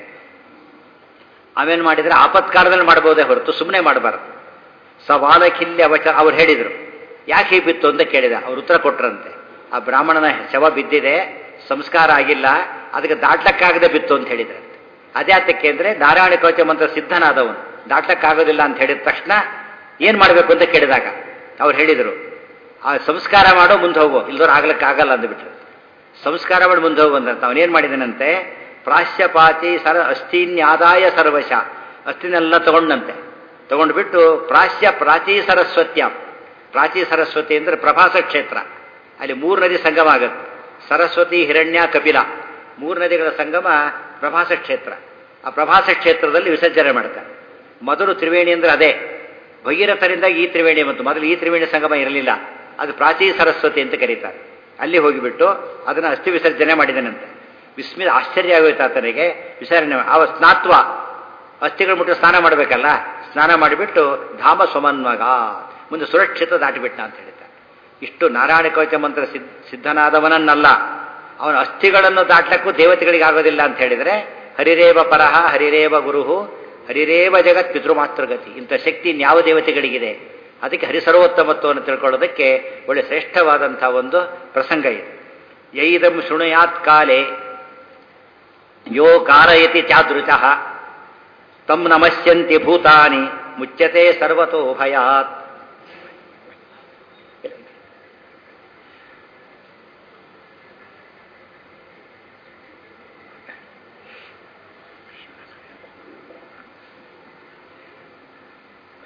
ಆಮೇಲೆ ಮಾಡಿದರೆ ಆಪತ್ಕಾಲದಲ್ಲಿ ಮಾಡ್ಬೋದೇ ಹೊರತು ಸುಮ್ಮನೆ ಮಾಡಬಾರ್ದು ಸವಾಲಖಿಲ್ಯ ವಚ ಅವ್ರು ಹೇಳಿದರು ಯಾಕೆ ಹೀಗೆ ಬಿತ್ತು ಅಂತ ಕೇಳಿದ ಅವ್ರು ಉತ್ತರ ಕೊಟ್ರಂತೆ ಆ ಬ್ರಾಹ್ಮಣನ ಶವ ಬಿದ್ದಿದೆ ಸಂಸ್ಕಾರ ಆಗಿಲ್ಲ ಅದಕ್ಕೆ ದಾಟ್ಲಕ್ಕಾಗದೆ ಬಿತ್ತು ಅಂತ ಹೇಳಿದ್ರಂತೆ ಅದೇ ಆತಕ್ಕೆ ಅಂದರೆ ನಾರಾಯಣ ಕವಚ ಮಂತ್ರ ಸಿದ್ಧನಾದವನು ದಾಟ್ಲಕ್ಕಾಗೋದಿಲ್ಲ ಅಂತ ಹೇಳಿದ ತಕ್ಷಣ ಏನು ಮಾಡಬೇಕು ಅಂತ ಕೇಳಿದಾಗ ಅವ್ರು ಹೇಳಿದರು ಆ ಸಂಸ್ಕಾರ ಮಾಡೋ ಮುಂದೆ ಹೋಗು ಇಲ್ದವ್ರು ಆಗ್ಲಿಕ್ಕಾಗಲ್ಲ ಅಂದ್ಬಿಟ್ರು ಸಂಸ್ಕಾರ ಮಾಡಿ ಮುಂದೆ ಹೋಗು ಅಂತ ಅವನೇನು ಮಾಡಿದನಂತೆ ಪ್ರಾಶ್ಯಪಾತಿ ಸರ ಅಸ್ಥೀನ್ಯಾದಾಯ ಸರ್ವಶ ಅಸ್ಥಿನೆಲ್ಲ ತಗೊಂಡಂತೆ ತಗೊಂಡ್ಬಿಟ್ಟು ಪ್ರಾಶ್ಯ ಪ್ರಾಚೀ ಸರಸ್ವತ್ಯ ಪ್ರಾಚೀ ಸರಸ್ವತಿ ಅಂದರೆ ಪ್ರಭಾಸ ಕ್ಷೇತ್ರ ಅಲ್ಲಿ ಮೂರು ನದಿ ಸಂಗಮ ಆಗುತ್ತೆ ಸರಸ್ವತಿ ಹಿರಣ್ಯ ಕಪಿಲ ಮೂರು ನದಿಗಳ ಸಂಗಮ ಪ್ರಭಾಸ ಕ್ಷೇತ್ರ ಆ ಪ್ರಭಾಸ ಕ್ಷೇತ್ರದಲ್ಲಿ ವಿಸರ್ಜನೆ ಮಾಡ್ತಾರೆ ಮೊದಲು ತ್ರಿವೇಣಿ ಅಂದರೆ ಅದೇ ಭಗೀರಥರಿಂದ ಈ ತ್ರಿವೇಣಿ ಬಂತು ಮೊದಲು ಈ ತ್ರಿವೇಣಿ ಸಂಗಮ ಇರಲಿಲ್ಲ ಅದು ಪ್ರಾಚೀ ಸರಸ್ವತಿ ಅಂತ ಕರೀತಾರೆ ಅಲ್ಲಿ ಹೋಗಿಬಿಟ್ಟು ಅದನ್ನು ಅಸ್ಥಿ ವಿಸರ್ಜನೆ ಮಾಡಿದನಂತೆ ವಿಸ್ಮಿತ ಆಶ್ಚರ್ಯ ಆಗೋಯ್ತು ಆತನಿಗೆ ವಿಸರ್ಜನೆ ಅವ ಸ್ನಾತ್ವ ಅಸ್ಥಿಗಳು ಮುಟ್ಟು ಸ್ನಾನ ಮಾಡಬೇಕಲ್ಲ ಸ್ನಾನ ಮಾಡಿಬಿಟ್ಟು ಧಾಮ ಸ್ವಮನ್ಮಗ ಮುಂದೆ ಸುರಕ್ಷಿತ ದಾಟಿಬಿಟ್ಟ ಅಂತ ಹೇಳ್ತಾರೆ ಇಷ್ಟು ನಾರಾಯಣ ಕವಚ ಮಂತ್ರ ಸಿದ್ಧ ಸಿದ್ಧನಾದವನನ್ನಲ್ಲ ಅವನ ಅಸ್ಥಿಗಳನ್ನು ದಾಟ್ಲಕ್ಕೂ ದೇವತೆಗಳಿಗೆ ಆಗೋದಿಲ್ಲ ಅಂತ ಹೇಳಿದರೆ ಹರಿರೇವ ಪರಹ ಹರಿರೇವ ಗುರುಹು ಹರಿರೇವ ಜಗತ್ ಪಿತೃಮಾತೃಗತಿ ಇಂಥ ಶಕ್ತಿ ಇನ್ಯಾವ ದೇವತೆಗಳಿಗಿದೆ ಅದಕ್ಕೆ ಹರಿಸರ್ವೋತ್ತಮತ್ವವನ್ನು ತಿಳ್ಕೊಳ್ಳೋದಕ್ಕೆ ಒಳ್ಳೆ ಶ್ರೇಷ್ಠವಾದಂಥ ಒಂದು ಪ್ರಸಂಗ ಇದೆ ಯೈದಂ ಶೃಣುಯಾತ್ ಕಾಲೇ ಯೋ ಕಾರಯತಿ ಚಾದೃಚಃ ತಂ ನಮಸ್ಯಂತಿ ಭೂತಾನಿ ಮುಚ್ಯತೆ ಸರ್ವತೋ ಭಯಾತ್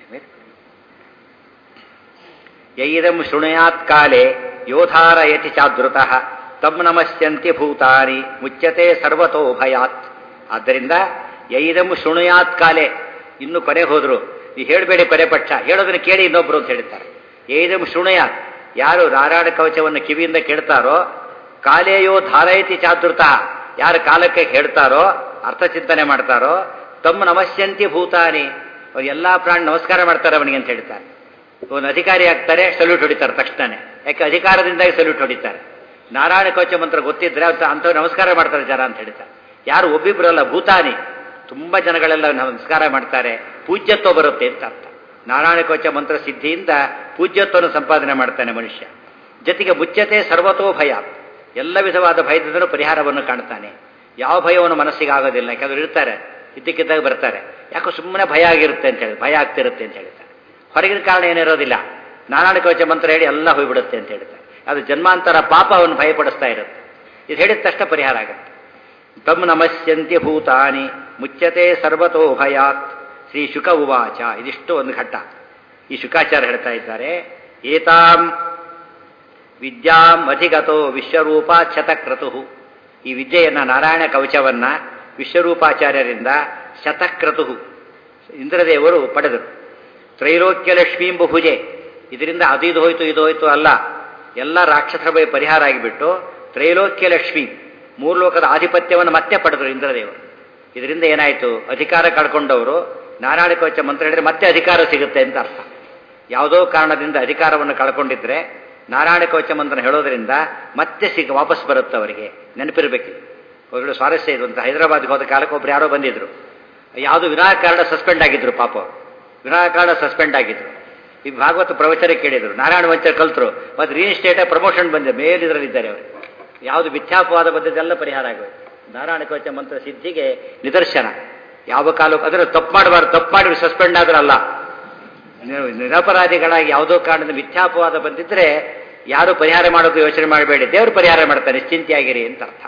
ಯೈದಂ ಶೃಣುಯಾತ್ ಕಾಲೇ ಯೋಧಾರಯತಿ ಚಾದೃತಃ ತಮ್ ನಮಸ್ಯಂತಿ ಭೂತಾನಿ ಮುಚ್ಚತೆ ಸರ್ವತೋ ಭಯಾತ್ ಆದ್ದರಿಂದ ಯೈದಂ ಶೃಣುಯಾತ್ ಕಾಲೇ ಇನ್ನು ಕೊನೆ ಹೋದ್ರು ಈ ಹೇಳಬೇಡಿ ಕೊನೆ ಪಕ್ಷ ಹೇಳೋದನ್ನ ಕೇಳಿ ಇನ್ನೊಬ್ರು ಅಂತ ಹೇಳ್ತಾರೆ ಯೈದಂ ಶೃಣುಯಾತ್ ಯಾರು ನಾರಾಯಣ ಕವಚವನ್ನು ಕಿವಿಯಿಂದ ಕೇಳ್ತಾರೋ ಕಾಲೇಯೋ ಧಾರಯತಿ ಚಾದೃತ ಯಾರು ಕಾಲಕ್ಕೆ ಹೇಳ್ತಾರೋ ಅರ್ಥಚಿಂತನೆ ಮಾಡ್ತಾರೋ ತಮ್ಮ ನಮಸ್ಯಂತಿ ಭೂತಾನಿ ಅವ್ರು ಎಲ್ಲಾ ಪ್ರಾಣಿ ನಮಸ್ಕಾರ ಮಾಡ್ತಾರೆ ಅವನಿಗೆ ಅಂತ ಹೇಳ್ತಾರೆ ಅವನು ಅಧಿಕಾರಿ ಆಗ್ತಾರೆ ಸಲ್ಯೂಟ್ ಹೊಡಿತಾರೆ ತಕ್ಷಣನೇ ಯಾಕೆ ಅಧಿಕಾರದಿಂದಾಗಿ ಸಲ್ಯೂಟ್ ಹೊಡಿತಾರೆ ನಾರಾಯಣ ಕವಚ ಮಂತ್ರ ಗೊತ್ತಿದ್ರೆ ಅಂತ ಅಂಥವ್ರು ನಮಸ್ಕಾರ ಮಾಡ್ತಾರೆ ಜನ ಅಂತ ಹೇಳ್ತಾರೆ ಯಾರು ಒಬ್ಬಿಬ್ರಲ್ಲ ಭೂತಾನಿ ತುಂಬಾ ಜನಗಳೆಲ್ಲ ನಮಸ್ಕಾರ ಮಾಡ್ತಾರೆ ಪೂಜ್ಯತ್ವ ಬರುತ್ತೆ ಅಂತ ಅರ್ಥ ನಾರಾಯಣ ಕವಚ ಮಂತ್ರ ಸಿದ್ಧಿಯಿಂದ ಪೂಜ್ಯತ್ವವನ್ನು ಸಂಪಾದನೆ ಮಾಡ್ತಾನೆ ಮನುಷ್ಯ ಜೊತೆಗೆ ಮುಚ್ಚತೆ ಸರ್ವತೋ ಭಯ ಎಲ್ಲ ವಿಧವಾದ ಭಯದಿಂದಲೂ ಪರಿಹಾರವನ್ನು ಕಾಣ್ತಾನೆ ಯಾವ ಭಯವನ್ನು ಮನಸ್ಸಿಗೆ ಆಗೋದಿಲ್ಲ ಯಾಕಂದ್ರೆ ಇರ್ತಾರೆ ಇದ್ದಕ್ಕಿದ್ದಾಗ ಬರ್ತಾರೆ ಯಾಕೋ ಸುಮ್ಮನೆ ಭಯ ಆಗಿರುತ್ತೆ ಅಂತ ಹೇಳಿ ಭಯ ಆಗ್ತಿರುತ್ತೆ ಅಂತ ಹೇಳ್ತಾರೆ ಹೊರಗಿನ ಕಾರಣ ಏನಿರೋದಿಲ್ಲ ನಾರಾಯಣ ಕವಚ ಮಂತ್ರ ಹೇಳಿ ಎಲ್ಲ ಹೋಗ್ಬಿಡುತ್ತೆ ಅಂತ ಹೇಳ್ತಾರೆ ಅದು ಜನ್ಮಾಂತರ ಪಾಪ ಅವನು ಭಯಪಡಿಸ್ತಾ ಇರುತ್ತೆ ಇದು ಹೇಳಿದ ತಕ್ಷಣ ಪರಿಹಾರ ಆಗುತ್ತೆ ತಮ್ ನಮಸ್ಯಂತಿ ಭೂತಾನಿ ಮುಚ್ಚತೆ ಸರ್ವತೋ ಭಯಾತ್ ಶ್ರೀ ಶುಕ ಉವಾಚ ಇದಿಷ್ಟು ಒಂದು ಘಟ್ಟ ಈ ಶುಕಾಚಾರ್ಯ ಹೇಳ್ತಾ ಇದ್ದಾರೆ ಏತಾಂ ವಿದ್ಯಾಂ ಅಧಿಗತೋ ವಿಶ್ವರೂಪ ಶತಕ್ರತು ಈ ವಿದ್ಯೆಯನ್ನ ನಾರಾಯಣ ಕವಚವನ್ನ ವಿಶ್ವರೂಪಾಚಾರ್ಯರಿಂದ ಶತಕ್ರತು ಇಂದ್ರದೇವರು ಪಡೆದರು ತ್ರೈಲೋಕ್ಯಲಕ್ಷ್ಮೀಂ ಬಹುಜೆ ಇದರಿಂದ ಅದು ಇದು ಹೋಯ್ತು ಇದು ಹೋಯ್ತು ಅಲ್ಲ ಎಲ್ಲ ರಾಕ್ಷಸರ ಬೈ ಪರಿಹಾರ ಆಗಿಬಿಟ್ಟು ತ್ರೈಲೋಕ್ಯ ಲಕ್ಷ್ಮಿ ಮೂರು ಲೋಕದ ಆಧಿಪತ್ಯವನ್ನು ಮತ್ತೆ ಪಡೆದರು ಇಂದ್ರದೇವರು ಇದರಿಂದ ಏನಾಯಿತು ಅಧಿಕಾರ ಕಳ್ಕೊಂಡವರು ನಾರಾಯಣ ಕವಚ ಮಂತ್ರ ಹೇಳಿದ್ರೆ ಮತ್ತೆ ಅಧಿಕಾರ ಸಿಗುತ್ತೆ ಅಂತ ಅರ್ಥ ಯಾವುದೋ ಕಾರಣದಿಂದ ಅಧಿಕಾರವನ್ನು ಕಳ್ಕೊಂಡಿದ್ರೆ ನಾರಾಯಣ ಕವಚ ಮಂತ್ರ ಹೇಳೋದ್ರಿಂದ ಮತ್ತೆ ಸಿಗ ವಾಪಸ್ ಬರುತ್ತೆ ಅವರಿಗೆ ನೆನಪಿರಬೇಕು ಒಳ್ಳೆ ಸ್ವಾರಸ್ಯ ಇದು ಅಂತ ಹೈದರಾಬಾದ್ಗೆ ಹೋದ ಕಾಲಕ್ಕೆ ಒಬ್ರು ಯಾರೋ ಬಂದಿದ್ರು ಯಾವುದು ವಿನಾಕಾರಣ ಸಸ್ಪೆಂಡ್ ಆಗಿದ್ರು ಪಾಪ ಅವರು ವಿನಾಕಾರಣ ಸಸ್ಪೆಂಡ್ ಆಗಿದ್ರು ಈ ಭಾಗವತ ಪ್ರವಚನ ಕೇಳಿದ್ರು ನಾರಾಯಣ ವಂಚರ್ ಕಲ್ತರು ಮತ್ತೆ ರಿಜಿಸ್ಟೇಟ್ ಪ್ರಮೋಷನ್ ಬಂದಿದೆ ಮೇಲಿದ್ರಲ್ಲಿದ್ದಾರೆ ಅವರು ಯಾವುದು ಮಿಥ್ಯಾಪವಾದ ಬಂದಿದ್ದೆಲ್ಲ ಪರಿಹಾರ ಆಗೋಯ್ತು ನಾರಾಯಣ ಕವಚ ಮಂತ್ರ ಸಿದ್ಧಿಗೆ ನಿದರ್ಶನ ಯಾವ ಕಾಲಕ್ಕೂ ಅದರ ತಪ್ಪು ಮಾಡಬಾರ್ದು ತಪ್ಪು ಮಾಡಿ ಸಸ್ಪೆಂಡ್ ಆದ್ರಲ್ಲ ನಿರಪರಾಧಿಗಳಾಗಿ ಯಾವುದೋ ಕಾರಣದ ಮಿಥ್ಯಾಪವಾದ ಬಂದಿದ್ರೆ ಯಾರು ಪರಿಹಾರ ಮಾಡೋದು ಯೋಚನೆ ಮಾಡಬೇಡಿ ದೇವರು ಪರಿಹಾರ ಮಾಡ್ತಾರೆ ನಿಶ್ಚಿಂತೆಯಾಗಿರಿ ಅಂತ ಅರ್ಥ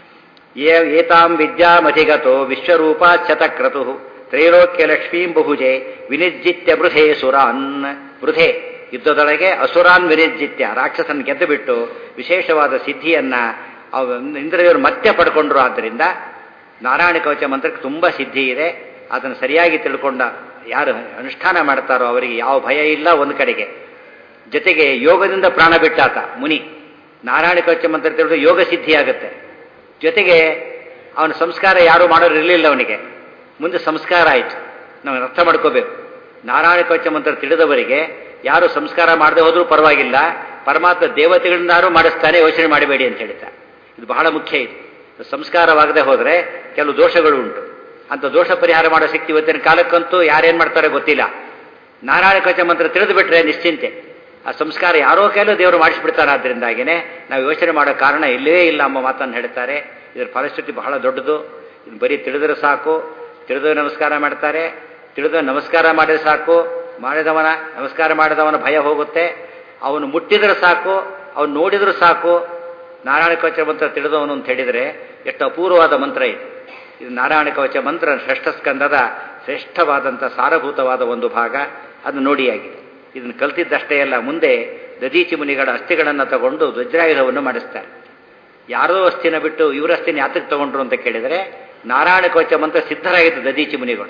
ಏ ಏತಾಂ ವಿದ್ಯಾಮಧಿಗತೋ ವಿಶ್ವರೂಪ ಶತಕ್ರತು ತ್ರೈಲೋಕ್ಯ ಲಕ್ಷ್ಮೀಂ ಬಹುಜೆ ವಿನಿರ್ಜಿತ್ಯ ಬೃಧೆ ಸುರಾನ್ ಬೃಧೆ ಯುದ್ಧದೊಳಗೆ ಅಸುರಾನ್ ವಿನಿರ್ಜಿತ್ಯ ರಾಕ್ಷಸನ್ ಗೆದ್ದು ಬಿಟ್ಟು ವಿಶೇಷವಾದ ಸಿದ್ಧಿಯನ್ನ ಇಂದ್ರದೇವರು ಮತ್ತೆ ಪಡ್ಕೊಂಡ್ರು ಆದ್ದರಿಂದ ನಾರಾಯಣ ಕವಚ ಮಂತ್ರಕ್ಕೆ ತುಂಬ ಸಿದ್ಧಿ ಇದೆ ಅದನ್ನು ಸರಿಯಾಗಿ ತಿಳ್ಕೊಂಡ ಯಾರು ಅನುಷ್ಠಾನ ಮಾಡ್ತಾರೋ ಅವರಿಗೆ ಯಾವ ಭಯ ಇಲ್ಲ ಒಂದು ಕಡೆಗೆ ಜೊತೆಗೆ ಯೋಗದಿಂದ ಪ್ರಾಣ ಬಿಟ್ಟಾತ ಮುನಿ ನಾರಾಯಣ ಕವಚ ಮಂತ್ರ ತಿಳಿದು ಯೋಗ ಸಿದ್ಧಿ ಆಗುತ್ತೆ ಜೊತೆಗೆ ಅವನ ಸಂಸ್ಕಾರ ಯಾರು ಮಾಡೋರು ಇರಲಿಲ್ಲ ಅವನಿಗೆ ಮುಂದೆ ಸಂಸ್ಕಾರ ಆಯಿತು ನಾವು ಅರ್ಥ ಮಾಡ್ಕೋಬೇಕು ನಾರಾಯಣ ಕವಚ ಮಂತ್ರ ತಿಳಿದವರಿಗೆ ಯಾರು ಸಂಸ್ಕಾರ ಮಾಡದೆ ಹೋದ್ರೂ ಪರವಾಗಿಲ್ಲ ಪರಮಾತ್ಮ ದೇವತೆಗಳಿಂದಾರು ಮಾಡಿಸ್ತಾನೆ ಯೋಚನೆ ಮಾಡಬೇಡಿ ಅಂತ ಹೇಳ್ತಾರೆ ಇದು ಬಹಳ ಮುಖ್ಯ ಇದು ಸಂಸ್ಕಾರವಾಗದೆ ಹೋದರೆ ಕೆಲವು ದೋಷಗಳು ಉಂಟು ಅಂತ ದೋಷ ಪರಿಹಾರ ಮಾಡೋ ಶಕ್ತಿ ಇವತ್ತಿನ ಕಾಲಕ್ಕಂತೂ ಯಾರೇನು ಮಾಡ್ತಾರೆ ಗೊತ್ತಿಲ್ಲ ನಾರಾಯಣ ಕವಚ ಮಂತ್ರ ತಿಳಿದು ಬಿಟ್ರೆ ನಿಶ್ಚಿಂತೆ ಆ ಸಂಸ್ಕಾರ ಯಾರೋ ಕೈಲೂ ದೇವರು ಮಾಡಿಸ್ಬಿಡ್ತಾರೆ ಆದ್ದರಿಂದಾಗಿನೇ ನಾವು ಯೋಚನೆ ಮಾಡೋ ಕಾರಣ ಇಲ್ಲವೇ ಇಲ್ಲ ಎಂಬ ಮಾತನ್ನು ಹೇಳ್ತಾರೆ ಇದರ ಫಲಶ್ರುತಿ ಬಹಳ ದೊಡ್ಡದು ಇದು ಬರೀ ತಿಳಿದರೆ ಸಾಕು ತಿಳಿದ ನಮಸ್ಕಾರ ಮಾಡ್ತಾರೆ ತಿಳಿದ ನಮಸ್ಕಾರ ಮಾಡಿದ್ರೆ ಸಾಕು ಮಾಡಿದವನ ನಮಸ್ಕಾರ ಮಾಡಿದವನ ಭಯ ಹೋಗುತ್ತೆ ಅವನು ಮುಟ್ಟಿದ್ರೆ ಸಾಕು ಅವನು ನೋಡಿದ್ರೆ ಸಾಕು ನಾರಾಯಣ ಕವಚ ಮಂತ್ರ ತಿಳಿದವನು ಅಂತ ಹೇಳಿದರೆ ಎಷ್ಟು ಅಪೂರ್ವವಾದ ಮಂತ್ರ ಇದು ಇದು ನಾರಾಯಣ ಕವಚ ಮಂತ್ರ ಷಷ್ಠ ಸ್ಕಂದದ ಶ್ರೇಷ್ಠವಾದಂಥ ಸಾರಭೂತವಾದ ಒಂದು ಭಾಗ ಅದು ನೋಡಿಯಾಗಿದೆ ಇದನ್ನು ಕಲ್ತಿದ್ದಷ್ಟೇ ಅಲ್ಲ ಮುಂದೆ ದದೀಚಿ ಮುನಿಗಳ ಅಸ್ಥಿಗಳನ್ನು ತಗೊಂಡು ವಜ್ರಾಯುಧವನ್ನು ಮಾಡಿಸ್ತಾರೆ ಯಾರೋ ಅಸ್ಥಿನ ಬಿಟ್ಟು ಇವರ ಅಸ್ಥಿನ ಯಾತಕ್ಕೆ ತಗೊಂಡ್ರು ಅಂತ ಕೇಳಿದರೆ ನಾರಾಯಣ ಕವಚ ಮಂತ್ರ ಸಿದ್ಧರಾಗಿತ್ತು ದದೀಚಿ ಮುನಿಗಳು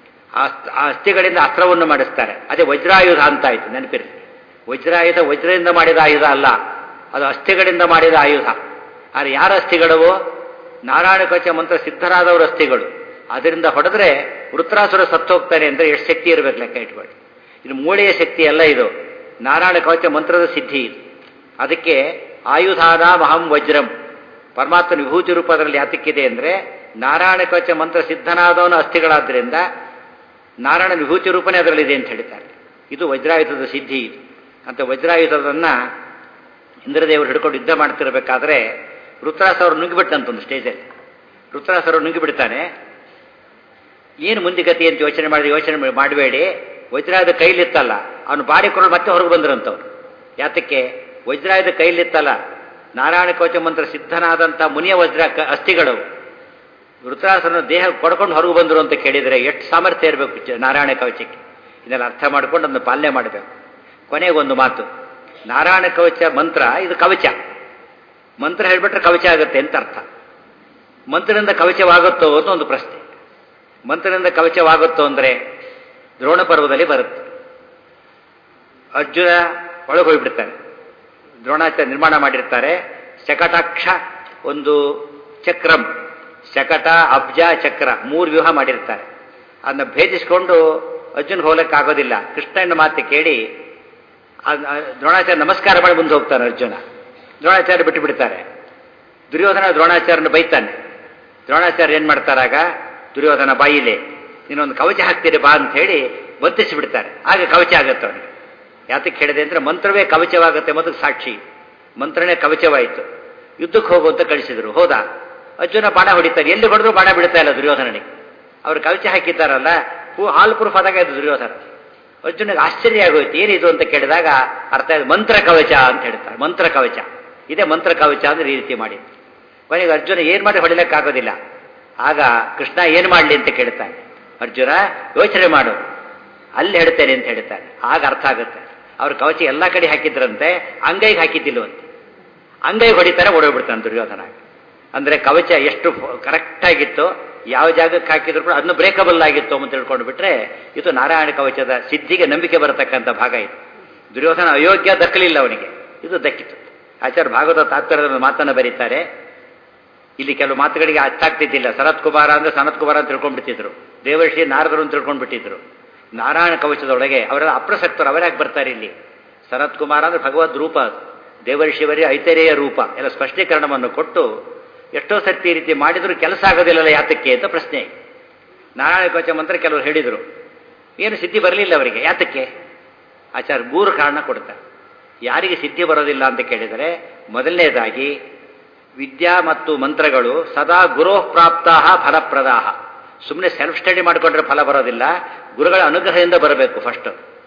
ಆ ಆ ಅಸ್ಥಿಗಳಿಂದ ಅಸ್ತ್ರವನ್ನು ಮಾಡಿಸ್ತಾರೆ ಅದೇ ವಜ್ರಾಯುಧ ಅಂತ ಆಯ್ತು ನೆನಪಿರಿ ವಜ್ರಾಯುಧ ವಜ್ರದಿಂದ ಮಾಡಿದ ಆಯುಧ ಅಲ್ಲ ಅದು ಅಸ್ಥಿಗಳಿಂದ ಮಾಡಿದ ಆಯುಧ ಆದರೆ ಯಾರ ಅಸ್ಥಿಗಳವು ನಾರಾಯಣ ಕವಚ ಮಂತ್ರ ಸಿದ್ಧರಾದವರ ಅಸ್ಥಿಗಳು ಅದರಿಂದ ಹೊಡೆದ್ರೆ ವೃತ್ರಾಸುರ ಸತ್ತೋಗ್ತಾನೆ ಅಂದರೆ ಎಷ್ಟು ಶಕ್ತಿ ಇರಬೇಕು ಲೆಕ್ಕ ಇಟ್ಬೇಡಿ ಇದು ಮೂಳೆಯ ಶಕ್ತಿ ಅಲ್ಲ ಇದು ನಾರಾಯಣ ಕವಚ ಮಂತ್ರದ ಸಿದ್ಧಿ ಇದು ಅದಕ್ಕೆ ಆಯುಧಾನ ಮಹಂ ವಜ್ರಂ ಪರಮಾತ್ಮನ ವಿಭೂತಿ ರೂಪ ಅದರಲ್ಲಿ ಯಾತಕ್ಕಿದೆ ಅಂದರೆ ನಾರಾಯಣ ಕವಚ ಮಂತ್ರ ಸಿದ್ಧನಾದವನ ಅಸ್ಥಿಗಳಾದ್ದರಿಂದ ನಾರಾಯಣ ವಿಭೂತಿ ರೂಪನೇ ಅದರಲ್ಲಿದೆ ಅಂತ ಹೇಳ್ತಾರೆ ಇದು ವಜ್ರಾಯುಧದ ಸಿದ್ಧಿ ಇದು ಅಂತ ವಜ್ರಾಯುಧದನ್ನ ಇಂದ್ರದೇವರು ಹಿಡ್ಕೊಂಡು ಯುದ್ಧ ಮಾಡ್ತಿರ್ಬೇಕಾದ್ರೆ ರುದ್ರಾಸ ಅವರು ನುಗ್ಗಿಬಿಟ್ಟಂತೊಂದು ಸ್ಟೇಜಲ್ಲಿ ರುದ್ರಾಸ ಅವರು ನುಗ್ಗಿಬಿಡ್ತಾನೆ ಏನು ಮುಂದೆ ಗತಿ ಅಂತ ಯೋಚನೆ ಮಾಡಿ ಯೋಚನೆ ಮಾಡಬೇಡಿ ವಜ್ರಾಯುಧ ಕೈಲಿತ್ತಲ್ಲ ಅವನು ಬಾಡಿಕೊಂಡು ಮತ್ತೆ ಹೊರಗೆ ಬಂದ್ರಂತವ್ರು ಯಾತಕ್ಕೆ ವಜ್ರಾಯುಧ ಕೈಲಿತ್ತಲ್ಲ ನಾರಾಯಣ ಕವಚ ಮಂತ್ರ ಸಿದ್ಧನಾದಂಥ ಮುನಿಯ ವಜ್ರ ಅಸ್ಥಿಗಳು ವೃತ್ರಾಸನ ದೇಹ ಕೊಡ್ಕೊಂಡು ಹೊರಗೆ ಬಂದರು ಅಂತ ಕೇಳಿದರೆ ಎಷ್ಟು ಸಾಮರ್ಥ್ಯ ಇರಬೇಕು ನಾರಾಯಣ ಕವಚಕ್ಕೆ ಇದೆಲ್ಲ ಅರ್ಥ ಮಾಡ್ಕೊಂಡು ಅದನ್ನು ಪಾಲನೆ ಮಾಡಬೇಕು ಕೊನೆಗೊಂದು ಮಾತು ನಾರಾಯಣ ಕವಚ ಮಂತ್ರ ಇದು ಕವಚ ಮಂತ್ರ ಹೇಳ್ಬಿಟ್ರೆ ಕವಚ ಆಗುತ್ತೆ ಅಂತ ಅರ್ಥ ಮಂತ್ರದಿಂದ ಕವಚವಾಗುತ್ತೋ ಅಂತ ಒಂದು ಪ್ರಶ್ನೆ ಮಂತ್ರದಿಂದ ಕವಚವಾಗುತ್ತೋ ಅಂದರೆ ದ್ರೋಣ ಪರ್ವದಲ್ಲಿ ಬರುತ್ತೆ ಅರ್ಜುನ ಒಳಗೆ ಹೋಗ್ಬಿಡ್ತಾನೆ ದ್ರೋಣಾಚಾರ್ಯ ನಿರ್ಮಾಣ ಮಾಡಿರ್ತಾರೆ ಶಕಟಾಕ್ಷ ಒಂದು ಚಕ್ರಂ ಶಕಟ ಅಬ್ಜ ಚಕ್ರ ಮೂರು ವ್ಯೂಹ ಮಾಡಿರ್ತಾರೆ ಅದನ್ನ ಭೇದಿಸ್ಕೊಂಡು ಅರ್ಜುನ್ಗೆ ಹೋಗ್ಲಿಕ್ಕಾಗೋದಿಲ್ಲ ಕೃಷ್ಣನ ಮಾತು ಕೇಳಿ ಅದ್- ಅದ್ ದ್ರೋಣಾಚಾರ್ಯ ನಮಸ್ಕಾರ ಮಾಡಿ ಮುಂದೆ ಹೋಗ್ತಾನೆ ಅರ್ಜುನ ದ್ರೋಣಾಚಾರ್ಯ ಬಿಟ್ಟು ಬಿಡ್ತಾರೆ ದುರ್ಯೋಧನ ದ್ರೋಣಾಚಾರ್ಯನ ಬೈತಾನೆ ದ್ರೋಣಾಚಾರ್ಯ ಏನ್ ಮಾಡ್ತಾರಾಗ ದುರ್ಯೋಧನ ಬಾಯಿಲೆ ನೀನೊಂದು ಕವಚ ಹಾಕ್ತೀರಿ ಬಾ ಅಂತ ಹೇಳಿ ಬಂಧಿಸಿ ಬಿಡ್ತಾರೆ ಆಗ ಕವಚ ಆಗುತ್ತೆ ಅವನಿಗೆ ಯಾತಕ್ಕೆ ಹೇಳಿದೆ ಅಂದ್ರೆ ಮಂತ್ರವೇ ಕವಚವಾಗುತ್ತೆ ಮತ್ತು ಸಾಕ್ಷಿ ಮಂತ್ರನೇ ಕವಚವಾಯಿತು ಯುದ್ಧಕ್ಕೆ ಹೋಗು ಅಂತ ಕಳಿಸಿದ್ರು ಹೋದ ಅರ್ಜುನ ಬಾಣ ಹೊಡಿತಾರೆ ಎಲ್ಲಿ ಹೊಡೆದ್ರು ಬಾಣ ಬಿಡ್ತಾ ಇಲ್ಲ ದುರ್ಯೋಧನನಿಗೆ ಅವ್ರು ಕವಚ ಹಾಕಿದ್ದಾರಲ್ಲ ಹೂ ಹಾಲ್ ಪ್ರೂಫ್ ಆದಾಗ ಇದು ದುರ್ಯೋಧನ ಅರ್ಜುನಿಗೆ ಆಶ್ಚರ್ಯ ಆಗೋಯ್ತು ಏನಿದು ಅಂತ ಕೇಳಿದಾಗ ಅರ್ಥ ಆಯ್ತು ಮಂತ್ರ ಕವಚ ಅಂತ ಹೇಳ್ತಾರೆ ಮಂತ್ರ ಕವಚ ಇದೇ ಮಂತ್ರ ಕವಚ ಅಂದ್ರೆ ಈ ರೀತಿ ಮಾಡಿದ್ದು ಕೊನೆಗೆ ಅರ್ಜುನ ಏನ್ ಮಾಡಿ ಹೊಡಿಲಿಕ್ಕಾಗೋದಿಲ್ಲ ಆಗ ಕೃಷ್ಣ ಏನ್ ಮಾಡ್ಲಿ ಅಂತ ಕೇಳ್ತಾನೆ ಅರ್ಜುನ ಯೋಚನೆ ಮಾಡು ಅಲ್ಲಿ ಹೇಳ್ತೇನೆ ಅಂತ ಹೇಳ್ತಾನೆ ಆಗ ಅರ್ಥ ಆಗುತ್ತೆ ಅವ್ರ ಕವಚ ಎಲ್ಲಾ ಕಡೆ ಹಾಕಿದ್ರಂತೆ ಅಂಗೈಗೆ ಹಾಕಿದ್ದಿಲ್ವಂತೆ ಅಂಗೈಗೆ ಹೊಡಿತಾರೆ ಓಡೋಗ್ಬಿಡ್ತಾನೆ ದುರ್ಯೋಧನ ಅಂದ್ರೆ ಕವಚ ಎಷ್ಟು ಕರೆಕ್ಟ್ ಆಗಿತ್ತು ಯಾವ ಜಾಗಕ್ಕೆ ಹಾಕಿದ್ರು ಕೂಡ ಅದನ್ನು ಬ್ರೇಕಬಲ್ ಆಗಿತ್ತು ಅಂತ ತಿಳ್ಕೊಂಡು ಬಿಟ್ರೆ ಇದು ನಾರಾಯಣ ಕವಚದ ಸಿದ್ಧಿಗೆ ನಂಬಿಕೆ ಬರತಕ್ಕಂಥ ಭಾಗ ಇದು ದುರ್ಯೋಧನ ಅಯೋಗ್ಯ ದಕ್ಕಲಿಲ್ಲ ಅವನಿಗೆ ಇದು ದಕ್ಕಿತು ಆಚಾರ್ಯ ಭಾಗವತ ತಾತ್ಪರ್ಯದ ಮಾತನ್ನು ಬರೀತಾರೆ ಇಲ್ಲಿ ಕೆಲವು ಮಾತುಗಳಿಗೆ ಅರ್ಥಾಗ್ತಿದ್ದಿಲ್ಲ ಸನತ್ ಕುಮಾರ ಅಂದ್ರೆ ಸನತ್ ಕುಮಾರ ಅಂತ ತಿಳ್ಕೊಂಡ್ಬಿಟ್ಟಿದ್ರು ದೇವರ್ಷಿ ನಾರದರು ಅಂತ ತಿಳ್ಕೊಂಡ್ಬಿಟ್ಟಿದ್ರು ನಾರಾಯಣ ಕವಚದೊಳಗೆ ಅವರೆಲ್ಲ ಅಪ್ರಸಕ್ತರು ಅವರ್ಯಾಕೆ ಬರ್ತಾರೆ ಇಲ್ಲಿ ಸನತ್ ಕುಮಾರ ಅಂದ್ರೆ ಭಗವದ್ ರೂಪ ಅದು ದೇವರ್ಷಿವರಿ ಐತರೇಯ ರೂಪ ಎಲ್ಲ ಸ್ಪಷ್ಟೀಕರಣವನ್ನು ಕೊಟ್ಟು ಎಷ್ಟೋ ಸರ್ತಿ ಈ ರೀತಿ ಮಾಡಿದ್ರು ಕೆಲಸ ಆಗೋದಿಲ್ಲಲ್ಲ ಯಾತಕ್ಕೆ ಅಂತ ಪ್ರಶ್ನೆ ನಾರಾಯಣ ಕವಚ ಮಂತ್ರ ಕೆಲವರು ಹೇಳಿದರು ಏನು ಸಿದ್ಧಿ ಬರಲಿಲ್ಲ ಅವರಿಗೆ ಯಾತಕ್ಕೆ ಆಚಾರ್ಯ ಮೂರು ಕಾರಣ ಕೊಡ್ತಾರೆ ಯಾರಿಗೆ ಸಿದ್ಧಿ ಬರೋದಿಲ್ಲ ಅಂತ ಕೇಳಿದರೆ ಮೊದಲನೇದಾಗಿ ವಿದ್ಯಾ ಮತ್ತು ಮಂತ್ರಗಳು ಸದಾ ಗುರೋ ಪ್ರಾಪ್ತಾಹ ಫಲಪ್ರದಾಹ ಸುಮ್ಮನೆ ಸೆಲ್ಫ್ ಸ್ಟಡಿ ಮಾಡಿಕೊಂಡ್ರೆ ಫಲ ಬರೋದಿಲ್ಲ ಗುರುಗಳ ಅನುಗ್ರಹದಿಂದ ಬರಬೇಕು ಫಸ್ಟ್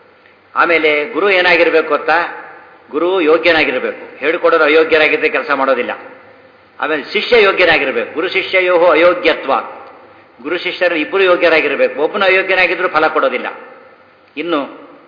ಆಮೇಲೆ ಗುರು ಏನಾಗಿರ್ಬೇಕು ಗೊತ್ತಾ ಗುರು ಯೋಗ್ಯನಾಗಿರಬೇಕು ಹೇಳಿಕೊಡೋರು ಅಯೋಗ್ಯರಾಗಿದ್ದರೆ ಕೆಲಸ ಮಾಡೋದಿಲ್ಲ ಆಮೇಲೆ ಶಿಷ್ಯ ಯೋಗ್ಯನಾಗಿರಬೇಕು ಗುರು ಶಿಷ್ಯಯೋ ಅಯೋಗ್ಯತ್ವ ಗುರು ಶಿಷ್ಯರು ಇಬ್ಬರು ಯೋಗ್ಯರಾಗಿರಬೇಕು ಒಬ್ಬನ ಅಯೋಗ್ಯನಾಗಿದ್ರೂ ಫಲ ಕೊಡೋದಿಲ್ಲ ಇನ್ನು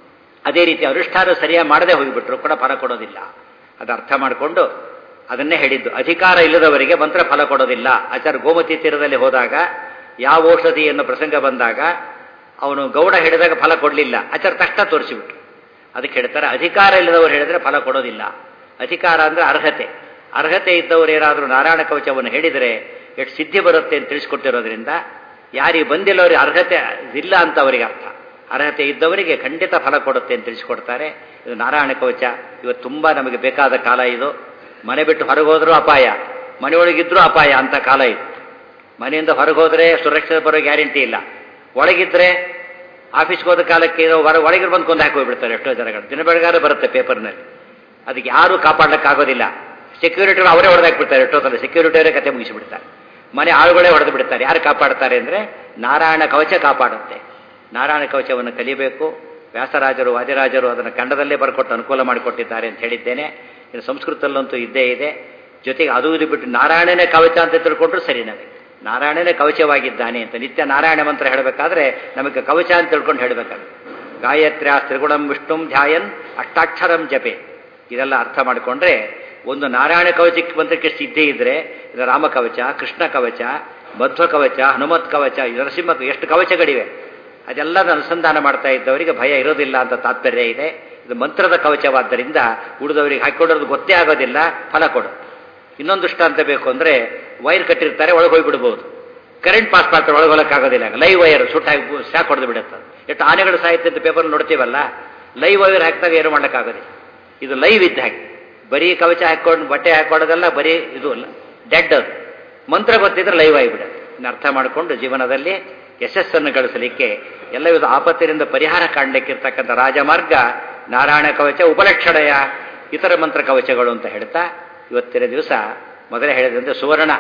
ಅದೇ ರೀತಿ ಅನುಷ್ಠಾನ ಸರಿಯಾಗಿ ಮಾಡದೆ ಹೋಗಿಬಿಟ್ರು ಕೂಡ ಫಲ ಕೊಡೋದಿಲ್ಲ ಅದು ಅರ್ಥ ಮಾಡಿಕೊಂಡು ಅದನ್ನೇ ಹೇಳಿದ್ದು ಅಧಿಕಾರ ಇಲ್ಲದವರಿಗೆ ಮಂತ್ರ ಫಲ ಕೊಡೋದಿಲ್ಲ ಆಚಾರ್ಯ ಗೋಮತಿ ತೀರದಲ್ಲಿ ಹೋದಾಗ ಯಾವ ಔಷಧಿ ಅನ್ನೋ ಪ್ರಸಂಗ ಬಂದಾಗ ಅವನು ಗೌಡ ಹೇಳಿದಾಗ ಫಲ ಕೊಡಲಿಲ್ಲ ಆಚಾರ್ಯ ತಕ್ಷಣ ತೋರಿಸಿಬಿಟ್ರು ಅದಕ್ಕೆ ಹೇಳ್ತಾರೆ ಅಧಿಕಾರ ಇಲ್ಲದವರು ಹೇಳಿದ್ರೆ ಫಲ ಕೊಡೋದಿಲ್ಲ ಅಧಿಕಾರ ಅಂದ್ರೆ ಅರ್ಹತೆ ಅರ್ಹತೆ ಇದ್ದವರು ಏನಾದರೂ ನಾರಾಯಣ ಕವಚವನ್ನು ಹೇಳಿದರೆ ಎಷ್ಟು ಸಿದ್ಧಿ ಬರುತ್ತೆ ಅಂತ ತಿಳಿಸ್ಕೊಟ್ಟಿರೋದ್ರಿಂದ ಯಾರಿಗೆ ಬಂದಿಲ್ಲವರಿಗೆ ಅರ್ಹತೆ ಇಲ್ಲ ಅಂತ ಅವರಿಗೆ ಅರ್ಥ ಅರ್ಹತೆ ಇದ್ದವರಿಗೆ ಖಂಡಿತ ಫಲ ಕೊಡುತ್ತೆ ಅಂತ ತಿಳಿಸ್ಕೊಡ್ತಾರೆ ಇದು ನಾರಾಯಣ ಕವಚ ಇವತ್ತು ತುಂಬಾ ನಮಗೆ ಬೇಕಾದ ಕಾಲ ಇದು ಮನೆ ಬಿಟ್ಟು ಹೊರಗೋದ್ರೂ ಅಪಾಯ ಮನೆಯೊಳಗಿದ್ರೂ ಅಪಾಯ ಅಂತ ಕಾಲ ಇದು ಮನೆಯಿಂದ ಹೊರಗೋದ್ರೆ ಸುರಕ್ಷಿತ ಬರೋ ಗ್ಯಾರಂಟಿ ಇಲ್ಲ ಒಳಗಿದ್ರೆ ಆಫೀಸ್ಗೆ ಹೋದ ಕಾಲಕ್ಕೆ ಇದು ಹೊರ ಒಳಗಿರ್ ಬಂದು ಕೊಂದು ಹಾಕೋಗ್ಬಿಡ್ತಾರೆ ಎಷ್ಟೋ ಜನಗಳು ದಿನ ಬೆಳಗಾದ್ರೆ ಬರುತ್ತೆ ಪೇಪರ್ನಲ್ಲಿ ಅದಕ್ಕೆ ಯಾರೂ ಕಾಪಾಡಲಿಕ್ಕಾಗೋದಿಲ್ಲ ಸೆಕ್ಯೂರಿಟಿ ಅವರೇ ಹೊಡೆದಾಕ್ಬಿಡ್ತಾರೆ ಎಷ್ಟೊತ್ತಲ್ಲಿ ಸೆಕ್ಯೂರಿಟಿಯವರೇ ಕತೆ ಮುಗಿಸಿಬಿಡ್ತಾರೆ ಮನೆ ಆಳುಗಳೇ ಹೊಡೆದು ಬಿಡ್ತಾರೆ ಯಾರು ಕಾಪಾಡ್ತಾರೆ ಅಂದರೆ ನಾರಾಯಣ ಕವಚ ಕಾಪಾಡುತ್ತೆ ನಾರಾಯಣ ಕವಚವನ್ನು ಕಲಿಬೇಕು ವ್ಯಾಸರಾಜರು ವಾದಿರಾಜರು ಅದನ್ನು ಕನ್ನಡದಲ್ಲೇ ಬರ್ಕೊಟ್ಟು ಅನುಕೂಲ ಮಾಡಿಕೊಟ್ಟಿದ್ದಾರೆ ಅಂತ ಹೇಳಿದ್ದೇನೆ ಇನ್ನು ಸಂಸ್ಕೃತದಲ್ಲಂತೂ ಇದ್ದೇ ಇದೆ ಜೊತೆಗೆ ಅದು ಇದು ಬಿಟ್ಟು ನಾರಾಯಣನೇ ಕವಚ ಅಂತ ತಿಳ್ಕೊಂಡ್ರು ಸರಿ ನಮಗೆ ನಾರಾಯಣನೇ ಕವಚವಾಗಿದ್ದಾನೆ ಅಂತ ನಿತ್ಯ ನಾರಾಯಣ ಮಂತ್ರ ಹೇಳಬೇಕಾದ್ರೆ ನಮಗೆ ಕವಚ ಅಂತ ತಿಳ್ಕೊಂಡು ಹೇಳಬೇಕಾದ್ರೆ ಗಾಯತ್ರ್ಯ ತ್ರಿಗುಣಂ ವಿಷ್ಣುಂ ಧ್ಯಾಯನ್ ಅಷ್ಟಾಕ್ಷರಂ ಜಪೆ ಇದೆಲ್ಲ ಅರ್ಥ ಮಾಡಿಕೊಂಡ್ರೆ ಒಂದು ನಾರಾಯಣ ಕವಚಕ್ಕೆ ಮಂತ್ರಕ್ಕೆ ಸಿದ್ಧಿ ಇದ್ರೆ ಇದು ರಾಮ ಕವಚ ಕೃಷ್ಣ ಕವಚ ಮಧ್ವ ಕವಚ ಹನುಮತ್ ಕವಚ ನರಸಿಂಹ ಎಷ್ಟು ಕವಚಗಳಿವೆ ಅದೆಲ್ಲದ ಅನುಸಂಧಾನ ಮಾಡ್ತಾ ಇದ್ದವರಿಗೆ ಭಯ ಇರೋದಿಲ್ಲ ಅಂತ ತಾತ್ಪರ್ಯ ಇದೆ ಇದು ಮಂತ್ರದ ಕವಚವಾದ್ದರಿಂದ ಉಳಿದವರಿಗೆ ಹಾಕಿಕೊಡೋದು ಗೊತ್ತೇ ಆಗೋದಿಲ್ಲ ಫಲ ಕೊಡು ಇನ್ನೊಂದು ಅಂತ ಬೇಕು ಅಂದ್ರೆ ವೈರ್ ಕಟ್ಟಿರ್ತಾರೆ ಒಳಗೆ ಹೋಗ್ಬಿಡ್ಬೋದು ಕರೆಂಟ್ ಪಾಸ್ ಮಾಡ್ತಾರೆ ಒಳಗೆ ಹೋಗಕ್ಕಾಗೋದಿಲ್ಲ ಲೈವ್ ವೈರ್ ಸುಟ್ಟಾಗಿ ಶಾಕ್ ಹೊಡೆದು ಬಿಡುತ್ತೆ ಎಷ್ಟು ಆನೆಗಳು ಸಾಹಿತ್ಯ ಅಂತ ಪೇಪರ್ ನೋಡ್ತೀವಲ್ಲ ಲೈವ್ ವೈರ್ ಹಾಕಿದಾಗ ಏನು ಮಾಡೋಕ್ಕಾಗೋದಿಲ್ಲ ಇದು ಲೈವ್ ಇದ್ದ ಹಾಗೆ ಬರೀ ಕವಚ ಹಾಕೊಂಡು ಬಟ್ಟೆ ಹಾಕೊಳ್ಳೋದೆಲ್ಲ ಬರೀ ಇದು ಡೆಡ್ ಅದು ಮಂತ್ರ ಗೊತ್ತಿದ್ರೆ ಲೈವ್ ಆಗಿಬಿಡುತ್ತೆ ಇನ್ನು ಅರ್ಥ ಮಾಡಿಕೊಂಡು ಜೀವನದಲ್ಲಿ ಯಶಸ್ಸನ್ನು ಗಳಿಸಲಿಕ್ಕೆ ಎಲ್ಲ ವಿಧ ಆಪತ್ತಿನಿಂದ ಪರಿಹಾರ ಕಾಣಲಿಕ್ಕಿರ್ತಕ್ಕಂಥ ರಾಜಮಾರ್ಗ ನಾರಾಯಣ ಕವಚ ಉಪಲಕ್ಷಣಯ ಇತರ ಮಂತ್ರ ಕವಚಗಳು ಅಂತ ಹೇಳ್ತಾ ಇವತ್ತಿನ ದಿವಸ ಮೊದಲೇ ಹೇಳಿದಂತೆ ಸುವರ್ಣ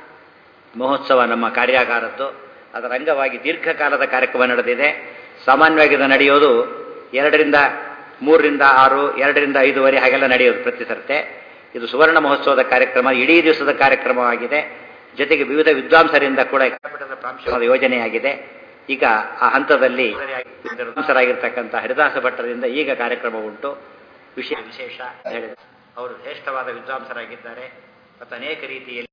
ಮಹೋತ್ಸವ ನಮ್ಮ ಕಾರ್ಯಾಗಾರದ್ದು ಅದರ ಅಂಗವಾಗಿ ದೀರ್ಘಕಾಲದ ಕಾರ್ಯಕ್ರಮ ನಡೆದಿದೆ ಸಾಮಾನ್ಯವಾಗಿ ಇದು ನಡೆಯೋದು ಎರಡರಿಂದ ಮೂರರಿಂದ ಆರು ಎರಡರಿಂದ ಐದುವರೆ ಹಾಗೆಲ್ಲ ನಡೆಯೋದು ಪ್ರತಿ ಸರ್ತೆ ಇದು ಸುವರ್ಣ ಮಹೋತ್ಸವದ ಕಾರ್ಯಕ್ರಮ ಇಡೀ ದಿವಸದ ಕಾರ್ಯಕ್ರಮವಾಗಿದೆ ಜೊತೆಗೆ ವಿವಿಧ ವಿದ್ವಾಂಸರಿಂದ ಕೂಡ ಪ್ರಾಂಶುಪಾತ ಯೋಜನೆಯಾಗಿದೆ ಈಗ ಆ ಹಂತದಲ್ಲಿ ವಿದ್ವಾಂಸರಾಗಿರ್ತಕ್ಕಂಥ ಹರಿದಾಸ ಭಟ್ಟರಿಂದ ಈಗ ಕಾರ್ಯಕ್ರಮ ಉಂಟು ವಿಷಯ ವಿಶೇಷ ಹೇಳಿದ ಅವರು ಶ್ರೇಷ್ಠವಾದ ವಿದ್ವಾಂಸರಾಗಿದ್ದಾರೆ ಮತ್ತು ಅನೇಕ ರೀತಿಯಲ್ಲಿ